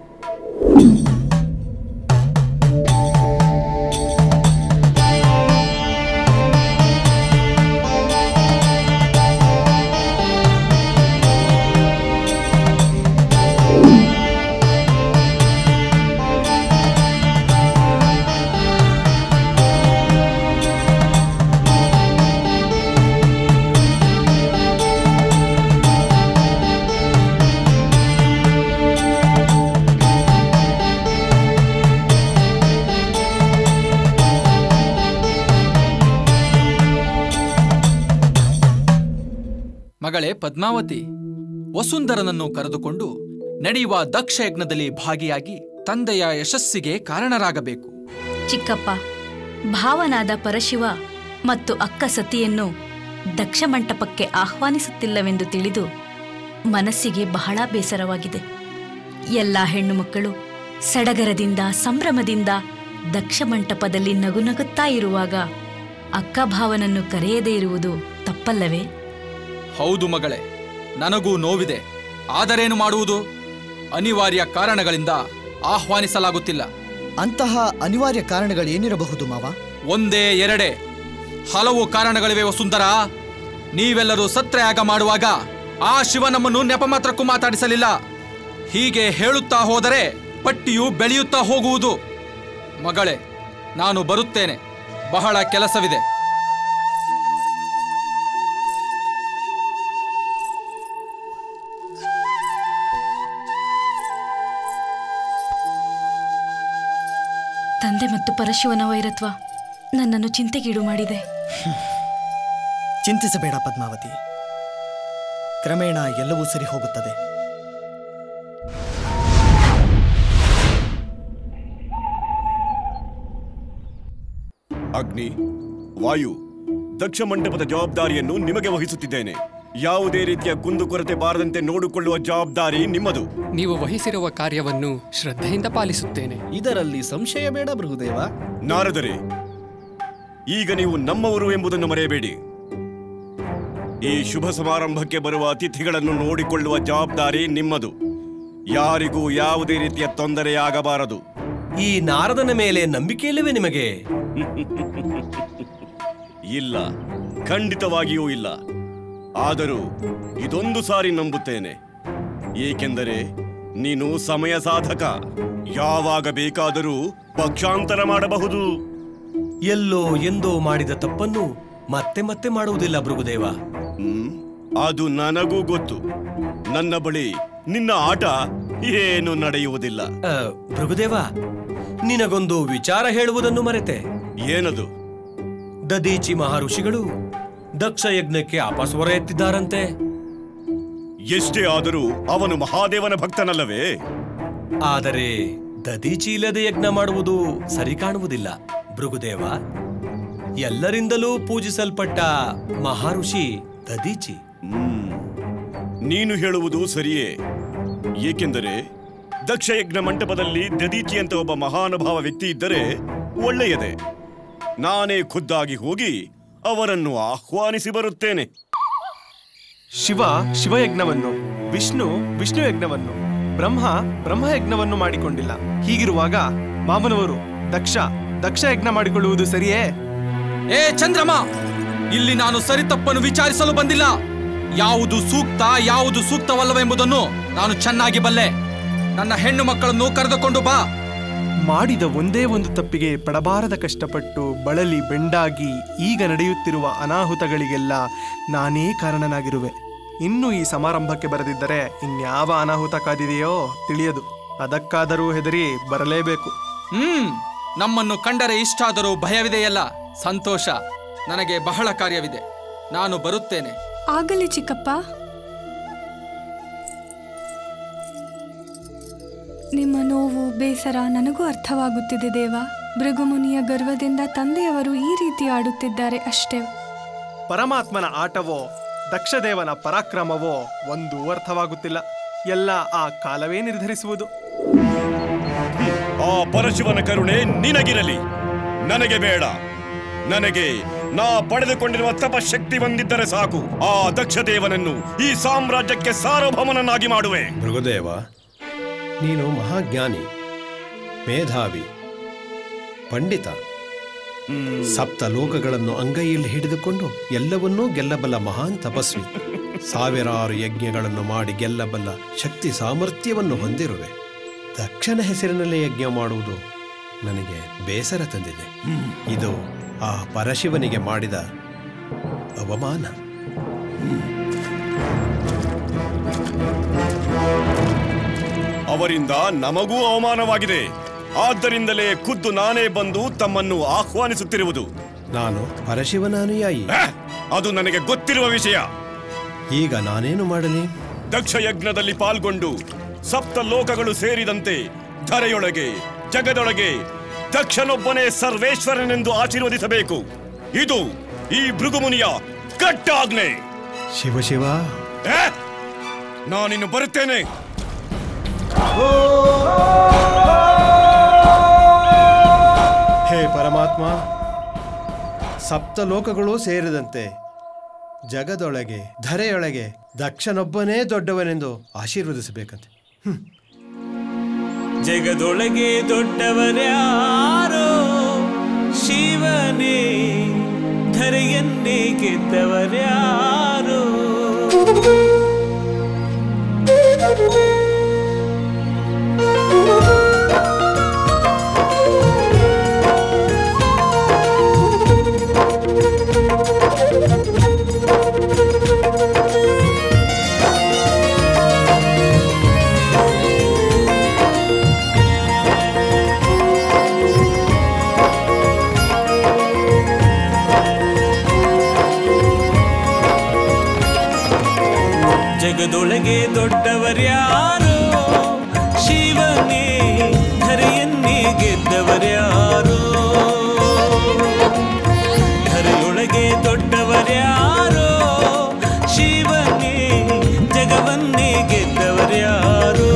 ಮಗಳೇ ಪದ್ಮಾವತಿ ವಸುಂಧರನನ್ನು ಕರೆದುಕೊಂಡು ನಡೆಯುವ ದಕ್ಷ ಯಜ್ಞದಲ್ಲಿ ಭಾಗಿಯಾಗಿ ತಂದೆಯ ಯಶಸ್ಸಿಗೆ ಕಾರಣರಾಗಬೇಕು ಚಿಕ್ಕಪ್ಪ ಭಾವನಾದ ಪರಶಿವ ಮತ್ತು ಅಕ್ಕ ಸತಿಯನ್ನು ದಕ್ಷ ಮಂಟಪಕ್ಕೆ ಆಹ್ವಾನಿಸುತ್ತಿಲ್ಲವೆಂದು ತಿಳಿದು ಮನಸ್ಸಿಗೆ ಬಹಳ ಬೇಸರವಾಗಿದೆ ಎಲ್ಲ ಹೆಣ್ಣು ಮಕ್ಕಳು ಸಡಗರದಿಂದ ಸಂಭ್ರಮದಿಂದ ದಕ್ಷ ಮಂಟಪದಲ್ಲಿ ನಗುನಗುತ್ತಾ ಇರುವಾಗ ಅಕ್ಕ ಭಾವನನ್ನು ಕರೆಯದೇ ಇರುವುದು ತಪ್ಪಲ್ಲವೇ ಹೌದು ಮಗಳೇ ನನಗೂ ನೋವಿದೆ ಆದರೇನು ಮಾಡುವುದು ಅನಿವಾರ್ಯ ಕಾರಣಗಳಿಂದ ಆಹ್ವಾನಿಸಲಾಗುತ್ತಿಲ್ಲ ಅಂತಹ ಅನಿವಾರ್ಯ ಕಾರಣಗಳೇನಿರಬಹುದು ಮಾವ ಒಂದೇ ಎರಡೇ ಹಲವು ಕಾರಣಗಳಿವೆ ವಸುಂಧರ ನೀವೆಲ್ಲರೂ ಸತ್ರಯಾಗ ಮಾಡುವಾಗ ಆ ಶಿವ ನಮ್ಮನ್ನು ನೆಪ ಮಾತ್ರಕ್ಕೂ ಮಾತಾಡಿಸಲಿಲ್ಲ ಹೀಗೆ ಹೇಳುತ್ತಾ ಹೋದರೆ ಪಟ್ಟಿಯು ಬೆಳೆಯುತ್ತಾ ಹೋಗುವುದು ಮಗಳೇ ನಾನು ಬರುತ್ತೇನೆ ಬಹಳ ಕೆಲಸವಿದೆ ತಂದೆ ಮತ್ತು ಪರಶಿವನ ವೈರತ್ವ ನನ್ನನ್ನು ಚಿಂತೆಗೀಡು ಮಾಡಿದೆ ಚಿಂತಿಸಬೇಡ ಪದ್ಮಾವತಿ ಕ್ರಮೇಣ ಎಲ್ಲವೂ ಸರಿ ಹೋಗುತ್ತದೆ ಅಗ್ನಿ ವಾಯು ದಕ್ಷ ಮಂಟಪದ ಜವಾಬ್ದಾರಿಯನ್ನು ನಿಮಗೆ ವಹಿಸುತ್ತಿದ್ದೇನೆ ಯಾವುದೇ ರೀತಿಯ ಕುಂದುಕೊರತೆ ಬಾರದಂತೆ ನೋಡಿಕೊಳ್ಳುವ ಜವಾಬ್ದಾರಿ ನಿಮ್ಮದು ನೀವು ವಹಿಸಿರುವ ಕಾರ್ಯವನ್ನು ಶ್ರದ್ಧೆಯಿಂದ ಪಾಲಿಸುತ್ತೇನೆ ಇದರಲ್ಲಿ ಸಂಶಯ ಬೇಡ ಬೃಹುದೇವ ನಾರದರೆ ಈಗ ನೀವು ನಮ್ಮವರು ಎಂಬುದನ್ನು ಮರೆಯಬೇಡಿ ಈ ಶುಭ ಸಮಾರಂಭಕ್ಕೆ ಬರುವ ಅತಿಥಿಗಳನ್ನು ನೋಡಿಕೊಳ್ಳುವ ಜವಾಬ್ದಾರಿ ನಿಮ್ಮದು ಯಾರಿಗೂ ಯಾವುದೇ ರೀತಿಯ ತೊಂದರೆಯಾಗಬಾರದು ಈ ನಾರದನ ಮೇಲೆ ನಂಬಿಕೆಯಿಲ್ಲವೇ ನಿಮಗೆ ಇಲ್ಲ ಖಂಡಿತವಾಗಿಯೂ ಇಲ್ಲ ಆದರೂ ಇದೊಂದು ಸಾರಿ ನಂಬುತ್ತೇನೆ ಏಕೆಂದರೆ ನೀನು ಸಮಯ ಸಾಧಕ ಯಾವಾಗ ಬೇಕಾದರೂ ಪಕ್ಷಾಂತರ ಮಾಡಬಹುದು ಎಲ್ಲೋ ಎಂದೋ ಮಾಡಿದ ತಪ್ಪನ್ನು ಮತ್ತೆ ಮತ್ತೆ ಮಾಡುವುದಿಲ್ಲ ಭೃಗುದೇವ ಹ್ಮ್ ಅದು ನನಗೂ ಗೊತ್ತು ನನ್ನ ಬಳಿ ನಿನ್ನ ಆಟ ಏನು ನಡೆಯುವುದಿಲ್ಲ ಆ, ಭೃಗುದೇವ ನಿನಗೊಂದು ವಿಚಾರ ಹೇಳುವುದನ್ನು ಮರೆತೆ ಏನದು ದದೀಚಿ ಮಹರ್ಷಿಗಳು ದಕ್ಷ ಯಜ್ಞಕ್ಕೆ ಅಪಸ್ವರ ಎತ್ತಿದ್ದಾರಂತೆ ಎಷ್ಟೇ ಆದರೂ ಅವನು ಮಹಾದೇವನ ಭಕ್ತನಲ್ಲವೇ ಆದರೆ ದದೀಚಿ ಇಲ್ಲದೆ ಯಜ್ಞ ಮಾಡುವುದು ಸರಿ ಕಾಣುವುದಿಲ್ಲ ಭೃಗುದೇವ ಎಲ್ಲರಿಂದಲೂ ಪೂಜಿಸಲ್ಪಟ್ಟ ಮಹರ್ಷಿ ದದೀಚಿ ನೀನು ಹೇಳುವುದು ಸರಿಯೇ ಏಕೆಂದರೆ ದಕ್ಷಯಜ್ಞ ಮಂಟಪದಲ್ಲಿ ದದೀಚಿ ಅಂತ ಒಬ್ಬ ಮಹಾನುಭಾವ ವ್ಯಕ್ತಿ ಇದ್ದರೆ ಒಳ್ಳೆಯದೇ ನಾನೇ ಖುದ್ದಾಗಿ ಹೋಗಿ ಅವರನ್ನು ಆಹ್ವಾನಿಸಿ ಬರುತ್ತೇನೆ ಶಿವ ಶಿವಯಜ್ಞವನ್ನು ವಿಷ್ಣು ವಿಷ್ಣು ಯಜ್ಞವನ್ನು ಬ್ರಹ್ಮ ಬ್ರಹ್ಮಯಜ್ಞವನ್ನು ಮಾಡಿಕೊಂಡಿಲ್ಲ ಹೀಗಿರುವಾಗ ಮಾಮನವರು ದಕ್ಷ ದಕ್ಷ ಯಜ್ಞ ಮಾಡಿಕೊಳ್ಳುವುದು ಸರಿಯೇ ಏ ಚಂದ್ರಮ ಇಲ್ಲಿ ನಾನು ಸರಿ ತಪ್ಪನ್ನು ವಿಚಾರಿಸಲು ಬಂದಿಲ್ಲ ಯಾವುದು ಸೂಕ್ತ ಯಾವುದು ಸೂಕ್ತವಲ್ಲವೆಂಬುದನ್ನು ನಾನು ಚೆನ್ನಾಗಿ ಬಲ್ಲೆ ನನ್ನ ಹೆಣ್ಣು ಮಕ್ಕಳನ್ನು ಕರೆದುಕೊಂಡು ಬಾ ಮಾಡಿದ ಒಂದೇ ಒಂದು ತಪ್ಪಿಗೆ ಪಡಬಾರದ ಕಷ್ಟಪಟ್ಟು ಬಳಲಿ ಬೆಂಡಾಗಿ ಈಗ ನಡೆಯುತ್ತಿರುವ ಅನಾಹುತಗಳಿಗೆಲ್ಲ ನಾನೇ ಕಾರಣನಾಗಿರುವೆ ಇನ್ನು ಈ ಸಮಾರಂಭಕ್ಕೆ ಬರದಿದ್ದರೆ ಇನ್ಯಾವ ಅನಾಹುತ ಕಾದಿದೆಯೋ ತಿಳಿಯದು ಅದಕ್ಕಾದರೂ ಹೆದರಿ ಬರಲೇಬೇಕು ಹ್ಮ್ ನಮ್ಮನ್ನು ಕಂಡರೆ ಇಷ್ಟಾದರೂ ಭಯವಿದೆಯಲ್ಲ ಸಂತೋಷ ನನಗೆ ಬಹಳ ಕಾರ್ಯವಿದೆ ನಾನು ಬರುತ್ತೇನೆ ಆಗಲಿ ಚಿಕ್ಕಪ್ಪ ನಿಮ್ಮ ನೋವು ಬೇಸರ ನನಗೂ ಅರ್ಥವಾಗುತ್ತಿದೆ ದೇವ ಭೃಗುಮುನಿಯ ಗರ್ವದಿಂದ ತಂದೆಯವರು ಈ ರೀತಿ ಆಡುತ್ತಿದ್ದಾರೆ ಅಷ್ಟೇ ಪರಮಾತ್ಮನ ಆಟವೋ ದಕ್ಷದೇವನ ಪರಾಕ್ರಮವೋ ಒಂದು ಅರ್ಥವಾಗುತ್ತಿಲ್ಲ ಎಲ್ಲ ಆ ಕಾಲವೇ ನಿರ್ಧರಿಸುವುದು ಆ ಪರಶಿವನ ಕರುಣೆ ನಿನಗಿರಲಿ ನನಗೆ ಬೇಡ ನನಗೆ ನಾ ಪಡೆದುಕೊಂಡಿರುವ ತಪಶಕ್ತಿ ಹೊಂದಿದ್ದರೆ ಸಾಕು ಆ ದಕ್ಷ ದೇವನನ್ನು ಈ ಸಾಮ್ರಾಜ್ಯಕ್ಕೆ ಸಾರ್ವಭೌಮನನ್ನಾಗಿ ಮಾಡುವೆ ಮೃಗದೇವ ನೀನು ಮಹಾಜ್ಞಾನಿ ಮೇಧಾವಿ ಪಂಡಿತ ಸಪ್ತ ಲೋಕಗಳನ್ನು ಅಂಗೈಯಲ್ಲಿ ಹಿಡಿದುಕೊಂಡು ಎಲ್ಲವನ್ನೂ ಗೆಲ್ಲಬಲ್ಲ ಮಹಾನ್ ತಪಸ್ವಿ ಸಾವಿರಾರು ಯಜ್ಞಗಳನ್ನು ಮಾಡಿ ಗೆಲ್ಲಬಲ್ಲ ಶಕ್ತಿ ಸಾಮರ್ಥ್ಯವನ್ನು ಹೊಂದಿರುವೆ ದಕ್ಷನ ಹೆಸರಿನಲ್ಲಿ ಯಜ್ಞ ಮಾಡುವುದು ನನಗೆ ಬೇಸರ ತಂದಿದೆ ಇದು ಆ ಪರಶಿವನಿಗೆ ಮಾಡಿದ ಅವಮಾನ ಅವರಿಂದ ನಮಗೂ ಅವಮಾನವಾಗಿದೆ ಆದ್ದರಿಂದಲೇ ಖುದ್ದು ನಾನೇ ಬಂದು ತಮ್ಮನ್ನು ಆಹ್ವಾನಿಸುತ್ತಿರುವುದು ನಾನು ಪರಶಿವನ ಅನುಯಾಯಿ ಅದು ನನಗೆ ಗೊತ್ತಿರುವ ವಿಷಯ ಈಗ ನಾನೇನು ಮಾಡಲಿ ದಕ್ಷ ಯಜ್ಞದಲ್ಲಿ ಪಾಲ್ಗೊಂಡು ಸಪ್ತ ಲೋಕಗಳು ಸೇರಿದಂತೆ ಧರೆಯೊಳಗೆ ಜಗದೊಳಗೆ ದಕ್ಷನೊಬ್ಬನೇ ಸರ್ವೇಶ್ವರನೆಂದು ಆಶೀರ್ವದಿಸಬೇಕು ಇದು ಈ ಭೃಗುಮುನಿಯ ಕಟ್ಟಾಜ್ಞೆ ಶಿವ ಶಿವ ಏ? ನಾನಿನ್ನು ಬರುತ್ತೇನೆ ಹೇ ಪರಮಾತ್ಮ ಸಪ್ತ ಲೋಕಗಳು ಸೇರಿದಂತೆ ಜಗದೊಳಗೆ ಧರೆಯೊಳಗೆ ದಕ್ಷನೊಬ್ಬನೇ ದೊಡ್ಡವನೆಂದು ಆಶೀರ್ವದಿಸಬೇಕಂತೆ ಜಗದೊಳಗೆ ದೊಡ್ಡವರ್ಯಾರೋ ಶಿವನೇ ಧರೆಯನ್ನೇ ಗೆದ್ದವರ್ಯಾರೋ ಜಗದೊಳಗೆ ದೊಡ್ಡವರ್ಯಾರೋ ಶಿವನೇ ಧರೆಯನ್ನೇ ಗೆದ್ದವರ್ಯಾರೋ ಧರೆಯೊಳಗೆ ದೊಡ್ಡವರ್ಯಾರೋ ಶಿವನೇ ಜಗವನ್ನೇ ಗೆದ್ದವರ್ಯಾರೋ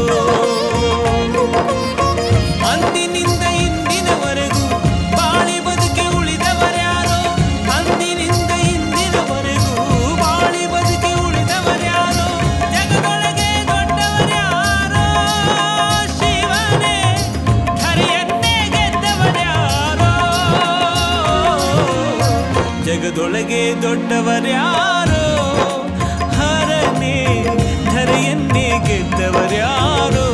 ಅಂದಿನಿಂದ ಇಂದಿನವರೆಗೂ ಬಾಳಿ ಬದುಕಿ ಉಳಿದವರ್ಯಾರೋ ಅಂದಿನಿಂದ ಇಂದಿನವರೆಗೂ ಬಾಳಿ ಬದುಕಿ ಉಳಿದವರ್ಯಾರೋ ಜಗದೊಳಗೆ ದೊಡ್ಡವರ್ಯಾರೋ ಶಿವನೇ ಧರೆಯನ್ನೇ ಗೆದ್ದವರ್ಯಾರೋ ಜಗದೊಳಗೆ ದೊಡ್ಡವರ್ಯಾರೋ ಹರನೇ ಧರೆಯನ್ನೇ ಗೆದ್ದವರ್ಯಾರೋ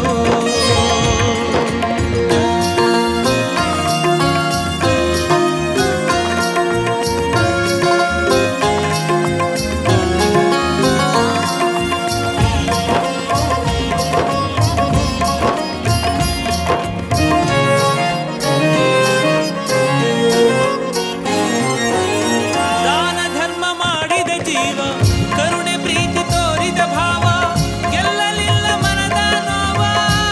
ದಾನ ಧರ್ಮ ಮಾಡಿದ ಜೀವ ಕರುಣೆ ಪ್ರೀತಿ ತೋರಿದ ಭಾವ ಗೆಲ್ಲಲಿಲ್ಲ ಮನದ ನೋವ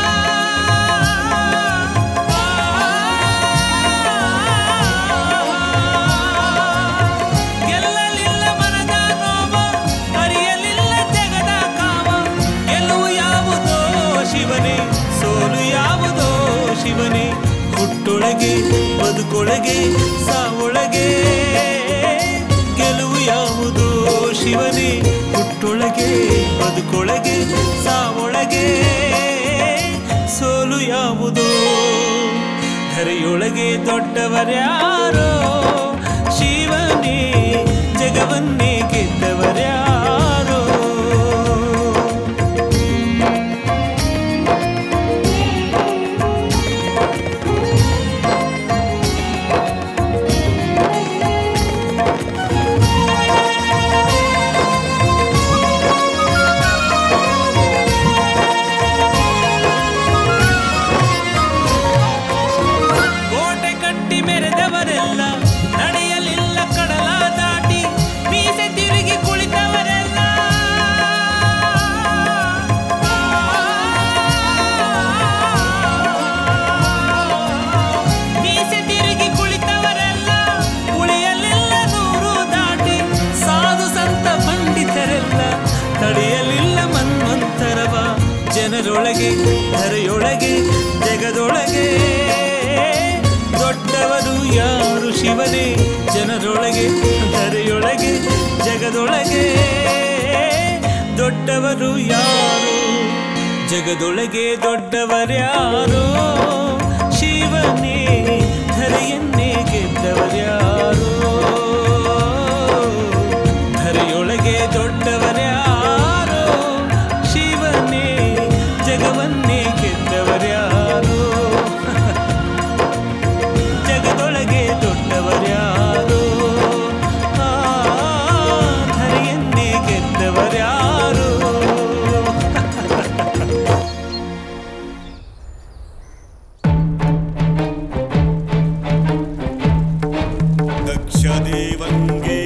ಗೆಲ್ಲಲಿಲ್ಲ ಮನದ ನೋವ ಅರಿಯಲಿಲ್ಲ ಜಗದ ಕಾವ ಗೆಲುವು ಯಾವುದೋ ಶಿವನೇ ಸೋಲು ಯಾವುದೋ ಶಿವನೇ ಹುಟ್ಟೊಳಗೆ ಬದುಕೊಳಗೆ ಸಾವೊಳಗೆ ಗೆಲುವು ಯಾವುದೋ ಶಿವನೇ ಹುಟ್ಟೊಳಗೆ ಬದುಕೊಳಗೆ ಸಾವೊಳಗೆ ಸೋಲು ಯಾವುದೋ ಧರೆಯೊಳಗೆ ದೊಡ್ಡವರ್ಯಾರೋ ಶಿವನೇ ಜಗವನ್ನೇ ಗೆದ್ದವರ್ಯಾರೋ ಕೋಟೆ ಕಟ್ಟಿ ಮೆರೆದವರೆಲ್ಲ ನಡೆಯಲಿಲ್ಲ ಕಡಲ ದಾಟಿ ಮೀಸೆ ತಿರುಗಿ ಕುಳಿತವರೆಲ್ಲ ಮೀಸೆ ತಿರುಗಿ ಕುಳಿತವರೆಲ್ಲ ಉಳಿಯಲಿಲ್ಲ ನೂರು ದಾಟಿ ಸಾಧು ಸಂತ ಪಂಡಿತರೆಲ್ಲ ತಡೆಯಲಿಲ್ಲ ಮನ್ವಂತರವ ಜನರೊಳಗೆ ಧರೆಯೊಳಗೆ ಜಗದೊಳಗೆ ದೊಡ್ಡ ದೊಡ್ಡವರು ಯಾರು ಶಿವನೇ ಜನರೊಳಗೆ ಧರೆಯೊಳಗೆ ಜಗದೊಳಗೆ ದೊಡ್ಡವರು ಯಾರು ಜಗದೊಳಗೆ ದೊಡ್ಡವರ್ಯಾರು ಶಿವನೇ ಧರೆಯನ್ನೇ ಗೆದ್ದವರ್ಯಾರು ಧರೆಯೊಳಗೆ ದೊಡ್ಡವರ್ಯಾರು ಶಿವನೇ ಜಗವನ್ನೇ ಗೆದ್ದವರ್ಯಾರು ಜಗದೊಳಗೆ ದೊಡ್ಡವರ್ಯಾರು ಆ, ಧರೆಯನ್ನೇ ಗೆದ್ದವರ್ಯಾರು ದಕ್ಷ ದೇವಂಗೆ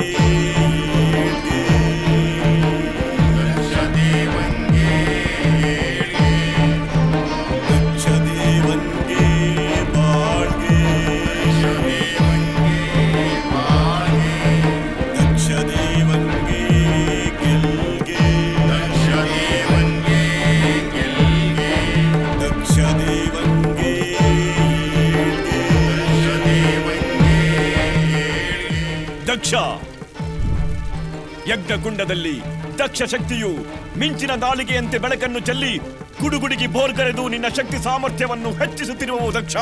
ದಕ್ಷ ದೇವಂಗೆ ಬಾಳ್ಗೆ ದಕ್ಷ ದೇವಂಗೆ ಗೆಲ್ಗೆ ದಕ್ಷ ದೇವಂಗೆ ದಕ್ಷ ಯಜ್ಞಕುಂಡದಲ್ಲಿ ದಕ್ಷ ಶಕ್ತಿಯು ಮಿಂಚಿನ ನಾಲಿಗೆಯಂತೆ ಬೆಳಕನ್ನು ಚೆಲ್ಲಿ ಗುಡುಗುಡುಗಿ ಬೋರ್ಗರೆದು ನಿನ್ನ ಶಕ್ತಿ ಸಾಮರ್ಥ್ಯವನ್ನು ಹೆಚ್ಚಿಸುತ್ತಿರುವವು ದಕ್ಷ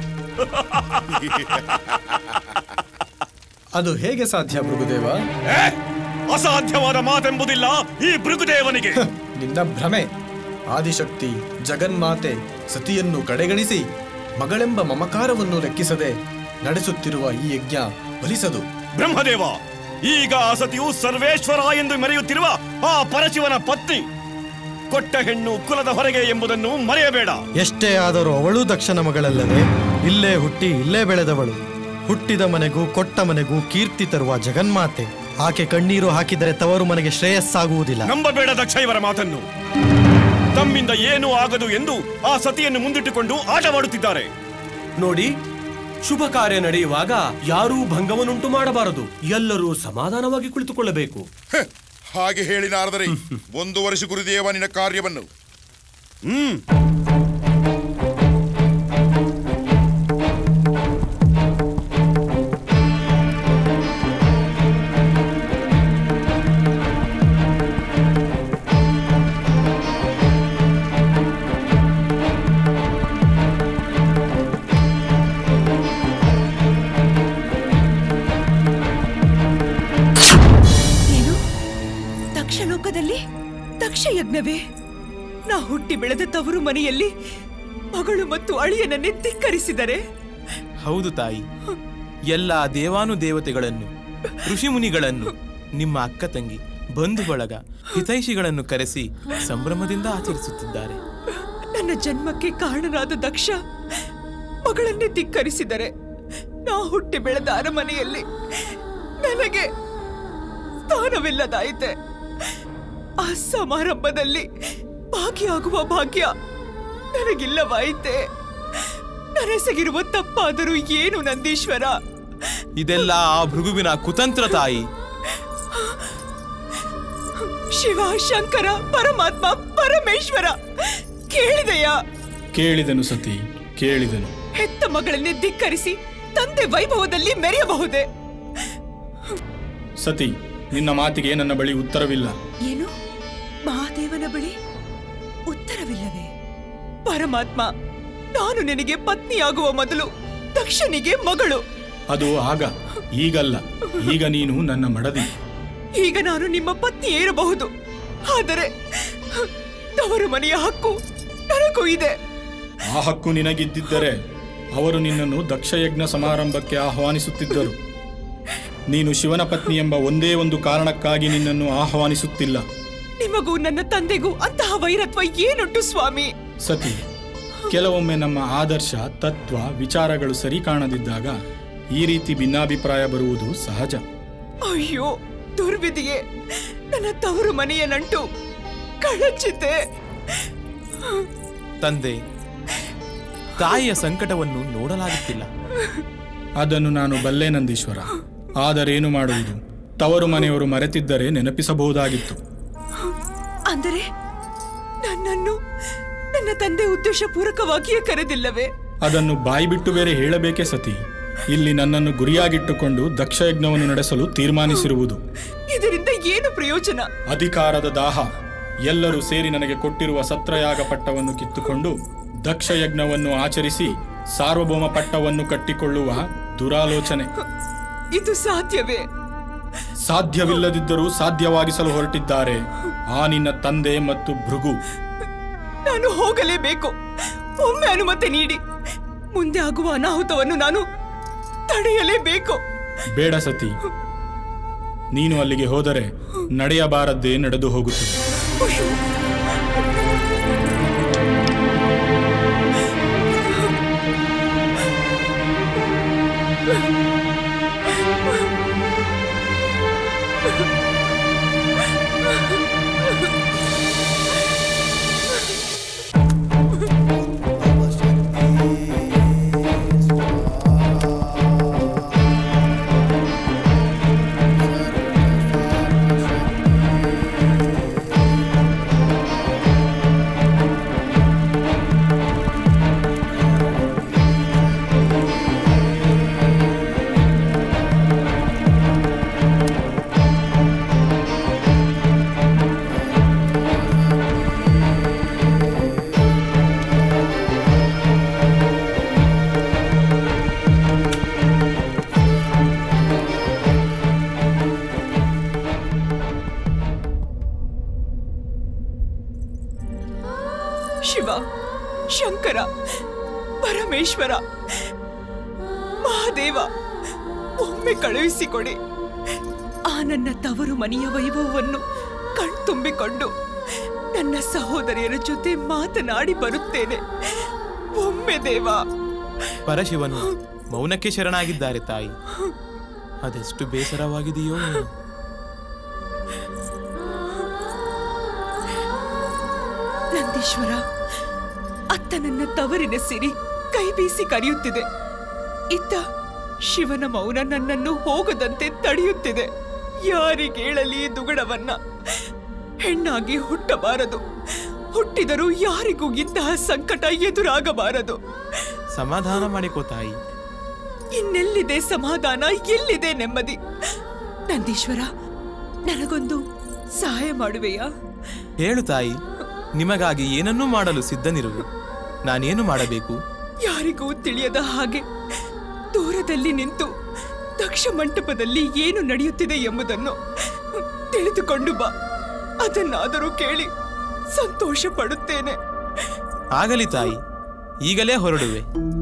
ಅದು ಹೇಗೆ ಸಾಧ್ಯ ಭೃಗುದೇವ ಏ? ಅಸಾಧ್ಯವಾದ ಮಾತೆಂಬುದಿಲ್ಲ ಈ ಭೃಗುದೇವನಿಗೆ ನಿನ್ನ ಭ್ರಮೆ ಆದಿಶಕ್ತಿ ಜಗನ್ಮಾತೆ ಸತಿಯನ್ನು ಕಡೆಗಣಿಸಿ ಮಗಳೆಂಬ ಮಮಕಾರವನ್ನು ಲೆಕ್ಕಿಸದೆ ನಡೆಸುತ್ತಿರುವ ಈ ಯಜ್ಞ ಫಲಿಸದು ಬ್ರಹ್ಮದೇವ ಈಗ ಆ ಸತಿಯು ಸರ್ವೇಶ್ವರ ಎಂದು ಮೆರೆಯುತ್ತಿರುವ ಆ ಪರಶಿವನ ಪತ್ನಿ ಕೊಟ್ಟ ಹೆಣ್ಣು ಕುಲದ ಹೊರಗೆ ಎಂಬುದನ್ನು ಮರೆಯಬೇಡ ಎಷ್ಟೇ ಆದರೂ ಅವಳೂ ದಕ್ಷನ ಮಗಳಲ್ಲದೆ ಇಲ್ಲೇ ಹುಟ್ಟಿ ಇಲ್ಲೇ ಬೆಳೆದವಳು ಹುಟ್ಟಿದ ಮನೆಗೂ ಕೊಟ್ಟ ಮನೆಗೂ ಕೀರ್ತಿ ತರುವ ಜಗನ್ಮಾತೆ ಆಕೆ ಕಣ್ಣೀರು ಹಾಕಿದರೆ ತವರು ಮನೆಗೆ ಶ್ರೇಯಸ್ಸಾಗುವುದಿಲ್ಲ ನಂಬಬೇಡ ದಕ್ಷ ಇವರ ಮಾತನ್ನು ತಮ್ಮಿಂದ ಏನೂ ಆಗದು ಎಂದು ಆ ಸತಿಯನ್ನು ಮುಂದಿಟ್ಟುಕೊಂಡು ಆಟವಾಡುತ್ತಿದ್ದಾರೆ ನೋಡಿ ಶುಭ ಕಾರ್ಯ ನಡೆಯುವಾಗ ಯಾರೂ ಭಂಗವನ್ನುಂಟು ಮಾಡಬಾರದು ಎಲ್ಲರೂ ಸಮಾಧಾನವಾಗಿ ಕುಳಿತುಕೊಳ್ಳಬೇಕು ಹಾಗೆ ಹೇಳಿ ನಾರದರೆ ಒಂದು ವರ್ಷ ಗುರುದೇವ ನಿನ್ನ ಕಾರ್ಯವನ್ನು ಹ್ಮ್ ಏನು ದಕ್ಷ ಲೋಕದಲ್ಲಿ ದಕ್ಷ ಯಜ್ಞವೇ ನಾ ಹುಟ್ಟಿ ಬೆಳೆದ ತವರು ಮನೆಯಲ್ಲಿ ಮಗಳು ಮತ್ತು ಅಳಿಯನನ್ನೇ ಧಿಕ್ಕರಿಸಿದರೆ ಹೌದು ತಾಯಿ ಎಲ್ಲ ದೇವಾನು ದೇವತೆಗಳನ್ನು ಋಷಿಮುನಿಗಳನ್ನು ನಿಮ್ಮ ಅಕ್ಕ ತಂಗಿ ಬಂಧು ಬಳಗ ಹಿತೈಷಿಗಳನ್ನು ಕರೆಸಿ ಸಂಭ್ರಮದಿಂದ ಆಚರಿಸುತ್ತಿದ್ದಾರೆ ನನ್ನ ಜನ್ಮಕ್ಕೆ ಕಾರಣರಾದ ದಕ್ಷ ಮಗಳನ್ನೇ ಧಿಕ್ಕರಿಸಿದರೆ ನಾ ಹುಟ್ಟಿ ಬೆಳೆದ ಅರಮನೆಯಲ್ಲಿ ನನಗೆ ಸ್ಥಾನವಿಲ್ಲದಾಯಿತೆ ಆ ಸಮಾರಂಭದಲ್ಲಿ ಭಾಗಿಯಾಗುವ ಭಾಗ್ಯ ನನಗಿಲ್ಲವಾಯಿತೆ ನನಸಗಿರುವ ತಪ್ಪಾದರೂ ಏನು ನಂದೀಶ್ವರ ಇದೆಲ್ಲ ಆ ಭೃಗುವಿನ ಕುತಂತ್ರ ತಾಯಿ ಶಿವ ಶಂಕರ ಪರಮಾತ್ಮ ಪರಮೇಶ್ವರ ಕೇಳಿದೆಯಾ ಕೇಳಿದನು ಸತಿ ಕೇಳಿದನು ಹೆತ್ತ ಮಗಳನ್ನೇ ಧಿಕ್ಕರಿಸಿ ತಂದೆ ವೈಭವದಲ್ಲಿ ಮೆರೆಯಬಹುದೇ ಸತಿ ನಿನ್ನ ಮಾತಿಗೆ ನನ್ನ ಬಳಿ ಉತ್ತರವಿಲ್ಲ ಏನು ಮಹಾದೇವನ ಬಳಿ ಉತ್ತರವಿಲ್ಲವೇ ಪರಮಾತ್ಮ ನಾನು ನಿನಗೆ ಪತ್ನಿಯಾಗುವ ಮೊದಲು ದಕ್ಷನಿಗೆ ಮಗಳು ಅದು ಆಗ ಈಗಲ್ಲ ಈಗ ನೀನು ನನ್ನ ಮಡದಿ ಈಗ ನಾನು ನಿಮ್ಮ ಪತ್ನಿಯೇ ಇರಬಹುದು ಆದರೆ ತವರು ಮನೆಯ ಹಕ್ಕು ನನಗೂ ಇದೆ ಆ ಹಕ್ಕು ನಿನಗಿದ್ದಿದ್ದರೆ ಅವರು ನಿನ್ನನ್ನು ದಕ್ಷಯಜ್ಞ ಸಮಾರಂಭಕ್ಕೆ ಆಹ್ವಾನಿಸುತ್ತಿದ್ದರು ನೀನು ಶಿವನ ಪತ್ನಿ ಎಂಬ ಒಂದೇ ಒಂದು ಕಾರಣಕ್ಕಾಗಿ ನಿನ್ನನ್ನು ಆಹ್ವಾನಿಸುತ್ತಿಲ್ಲ ನಿಮಗೂ ನನ್ನ ತಂದೆಗೂ ಅಂತಹ ವೈರತ್ವ ಏನುಂಟು ಸ್ವಾಮಿ ಸತಿ ಕೆಲವೊಮ್ಮೆ ನಮ್ಮ ಆದರ್ಶ ತತ್ವ ವಿಚಾರಗಳು ಸರಿ ಕಾಣದಿದ್ದಾಗ ಈ ರೀತಿ ಭಿನ್ನಾಭಿಪ್ರಾಯ ಬರುವುದು ಸಹಜ ಅಯ್ಯೋ ದುರ್ವಿಧಿಯೇ ನನ್ನ ತವರು ಮನೆಯ ನಂಟು ಕಳಚಿತೆ ತಂದೆ ತಾಯಿಯ ಸಂಕಟವನ್ನು ನೋಡಲಾಗುತ್ತಿಲ್ಲ ಅದನ್ನು ನಾನು ಬಲ್ಲೆ ನಂದೀಶ್ವರ ಆದರೇನು ಮಾಡುವುದು ತವರು ಮನೆಯವರು ಮರೆತಿದ್ದರೆ ನೆನಪಿಸಬಹುದಾಗಿತ್ತು ಅಂದರೆ ನನ್ನನ್ನು ನನ್ನ ತಂದೆ ಉದ್ದೇಶ ಪೂರಕವಾಗಿಯೇ ಕರೆದಿಲ್ಲವೇ ಅದನ್ನು ಬಾಯಿ ಬಿಟ್ಟು ಬೇರೆ ಹೇಳಬೇಕೆ ಸತಿ ಇಲ್ಲಿ ನನ್ನನ್ನು ಗುರಿಯಾಗಿಟ್ಟುಕೊಂಡು ದಕ್ಷಯಜ್ಞವನ್ನು ನಡೆಸಲು ತೀರ್ಮಾನಿಸಿರುವುದು ಇದರಿಂದ ಏನು ಪ್ರಯೋಜನ ಅಧಿಕಾರದ ದಾಹ ಎಲ್ಲರೂ ಸೇರಿ ನನಗೆ ಕೊಟ್ಟಿರುವ ಸತ್ರಯಾಗ ಪಟ್ಟವನ್ನು ಕಿತ್ತುಕೊಂಡು ದಕ್ಷಯಜ್ಞವನ್ನು ಆಚರಿಸಿ ಸಾರ್ವಭೌಮ ಪಟ್ಟವನ್ನು ಕಟ್ಟಿಕೊಳ್ಳುವ ದುರಾಲೋಚನೆ ಇದು ಸಾಧ್ಯವೇ ಸಾಧ್ಯವಿಲ್ಲದಿದ್ದರೂ ಸಾಧ್ಯವಾಗಿಸಲು ಹೊರಟಿದ್ದಾರೆ ಆ ನಿನ್ನ ತಂದೆ ಮತ್ತು ಭೃಗು ನಾನು ಹೋಗಲೇಬೇಕು ಒಮ್ಮೆ ಅನುಮತಿ ನೀಡಿ ಮುಂದೆ ಆಗುವ ಅನಾಹುತವನ್ನು ನಾನು ತಡೆಯಲೇಬೇಕು ಬೇಡ ಸತಿ ನೀನು ಅಲ್ಲಿಗೆ ಹೋದರೆ ನಡೆಯಬಾರದ್ದೇ ನಡೆದು ಹೋಗುತ್ತದೆ ಅಯ್ಯೋ, ಶಿವ ಶಂಕರ ಪರಮೇಶ್ವರ ಮಹಾದೇವ ಒಮ್ಮೆ ಕಳುಹಿಸಿಕೊಡಿ ಆ ನನ್ನ ತವರು ಮನೆಯ ವೈಭವವನ್ನು ಕಣ್ತುಂಬಿಕೊಂಡು ನನ್ನ ಸಹೋದರಿಯರ ಜೊತೆ ಮಾತನಾಡಿ ಬರುತ್ತೇನೆ ಒಮ್ಮೆ ದೇವ ಪರಶಿವನು ಮೌನಕ್ಕೆ ಶರಣಾಗಿದ್ದಾರೆ ತಾಯಿ ಅದೆಷ್ಟು ಬೇಸರವಾಗಿದೆಯೋ ಏನೋ. ನಂದೀಶ್ವರ ಅತ್ತ ನನ್ನ ತವರಿನ ಸಿರಿ ಕೈ ಬೀಸಿ ಕರೆಯುತ್ತಿದೆ ಇತ್ತ ಶಿವನ ಮೌನ ನನ್ನನ್ನು ಹೋಗದಂತೆ ತಡೆಯುತ್ತಿದೆ ಯಾರಿಗೇಳಲಿ ಈ ದುಗಡವನ್ನ ಹೆಣ್ಣಾಗಿ ಹುಟ್ಟಬಾರದು ಹುಟ್ಟಿದರೂ ಯಾರಿಗೂ ಇಂತಹ ಸಂಕಟ ಎದುರಾಗಬಾರದು ಸಮಾಧಾನ ಮಾಡಿಕೋ ತಾಯಿ ಇನ್ನೆಲ್ಲಿದೆ ಸಮಾಧಾನ ಎಲ್ಲಿದೆ ನೆಮ್ಮದಿ ನಂದೀಶ್ವರ ನನಗೊಂದು ಸಹಾಯ ಮಾಡುವೆಯಾ ಹೇಳು ತಾಯಿ ನಿಮಗಾಗಿ ಏನನ್ನೂ ಮಾಡಲು ಸಿದ್ಧನಿರುವೆ ನಾನೇನು ಮಾಡಬೇಕು ಯಾರಿಗೂ ತಿಳಿಯದ ಹಾಗೆ ದೂರದಲ್ಲಿ ನಿಂತು ದಕ್ಷ ಮಂಟಪದಲ್ಲಿ ಏನು ನಡೆಯುತ್ತಿದೆ ಎಂಬುದನ್ನು ತಿಳಿದುಕೊಂಡು ಬಾ ಅದನ್ನಾದರೂ ಕೇಳಿ ಸಂತೋಷ ಪಡುತ್ತೇನೆ ಆಗಲಿ ತಾಯಿ ಈಗಲೇ ಹೊರಡುವೆ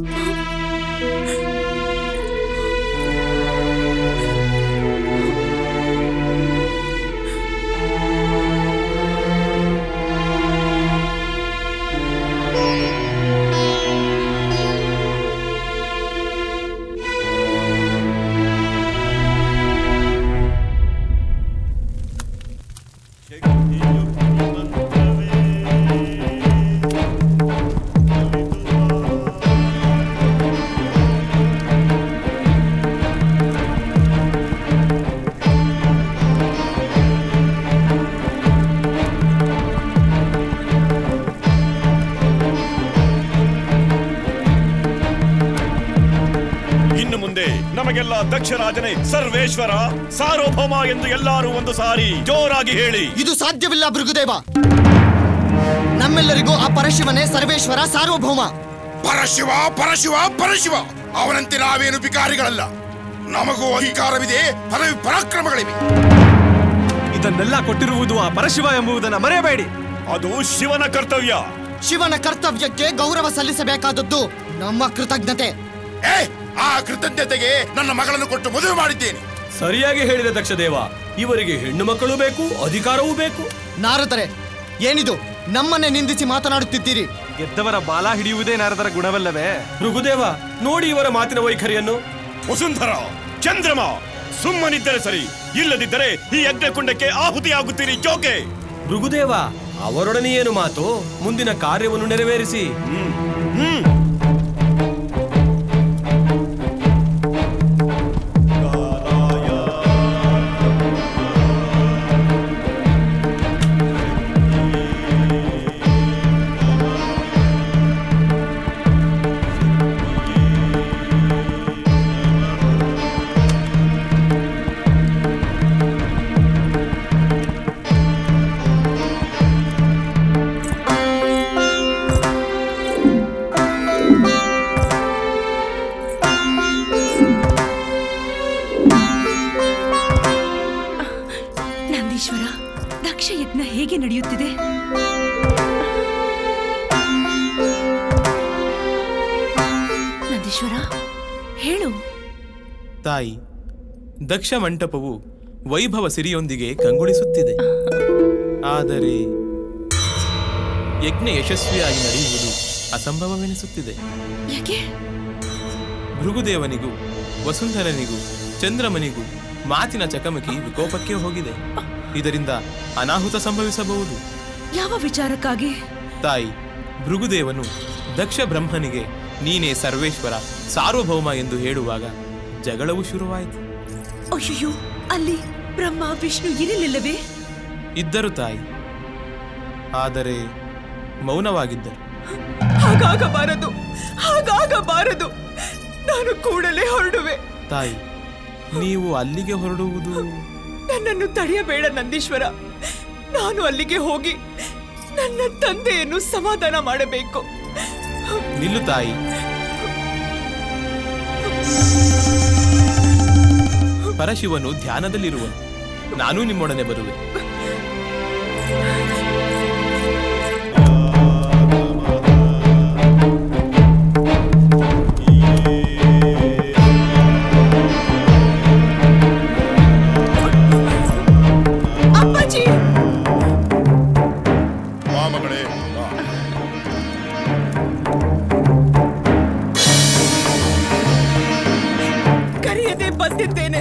ಇನ್ನು ಮುಂದೆ ನಮಗೆಲ್ಲ ದಕ್ಷರಾಜನೇ ಸರ್ವೇಶ್ವರ ಸಾರ್ವಭೌಮ ಎಂದು ಎಲ್ಲರೂ ಒಂದು ಸಾರಿ ಜೋರಾಗಿ ಹೇಳಿ ಇದು ಸಾಧ್ಯವಿಲ್ಲ ಭೃಗುದೇವ ನಮ್ಮೆಲ್ಲರಿಗೂ ಆ ಪರಶಿವನೇ ಸರ್ವೇಶ್ವರ ಸಾರ್ವಭೌಮ ಪರಶಿವ ಪರಶಿವ ಪರಶಿವ ಅವನಂತೆ ನಾವೇನು ಬಿಕಾರಿಗಳಲ್ಲ ನಮಗೂ ಅಧಿಕಾರವಿದೆ ಪದವಿ ಪರಾಕ್ರಮಗಳಿವೆ ಇದನ್ನೆಲ್ಲ ಕೊಟ್ಟಿರುವುದು ಆ ಪರಶಿವ ಎಂಬುದನ್ನು ಮರೆಯಬೇಡಿ ಅದು ಶಿವನ ಕರ್ತವ್ಯ ಶಿವನ ಕರ್ತವ್ಯಕ್ಕೆ ಗೌರವ ಸಲ್ಲಿಸಬೇಕಾದದ್ದು ನಮ್ಮ ಕೃತಜ್ಞತೆ ಏ ಆ ಕೃತಜ್ಞತೆಗೆ ನನ್ನ ಮಗಳನ್ನು ಕೊಟ್ಟು ಮದುವೆ ಮಾಡಿದ್ದೇನೆ ಸರಿಯಾಗಿ ಹೇಳಿದ ದಕ್ಷದೇವ ಇವರಿಗೆ ಹೆಣ್ಣು ಮಕ್ಕಳು ಬೇಕು ಅಧಿಕಾರವೂ ಬೇಕು ನಾರದರೆ ಏನಿದು ನಮ್ಮನ್ನೇ ನಿಂದಿಸಿ ಮಾತನಾಡುತ್ತಿದ್ದೀರಿ ಗೆದ್ದವರ ಬಾಲ ಹಿಡಿಯುವುದೇ ನಾರದರ ಗುಣವಲ್ಲವೇ ಭೃಗುದೇವ ನೋಡಿ ಇವರ ಮಾತಿನ ವೈಖರಿಯನ್ನು ವಸುಂಧರ ಚಂದ್ರಮ ಸುಮ್ಮನಿದ್ದರೆ ಸರಿ ಇಲ್ಲದಿದ್ದರೆ ಈ ಯಜ್ಞಕುಂಡಕ್ಕೆ ಆಹುತಿಯಾಗುತ್ತೀರಿ ಜೋಕೆ ಭೃಗುದೇವ ಅವರೊಡನೆ ಏನು ಮಾತು ಮುಂದಿನ ಕಾರ್ಯವನ್ನು ನೆರವೇರಿಸಿ ದಕ್ಷ ಯಜ್ಞ ಹೇಗೆ ನಡೆಯುತ್ತಿದೆ ನಂದೀಶ್ವರ ಹೇಳು ತಾಯಿ ದಕ್ಷ ಮಂಟಪವು ವೈಭವ ಸಿರಿಯೊಂದಿಗೆ ಕಂಗೊಳಿಸುತ್ತಿದೆ ಆದರೆ ಯಜ್ಞ ಯಶಸ್ವಿಯಾಗಿ ನಡೆಯುವುದು ಅಸಂಭವವೆನಿಸುತ್ತಿದೆ ಯಾಕೆ ಭೃಗುದೇವನಿಗೂ ವಸುಂಧರನಿಗೂ ಚಂದ್ರಮನಿಗೂ ಮಾತಿನ ಚಕಮಕಿ ವಿಕೋಪಕ್ಕೆ ಹೋಗಿದೆ ಇದರಿಂದ ಅನಾಹುತ ಸಂಭವಿಸಬಹುದು ಯಾವ ವಿಚಾರಕ್ಕಾಗಿ ತಾಯಿ ಭೃಗುದೇವನು ದಕ್ಷ ಬ್ರಹ್ಮನಿಗೆ ನೀನೇ ಸರ್ವೇಶ್ವರ ಸಾರ್ವಭೌಮ ಎಂದು ಹೇಳುವಾಗ ಜಗಳವು ಶುರುವಾಯಿತು ಅಯ್ಯೋ ಅಲ್ಲಿ ಬ್ರಹ್ಮ ವಿಷ್ಣು ಇರಲಿಲ್ಲವೇ ಇದ್ದರು ತಾಯಿ ಆದರೆ ಮೌನವಾಗಿದ್ದರು ಹಾಗಾಗಬಾರದು ಹಾಗಾಗಬಾರದು ನಾನು ಕೂಡಲೇ ಹೊರಡುವೆ ತಾಯಿ ನೀವು ಅಲ್ಲಿಗೆ ಹೊರಡುವುದು ನನ್ನನ್ನು ತಡೆಯಬೇಡ ನಂದೀಶ್ವರ ನಾನು ಅಲ್ಲಿಗೆ ಹೋಗಿ ನನ್ನ ತಂದೆಯನ್ನು ಸಮಾಧಾನ ಮಾಡಬೇಕು ನಿಲ್ಲು ತಾಯಿ ಪರಶಿವನು ಧ್ಯಾನದಲ್ಲಿರುವನು ನಾನೂ ನಿಮ್ಮೊಡನೆ ಬರುವೆ ಅಪ್ಪಾಜಿ ಬಾ ಮಗಳೇ ಬಾ. ಕರೆಯದೆ ಬಂದಿದ್ದೇನೆ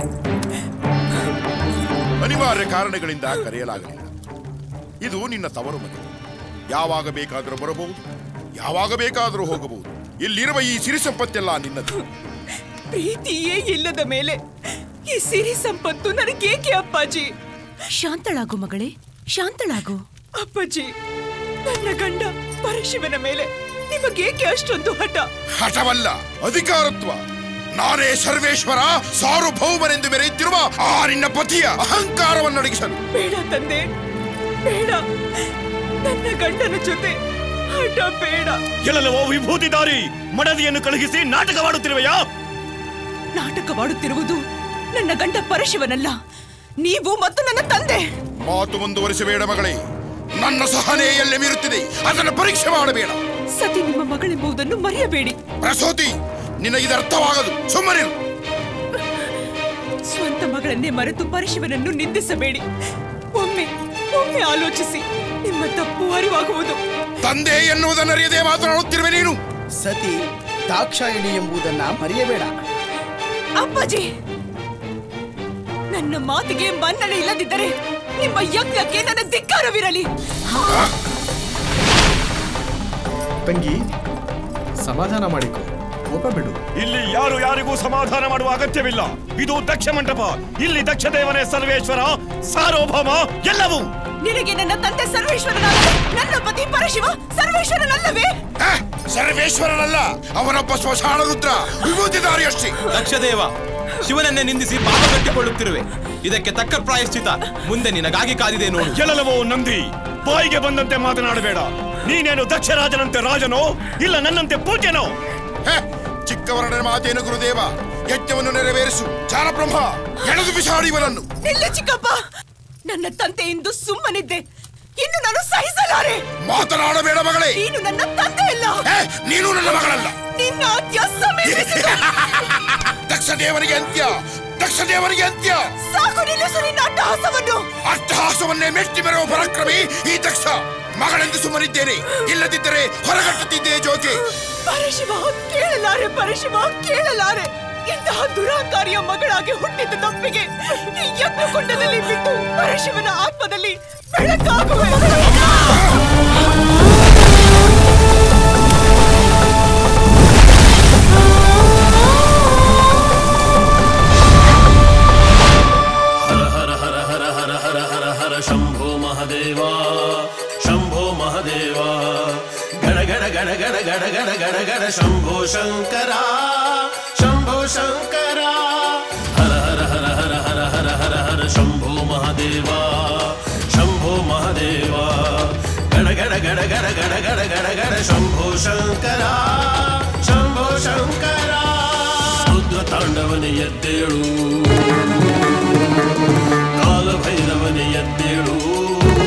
ಅನಿವಾರ್ಯ ಕಾರಣಗಳಿಂದ ಕರೆಯಲಾಗಲಿಲ್ಲ ಇದು ನಿನ್ನ ತವರು ಮನೆ ಯಾವಾಗ ಬೇಕಾದರೂ ಬರಬಹುದು ಯಾವಾಗ ಬೇಕಾದರೂ ಹೋಗಬಹುದು ಇಲ್ಲಿರುವ ಈ ಸಿರಿ ಸಂಪತ್ತೆಲ್ಲ ನಿನ್ನದು ಪ್ರೀತಿಯೇ ಇಲ್ಲದ ಮೇಲೆ ಈ ಸಿರಿ ಸಂಪತ್ತು ನನಗೇಕೆ ಅಪ್ಪಾಜಿ ಶಾಂತಳಾಗು ಮಗಳೇ ಶಾಂತಳಾಗು ಅಪ್ಪಾಜಿ ನನ್ನ ಗಂಡ ಪರಶಿವನ ಮೇಲೆ ನಿಮಗೇಕೆ ಅಷ್ಟೊಂದು ಹಠ ಹಠವಲ್ಲ ಅಧಿಕಾರತ್ವ ನಾನೇ ಸರ್ವೇಶ್ವರ ಸಾರ್ವಭೌಮನೆಂದು ಮೆರೆಯುತ್ತಿರುವ ಆ ನಿನ್ನ ಪತಿಯ ಅಹಂಕಾರವನ್ನು ಅಡಗಿಸಲು ಬೇಡ ತಂದೆ ಬೇಡ ನನ್ನ ಗಂಡನ ಜೊತೆ ಹಠ ಬೇಡ ಎಲ್ಲವೋ ವಿಭೂತಿದಾರಿ ಮಡದಿಯನ್ನು ಕಳುಹಿಸಿ ನಾಟಕವಾಡುತ್ತಿರುವೆಯಾ ನಾಟಕವಾಡುತ್ತಿರುವುದು ನನ್ನ ಗಂಡ ಪರಶಿವನಲ್ಲ ನೀವು ಮತ್ತು ನನ್ನ ತಂದೆ ಮಾತು ಮುಂದುವರಿಸಬೇಡ ಮಗಳೇ ನನ್ನ ಸಹನೆ ಎಲ್ಲೆ ಮೀರುತ್ತಿದೆ ಅದನ್ನು ಪರೀಕ್ಷೆ ಮಾಡಬೇಡ ಸತಿ ನಿಮ್ಮ ಮಗಳೆಂಬುದನ್ನು ಮರೆಯಬೇಡಿ ಪ್ರಸೂತಿ ನಿನಗೆ ಅರ್ಥವಾಗದು ಸುಮ್ಮನಿರು ಸ್ವಂತ ಮಗಳನ್ನೇ ಮರೆತು ಪರಶಿವನನ್ನು ನಿಂದಿಸಬೇಡಿ ಒಮ್ಮೆ ಒಮ್ಮೆ ಆಲೋಚಿಸಿ ನಿಮ್ಮ ತಪ್ಪು ಅರಿವಾಗುವುದು ತಂದೆ ಎನ್ನುವುದನ್ನು ಅರಿಯದೆ ಮಾತನಾಡುತ್ತಿರುವೆ ನೀನು ಸತಿ ದಾಕ್ಷಾಯಿಣಿ ಎಂಬುದನ್ನ ಮರೆಯಬೇಡ ಅಪ್ಪಾಜಿ ನನ್ನ ಮಾತಿಗೆ ಮನ್ನಣೆ ಇಲ್ಲದಿದ್ದರೆ ನಿಮ್ಮ ಯಜ್ಞಕ್ಕೆ ನನ್ನ ಧಿಕ್ಕಾರವಿರಲಿ ತಂಗಿ ಸಮಾಧಾನ ಮಾಡಿಕೊ ಕೋಪ ಬಿಡು ಇಲ್ಲಿ ಯಾರು ಯಾರಿಗೂ ಸಮಾಧಾನ ಮಾಡುವ ಅಗತ್ಯವಿಲ್ಲ ಇದು ದಕ್ಷ ಮಂಟಪ ಇಲ್ಲಿ ದಕ್ಷ ದೇವನೇ ಸರ್ವೇಶ್ವರ ಸಾರ್ವಭೌಮ ಎಲ್ಲವೂ ನಿನಗೆ ನನ್ನ ತಂದೆ ಸರ್ವೇಶ್ವರನಾದ ನನ್ನ ಪತಿ ಪರಶಿವ ಸರ್ವೇಶ್ವರನಲ್ಲವೇ ಸರ್ವೇಶ್ವರನಲ್ಲ ಅವನೊಬ್ಬ ಸ್ಮಶಾನ ರುದ್ರ ವಿಭೂತಿದಾರಿ ಅಷ್ಟೇ ದಕ್ಷದೇವ ಶಿವನನ್ನೇ ನಿಂದಿಸಿ ಪಾಪ ಕಟ್ಟಿಕೊಳ್ಳುತ್ತಿರುವೆ ಇದಕ್ಕೆ ತಕ್ಕ ಪ್ರಾಯಶ್ಚಿತ ಮುಂದೆ ನಿನಗಾಗಿ ಕಾದಿದೆ ನೋಡು ಎಲ್ಲವೋ ನಂದಿ ಬಾಯಿಗೆ ಬಂದಂತೆ ಮಾತನಾಡಬೇಡ ನೀನೇನು ದಕ್ಷರಾಜನಂತೆ ರಾಜನೋ ಇಲ್ಲ ನನ್ನಂತೆ ಪೂಜ್ಯನೋ ಚಿಕ್ಕವರನ ಮಾತೇನು ಗುರುದೇವ ಯಜ್ಞವನ್ನು ನೆರವೇರಿಸು ಜಾಲಬ್ರಹ್ಮ ಎಳೆದು ಬಿಸಾಡಿ ಇವನನ್ನು ನಿಲ್ಲ ಚಿಕ್ಕಪ್ಪ ನನ್ನ ತಂದೆ ಎಂದು ಸುಮ್ಮನಿದ್ದೆ ಇನ್ನು ನಾನು ಸಹಿಸಲಾರೆ ಮಾತನಾಡಬೇಡ ಮಗಳೇ ನೀನು ನನ್ನ ತಂದೆ ಅಲ್ಲ ನೀನು ನನ್ನ ಮಗಳಲ್ಲ ನಿನ್ನ ಅಂತ್ಯ ಸಮೀಪಿಸಿದೆ ದಕ್ಷ ದೇವನಿಗೆ ಅಂತ್ಯ ದಕ್ಷ ದೇವನಿಗೆ ಅಂತ್ಯ ಸಾಕು ನಿಲ್ಲಿಸು ನಿನ್ನ ಅಟ್ಟಹಾಸವನ್ನು ಅಟ್ಟಹಾಸವನ್ನೇ ಮೆಟ್ಟಿ ಬರುವ ಪರಾಕ್ರಮಿ ಈ ದಕ್ಷ ಮಗಳೆಂದು ಸುಮ್ಮನಿದ್ದೇನೆ ಇಲ್ಲದಿದ್ದರೆ ಹೊರಗಟ್ಟುತ್ತಿದ್ದೆ ಜೋಕೆ ಪರಶಿವ ಕೇಳಲಾರೆ ಪರಶಿವ ಕೇಳಲಾರೆ ಇಂತಹ ದುರಾಕಾರಿಯ ಮಗಳಾಗಿ ಹುಟ್ಟಿದ ತಪ್ಪಿಗೆ ಈ ಯಜ್ಞಕೊಂಡದಲ್ಲಿ ಬಿದ್ದು ಪರಶಿವನ ಆತ್ಮದಲ್ಲಿ ಬೆಳಕಾಗುವೆ ಹರ ಹರ ಹರ ಹರ ಹರ ಹರ ಹರ ಶಂಭೋ ಮಹದೇವ ಶಂಭೋ ಮಹದೇವ ಗಣ ಗಣ ಗಣ ಗಣ ಗಣ ಗಣ ಗಣ ಗಣ ಶಂಭೋ ಶಂಕರ ಶಂಭೋ ಶಂಕರ ಹರ ಹರ ಹರ ಹರ ಹರ ಹರ ಹರ ಹರ ಶಂಭೋ ಮಹದೇವ ಶಂಭೋ ಮಹದೇವ ಗಣ ಗಣ ಗಣ ಗಣ ಗಣ ಗಣ ಗಣ ಗಣ ಶಂಭೋ ಶಂಕರ ಶಂಭೋ ಶಂಕರ ರುದ್ರ ತಾಂಡವನ ಎದ್ದೇಳು ಕಾಲಭೈರವನ ಎದ್ದೇಳು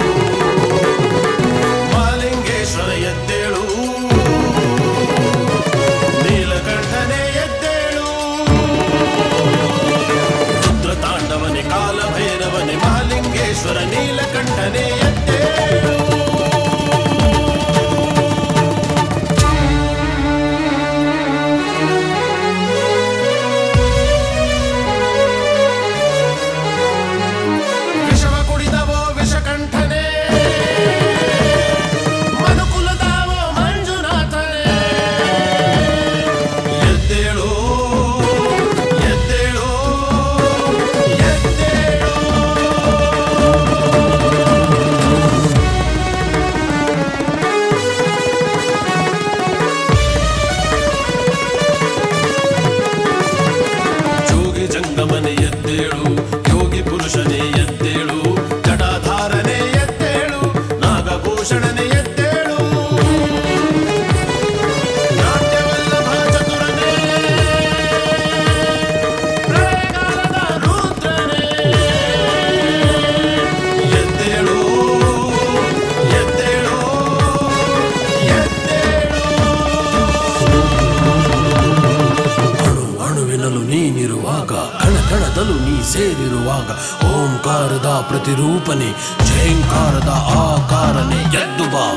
ಸೇರಿರುವಾಗ ಓಂಕಾರದ ಪ್ರತಿರೂಪನೆ ಜಯಂಕಾರದ ಆಕಾರನೆ ಎದ್ದು ಬಾ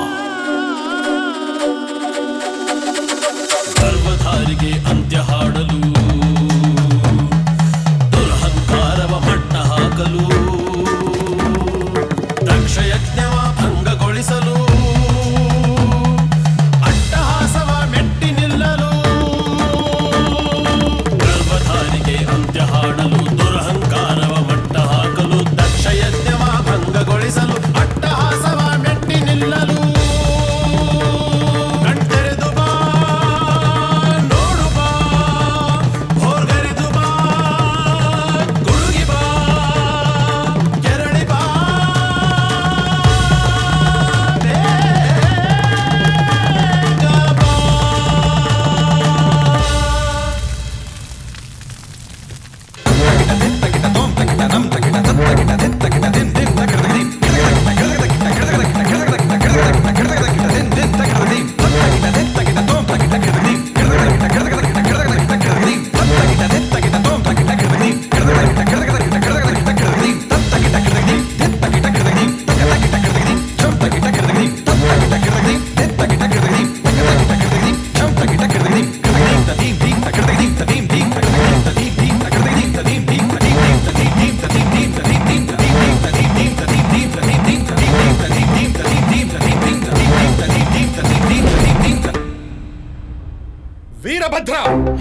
ಗರ್ವಧಾರಿಗೆ ಅಂತ್ಯ ಹಾಡಲು ದುರಹಂಕಾರವ ಮಟ್ಟ ಹಾಕಲು ದಕ್ಷಯಜ್ಞವ ಭಂಗಗೊಳಿಸಲು ಅಟ್ಟಹಾಸವ ಮೆಟ್ಟಿ ನಿಲ್ಲಲು ಗರ್ವಧಾರಿಗೆ ಅಂತ್ಯ ಹಾಡಲು ದುರಹಂಕಾರವ ಮಟ್ಟ ಹಾಕಲು ದಕ್ಷಯಜ್ಞವ ಭಂಗಗೊಳಿಸಲು ಅಟ್ಟಹಾಸವ ಮೆಟ್ಟಿ ನಿಲ್ಲಲು ಕಣ್ತೆರೆದು ಬಾ ನೋಡು ಬಾ ಭೋರ್ಗರೆದು ಬಾ ಗುಡುಗಿ ಬಾ ಕೆರಳಿ ಬಾ ವೀರಭದ್ರ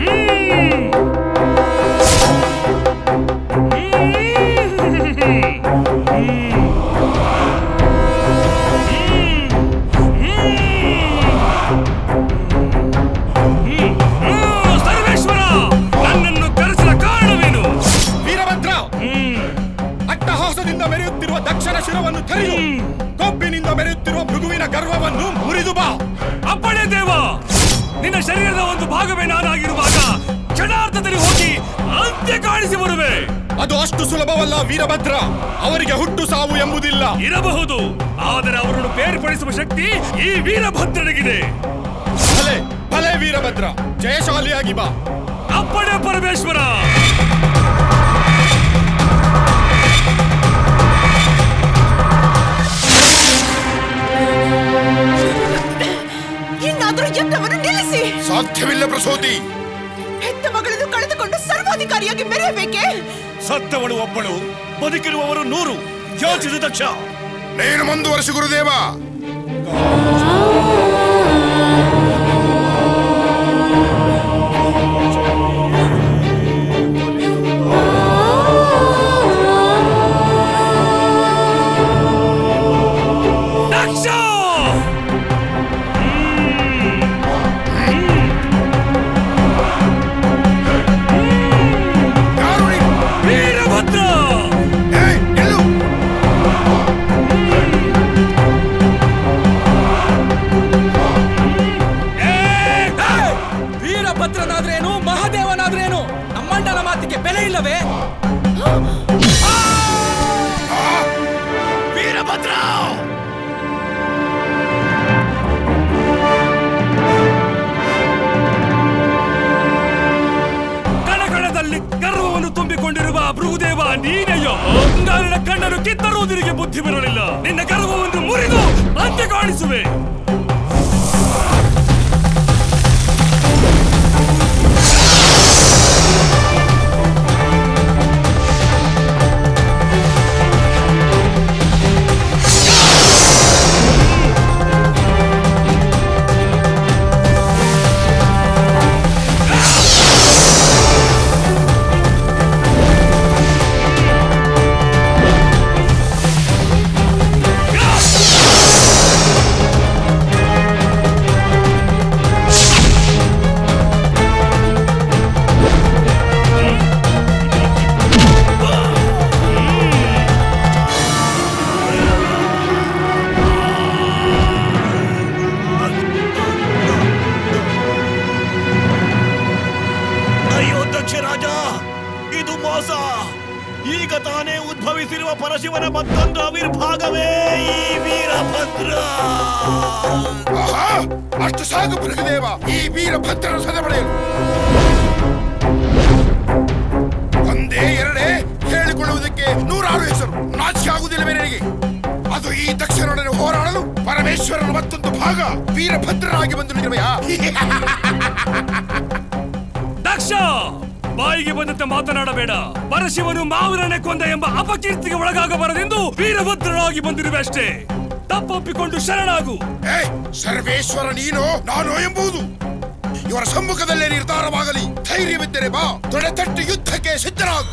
ಸರ್ವೇಶ್ವರ ನನ್ನನ್ನು ಕರೆಸಿದ ಕಾರಣವೇನು ವೀರಭದ್ರ ಅಟ್ಟಹಾಸದಿಂದ ಮೆರೆಯುತ್ತಿರುವ ದಕ್ಷನ ಶಿರವನ್ನು ತೆರೆಯು ಕೊಬ್ಬಿನಿಂದ ಮೆರೆಯುತ್ತಿರುವ ಮೃಗುವಿನ ಗರ್ವವನ್ನು ಮುರಿದು ಬಾ ಅಪ್ಪಣೆ ದೇವ ನಿನ್ನ ಶರೀರದ ಒಂದು ಭಾಗವೇ ನಾನಾಗಿರುವಾಗ ಕ್ಷಣಾರ್ಥದಲ್ಲಿ ಹೋಗಿ ಅಂತ್ಯ ಕಾಣಿಸಿ ಬರುವೆ ಅದು ಅಷ್ಟು ಸುಲಭವಲ್ಲ ವೀರಭದ್ರ ಅವರಿಗೆ ಹುಟ್ಟು ಸಾವು ಎಂಬುದಿಲ್ಲ ಇರಬಹುದು ಆದರೆ ಅವರನ್ನು ಬೇರ್ಪಡಿಸುವ ಶಕ್ತಿ ಈ ವೀರಭದ್ರನಿಗಿದೆ ಭಲೆ ಭಲೆ ವೀರಭದ್ರ ಜಯಶಾಲಿಯಾಗಿ ಬಾ ಅಪ್ಪಣೆ ಪರಮೇಶ್ವರ ಇನ್ನಾದ್ರೂ ಯಜ್ಞವನ್ನು ನಿಲ್ಲಿಸಿ ಸಾಧ್ಯವಿಲ್ಲ ಪ್ರಸೂತಿ ಹೆತ್ತ ಮಗಳನ್ನು ಕಳೆದುಕೊಂಡು ಸರ್ವಾಧಿಕಾರಿಯಾಗಿ ಮೆರೆಯಬೇಕೆ ಸತ್ತವಳು ಒಬ್ಬಳು ಬದುಕಿರುವವರು ನೂರು ಯೋಚಿಸಿದ ದಕ್ಷ ನೀನು ಮುಂದುವರಿಸಿ ಗುರುದೇವ ದಕ್ಷ ವೀರಭದ್ರ ವೀರಭದ್ರನಾದ್ರೇನು ಮಹಾದೇವನಾದ್ರೇನು ನಮ್ಮಣ್ಣನ ಮಾತಿಗೆ ಬೆಲೆ ಇಲ್ಲವೇ ವೀರಭದ್ರ ಕಣಕಣದಲ್ಲಿ ಗರ್ವವನ್ನು ತುಂಬಿಕೊಂಡಿರುವ ಭೃಗುದೇವ ನೀನೆಯೋ ನನ್ನ ಕಣ್ಣನ್ನು ಕಿತ್ತರುವುದರಿಗೆ ಬುದ್ಧಿ ಬರಲಿಲ್ಲ ನಿನ್ನ ಗರ್ವವನ್ನು ಮುರಿದು ಅಂತ್ಯ ಕಾಣಿಸುವೆ ಅಯ್ಯೋ ದಕ್ಷ ರಾಜ ಇದು ಮೋಸ ಈಗ ತಾನೇ ಉದ್ಭವಿಸಿರುವ ಪರಶಿವನ ಮತ್ತೊಂದು ಆವಿರ್ಭಾಗವೇ ಈ ವೀರಭದ್ರ ಆಹಾ ಅಷ್ಟು ಸಾಕು ಭೃಗದೇವ ಈ ವೀರಭದ್ರನ ಸದೆಬಡೆಯಲು ಒಂದೇ ಎರಡೇ ಹೇಳಿ ನೂರಾರು ಹೆಸರು ನಾಚಿಕೆ ಆಗುವುದಿಲ್ಲವೇ ನನಗೆ ಅದು ಈ ದಕ್ಷಿಣೊಡನೆ ಹೋರಾಡಲು ಪರಮೇಶ್ವರನ ಮತ್ತೊಂದು ಭಾಗ ವೀರಭದ್ರರಾಗಿ ಬಂದು ನಿಲ್ಲುವೆಯಾ ದಕ್ಷ ಬಾಯಿಗೆ ಬಂದಂತೆ ಮಾತನಾಡಬೇಡ ಪರಶಿವನು ಮಾವನನೆ ಕೊಂದ ಎಂಬ ಅಪಕೀರ್ತಿಗೆ ಒಳಗಾಗಬಾರದೆಂದು ವೀರಭದ್ರರಾಗಿ ಬಂದಿರುವೆ ಅಷ್ಟೇ ತಪ್ಪೊಪ್ಪಿಕೊಂಡು ಶರಣಾಗು ಸರ್ವೇಶ್ವರ ನೀನು ನಾನು ಎಂಬುದು ಇವರ ಸಮ್ಮುಖದಲ್ಲೇ ನಿರ್ಧಾರವಾಗಲಿ ಧೈರ್ಯವಿದ್ದರೆ ಬಾ ತೊಡೆತಟ್ಟು ಯುದ್ಧಕ್ಕೆ ಸಿದ್ಧರಾಗು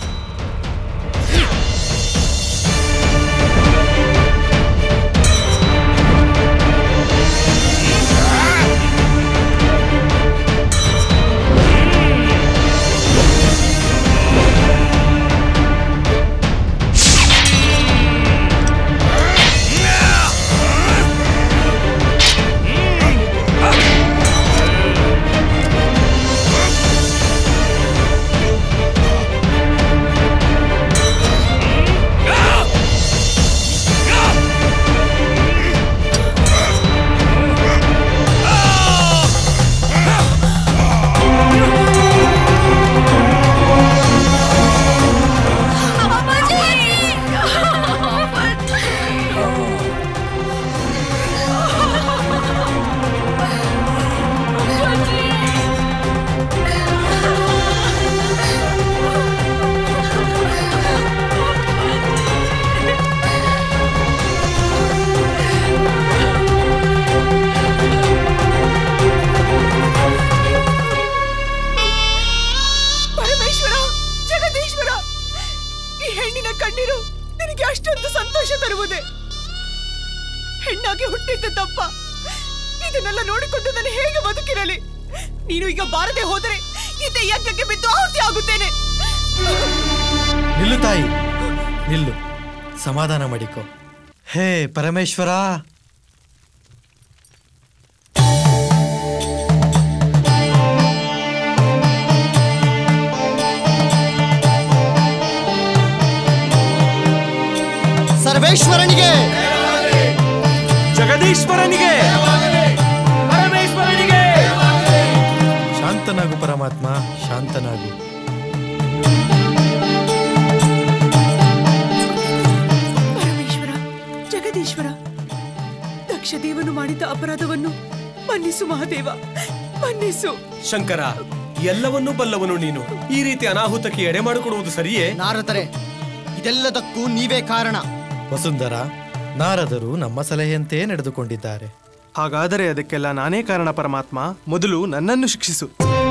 ಪರಮೇಶ್ವರ ಜಗದೀಶ್ವರ ಈ ಹೆಣ್ಣಿನ ಕಣ್ಣೀರು ನಿನಗೆ ಅಷ್ಟೊಂದು ಸಂತೋಷ ತರುವುದೇ ಹೆಣ್ಣಾಗಿ ಹುಟ್ಟಿದ್ದ ತಪ್ಪ ಇದನ್ನೆಲ್ಲ ನೋಡಿಕೊಂಡು ನಾನು ಹೇಗೆ ಬದುಕಿರಲಿ ನೀನು ಈಗ ಬಾರದೆ ಹೋದರೆ ಇದೇ ಯಜ್ಞಕ್ಕೆ ಬಿದ್ದು ಆಹುತಿ ಆಗುತ್ತೇನೆ ನಿಲ್ಲು ತಾಯಿ ನಿಲ್ಲು ಸಮಾಧಾನ ಮಾಡಿಕೊ ಹೇ ಪರಮೇಶ್ವರ ಸರ್ವೇಶ್ವರನಿಗೆ ಜಗದೀಶ್ವರನಿಗೆ ಪರಮೇಶ್ವರನಿಗೆ ಶಾಂತನಾಗು ಪರಮಾತ್ಮ ಶಾಂತನಾಗು ಪರಮೇಶ್ವರ ಜಗದೀಶ್ವರ ದಕ್ಷದೇವನು ಮಾಡಿದ ಅಪರಾಧವನ್ನು ಮನ್ನಿಸು ಮಹಾದೇವ ಮನ್ನಿಸು ಶಂಕರ ಎಲ್ಲವನ್ನೂ ಬಲ್ಲವನು ನೀನು ಈ ರೀತಿ ಅನಾಹುತಕ್ಕೆ ಎಡೆ ಮಾಡಿಕೊಡುವುದು ಸರಿಯೇ ನಾರದರೆ ಇದೆಲ್ಲದಕ್ಕೂ ನೀವೇ ಕಾರಣ ವಸುಂಧರ ನಾರದರು ನಮ್ಮ ಸಲಹೆಯಂತೆ ನಡೆದುಕೊಂಡಿದ್ದಾರೆ ಹಾಗಾದರೆ ಅದಕ್ಕೆಲ್ಲ ನಾನೇ ಕಾರಣ ಪರಮಾತ್ಮ ಮೊದಲು ನನ್ನನ್ನು ಶಿಕ್ಷಿಸು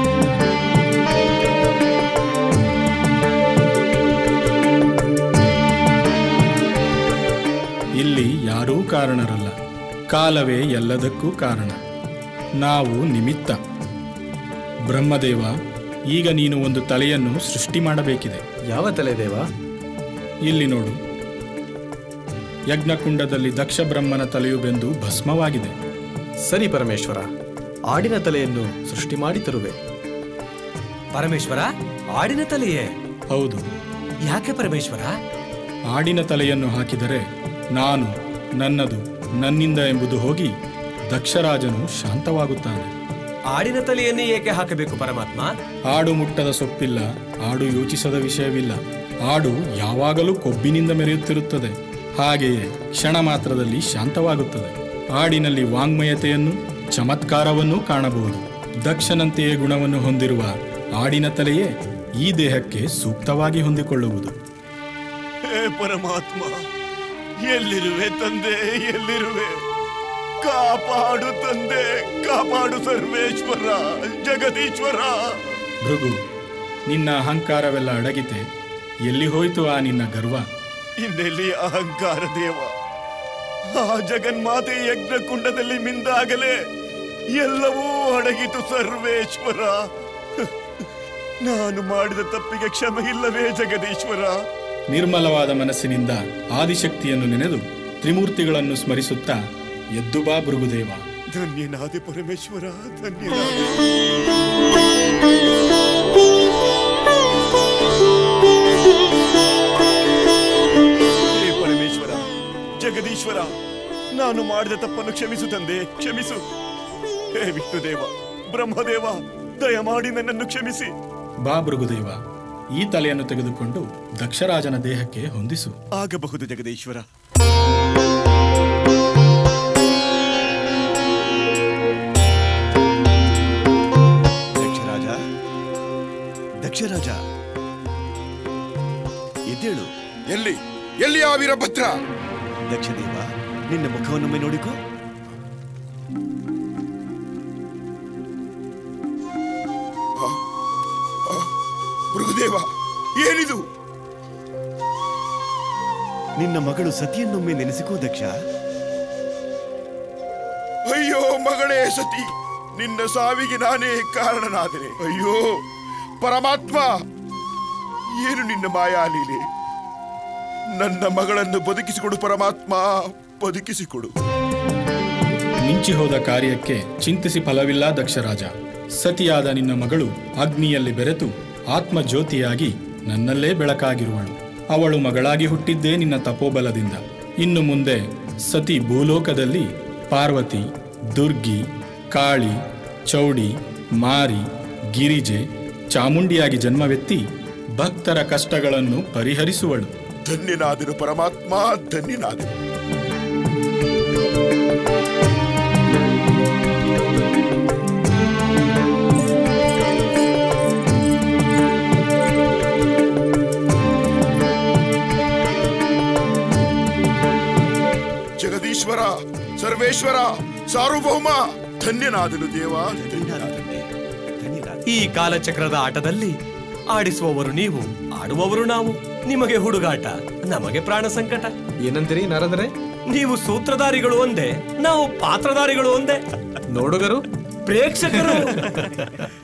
ಇಲ್ಲಿ ಯಾರೂ ಕಾರಣರಲ್ಲ ಕಾಲವೇ ಎಲ್ಲದಕ್ಕೂ ಕಾರಣ ನಾವು ನಿಮಿತ್ತ ಬ್ರಹ್ಮದೇವ ಈಗ ನೀನು ಒಂದು ತಲೆಯನ್ನು ಸೃಷ್ಟಿ ಮಾಡಬೇಕಿದೆ ಯಾವ ತಲೆ ದೇವ ಇಲ್ಲಿ ನೋಡು ಯಜ್ಞಕುಂಡದಲ್ಲಿ ದಕ್ಷ ಬ್ರಹ್ಮನ ತಲೆಯು ಬೆಂದು ಭಸ್ಮವಾಗಿದೆ ಸರಿ ಪರಮೇಶ್ವರ ಆಡಿನ ತಲೆಯನ್ನು ಸೃಷ್ಟಿ ಮಾಡಿ ತರುವೆ ಪರಮೇಶ್ವರ ಆಡಿನ ತಲೆಯೇ ಹೌದು ಯಾಕೆ ಪರಮೇಶ್ವರ ಆಡಿನ ತಲೆಯನ್ನು ಹಾಕಿದರೆ ನಾನು ನನ್ನದು ನನ್ನಿಂದ ಎಂಬುದು ಹೋಗಿ ದಕ್ಷರಾಜನು ಶಾಂತವಾಗುತ್ತಾನೆ ಆಡಿನ ತಲೆಯನ್ನೇ ಏಕೆ ಹಾಕಬೇಕು ಪರಮಾತ್ಮ ಆಡು ಮುಟ್ಟದ ಸೊಪ್ಪಿಲ್ಲ ಆಡು ಯೋಚಿಸದ ವಿಷಯವಿಲ್ಲ ಆಡು ಯಾವಾಗಲೂ ಕೊಬ್ಬಿನಿಂದ ಮೆರೆಯುತ್ತಿರುತ್ತದೆ ಹಾಗೆಯೇ ಕ್ಷಣ ಮಾತ್ರದಲ್ಲಿ ಶಾಂತವಾಗುತ್ತದೆ ಆಡಿನಲ್ಲಿ ವಾಂಗ್ಮಯತೆಯನ್ನು ಚಮತ್ಕಾರವನ್ನೂ ಕಾಣಬಹುದು ದಕ್ಷನಂತೆಯೇ ಗುಣವನ್ನು ಹೊಂದಿರುವ ಆಡಿನ ತಲೆಯೇ ಈ ದೇಹಕ್ಕೆ ಸೂಕ್ತವಾಗಿ ಹೊಂದಿಕೊಳ್ಳುವುದು ಹೇ ಪರಮಾತ್ಮ ಎಲ್ಲಿರುವೆ ತಂದೆ ಎಲ್ಲಿರುವೆ ಕಾಪಾಡು ತಂದೆ ಕಾಪಾಡು ಸರ್ವೇಶ್ವರ ಜಗದೀಶ್ವರ ಭೃಗು ನಿನ್ನ ಅಹಂಕಾರವೆಲ್ಲ ಅಡಗಿತೆ ಎಲ್ಲಿ ಹೋಯ್ತು ಆ ನಿನ್ನ ಗರ್ವ ಇನ್ನೆಲ್ಲಿ ಅಹಂಕಾರ ದೇವ ಆ ಜಗನ್ಮಾತೆ ಯಜ್ಞಕುಂಡದಲ್ಲಿ ಮಿಂದಾಗಲೇ ಎಲ್ಲವೂ ಅಡಗಿತು ಸರ್ವೇಶ್ವರ ನಾನು ಮಾಡಿದ ತಪ್ಪಿಗೆ ಕ್ಷಮೆ ಇಲ್ಲವೇ ಜಗದೀಶ್ವರ ನಿರ್ಮಲವಾದ ಮನಸ್ಸಿನಿಂದ ಆದಿಶಕ್ತಿಯನ್ನು ನೆನೆದು ತ್ರಿಮೂರ್ತಿಗಳನ್ನು ಸ್ಮರಿಸುತ್ತಾ ಎದ್ದು ಬಾ ಭೃಗುದೇವ ಧನ್ಯನಾದೆ ಪರಮೇಶ್ವರ ಧನ್ಯನಾದೆ ಹೇ ಪರಮೇಶ್ವರ ಜಗದೀಶ್ವರ ನಾನು ಮಾಡಿದ ತಪ್ಪನ್ನು ಕ್ಷಮಿಸು ತಂದೆ ಕ್ಷಮಿಸು ಹೇ ವಿಷ್ಣುದೇವ ಬ್ರಹ್ಮದೇವ ದಯಮಾಡಿ ನನ್ನನ್ನು ಕ್ಷಮಿಸಿ ಬಾ ಭೃಗುದೇವ ಈ ತಲೆಯನ್ನು ತೆಗೆದುಕೊಂಡು ದಕ್ಷರಾಜನ ದೇಹಕ್ಕೆ ಹೊಂದಿಸು ಆಗಬಹುದು ಜಗದೀಶ್ವರ ದಕ್ಷರಾಜ ದಕ್ಷರಾಜ ಎದ್ದೇಳು ಎಲ್ಲಿ ಎಲ್ಲಿ ಆ ವೀರಭದ್ರ ದಕ್ಷದೇವ ನಿನ್ನ ಮುಖವನ್ನೊಮ್ಮೆ ನೋಡಿಕೋ ಮೃಗದೇವ ಏನಿದು ನಿನ್ನ ಮಗಳು ಸತಿಯನ್ನೊಮ್ಮೆ ನೆನೆಸಿಕೋ ದಕ್ಷ ಅಯ್ಯೋ ಮಗಳೇ ಸತಿ ನಿನ್ನ ಸಾವಿಗೆ ನಾನೇ ಕಾರಣನಾದರೆ ಅಯ್ಯೋ ಪರಮಾತ್ಮ ಏನು ನಿನ್ನ ಮಾಯಾಲೀಲೆ ನನ್ನ ಮಗಳನ್ನು ಬದುಕಿಸಿಕೊಡು ಪರಮಾತ್ಮ ಬದುಕಿಸಿಕೊಡು ಮಿಂಚಿ ಹೋದ ಕಾರ್ಯಕ್ಕೆ ಚಿಂತಿಸಿ ಫಲವಿಲ್ಲ ದಕ್ಷರಾಜ ಸತಿಯಾದ ನಿನ್ನ ಮಗಳು ಅಗ್ನಿಯಲ್ಲಿ ಬೆರೆತು ಆತ್ಮ ಜ್ಯೋತಿಯಾಗಿ ನನ್ನಲ್ಲೇ ಬೆಳಕಾಗಿರುವಳು ಅವಳು ಮಗಳಾಗಿ ಹುಟ್ಟಿದ್ದೇ ನಿನ್ನ ತಪೋಬಲದಿಂದ ಇನ್ನು ಮುಂದೆ ಸತಿ ಭೂಲೋಕದಲ್ಲಿ ಪಾರ್ವತಿ ದುರ್ಗಿ ಕಾಳಿ ಚೌಡಿ ಮಾರಿ ಗಿರಿಜೆ ಚಾಮುಂಡಿಯಾಗಿ ಜನ್ಮವೆತ್ತಿ ಭಕ್ತರ ಕಷ್ಟಗಳನ್ನು ಪರಿಹರಿಸುವಳು ಧನ್ಯನಾದನು ಪರಮಾತ್ಮ ಧನ್ಯನಾದನು ಜಗದೀಶ್ವರ ಸರ್ವೇಶ್ವರ ಸಾರ್ವಭೌಮ ಧನ್ಯನಾದನು ದೇವ ಧನ್ಯನಾದನು ಈ ಕಾಲಚಕ್ರದ ಆಟದಲ್ಲಿ ಆಡಿಸುವವರು ನೀವು ಆಡುವವರು ನಾವು ನಿಮಗೆ ಹುಡುಗಾಟ ನಮಗೆ ಪ್ರಾಣ ಸಂಕಟ ಏನಂತೀರಿ ನಾರದರೆ ನೀವು ಸೂತ್ರಧಾರಿಗಳು ಒಂದೇ ನಾವು ಪಾತ್ರಧಾರಿಗಳು ಒಂದೇ ನೋಡುಗರು ಪ್ರೇಕ್ಷಕರು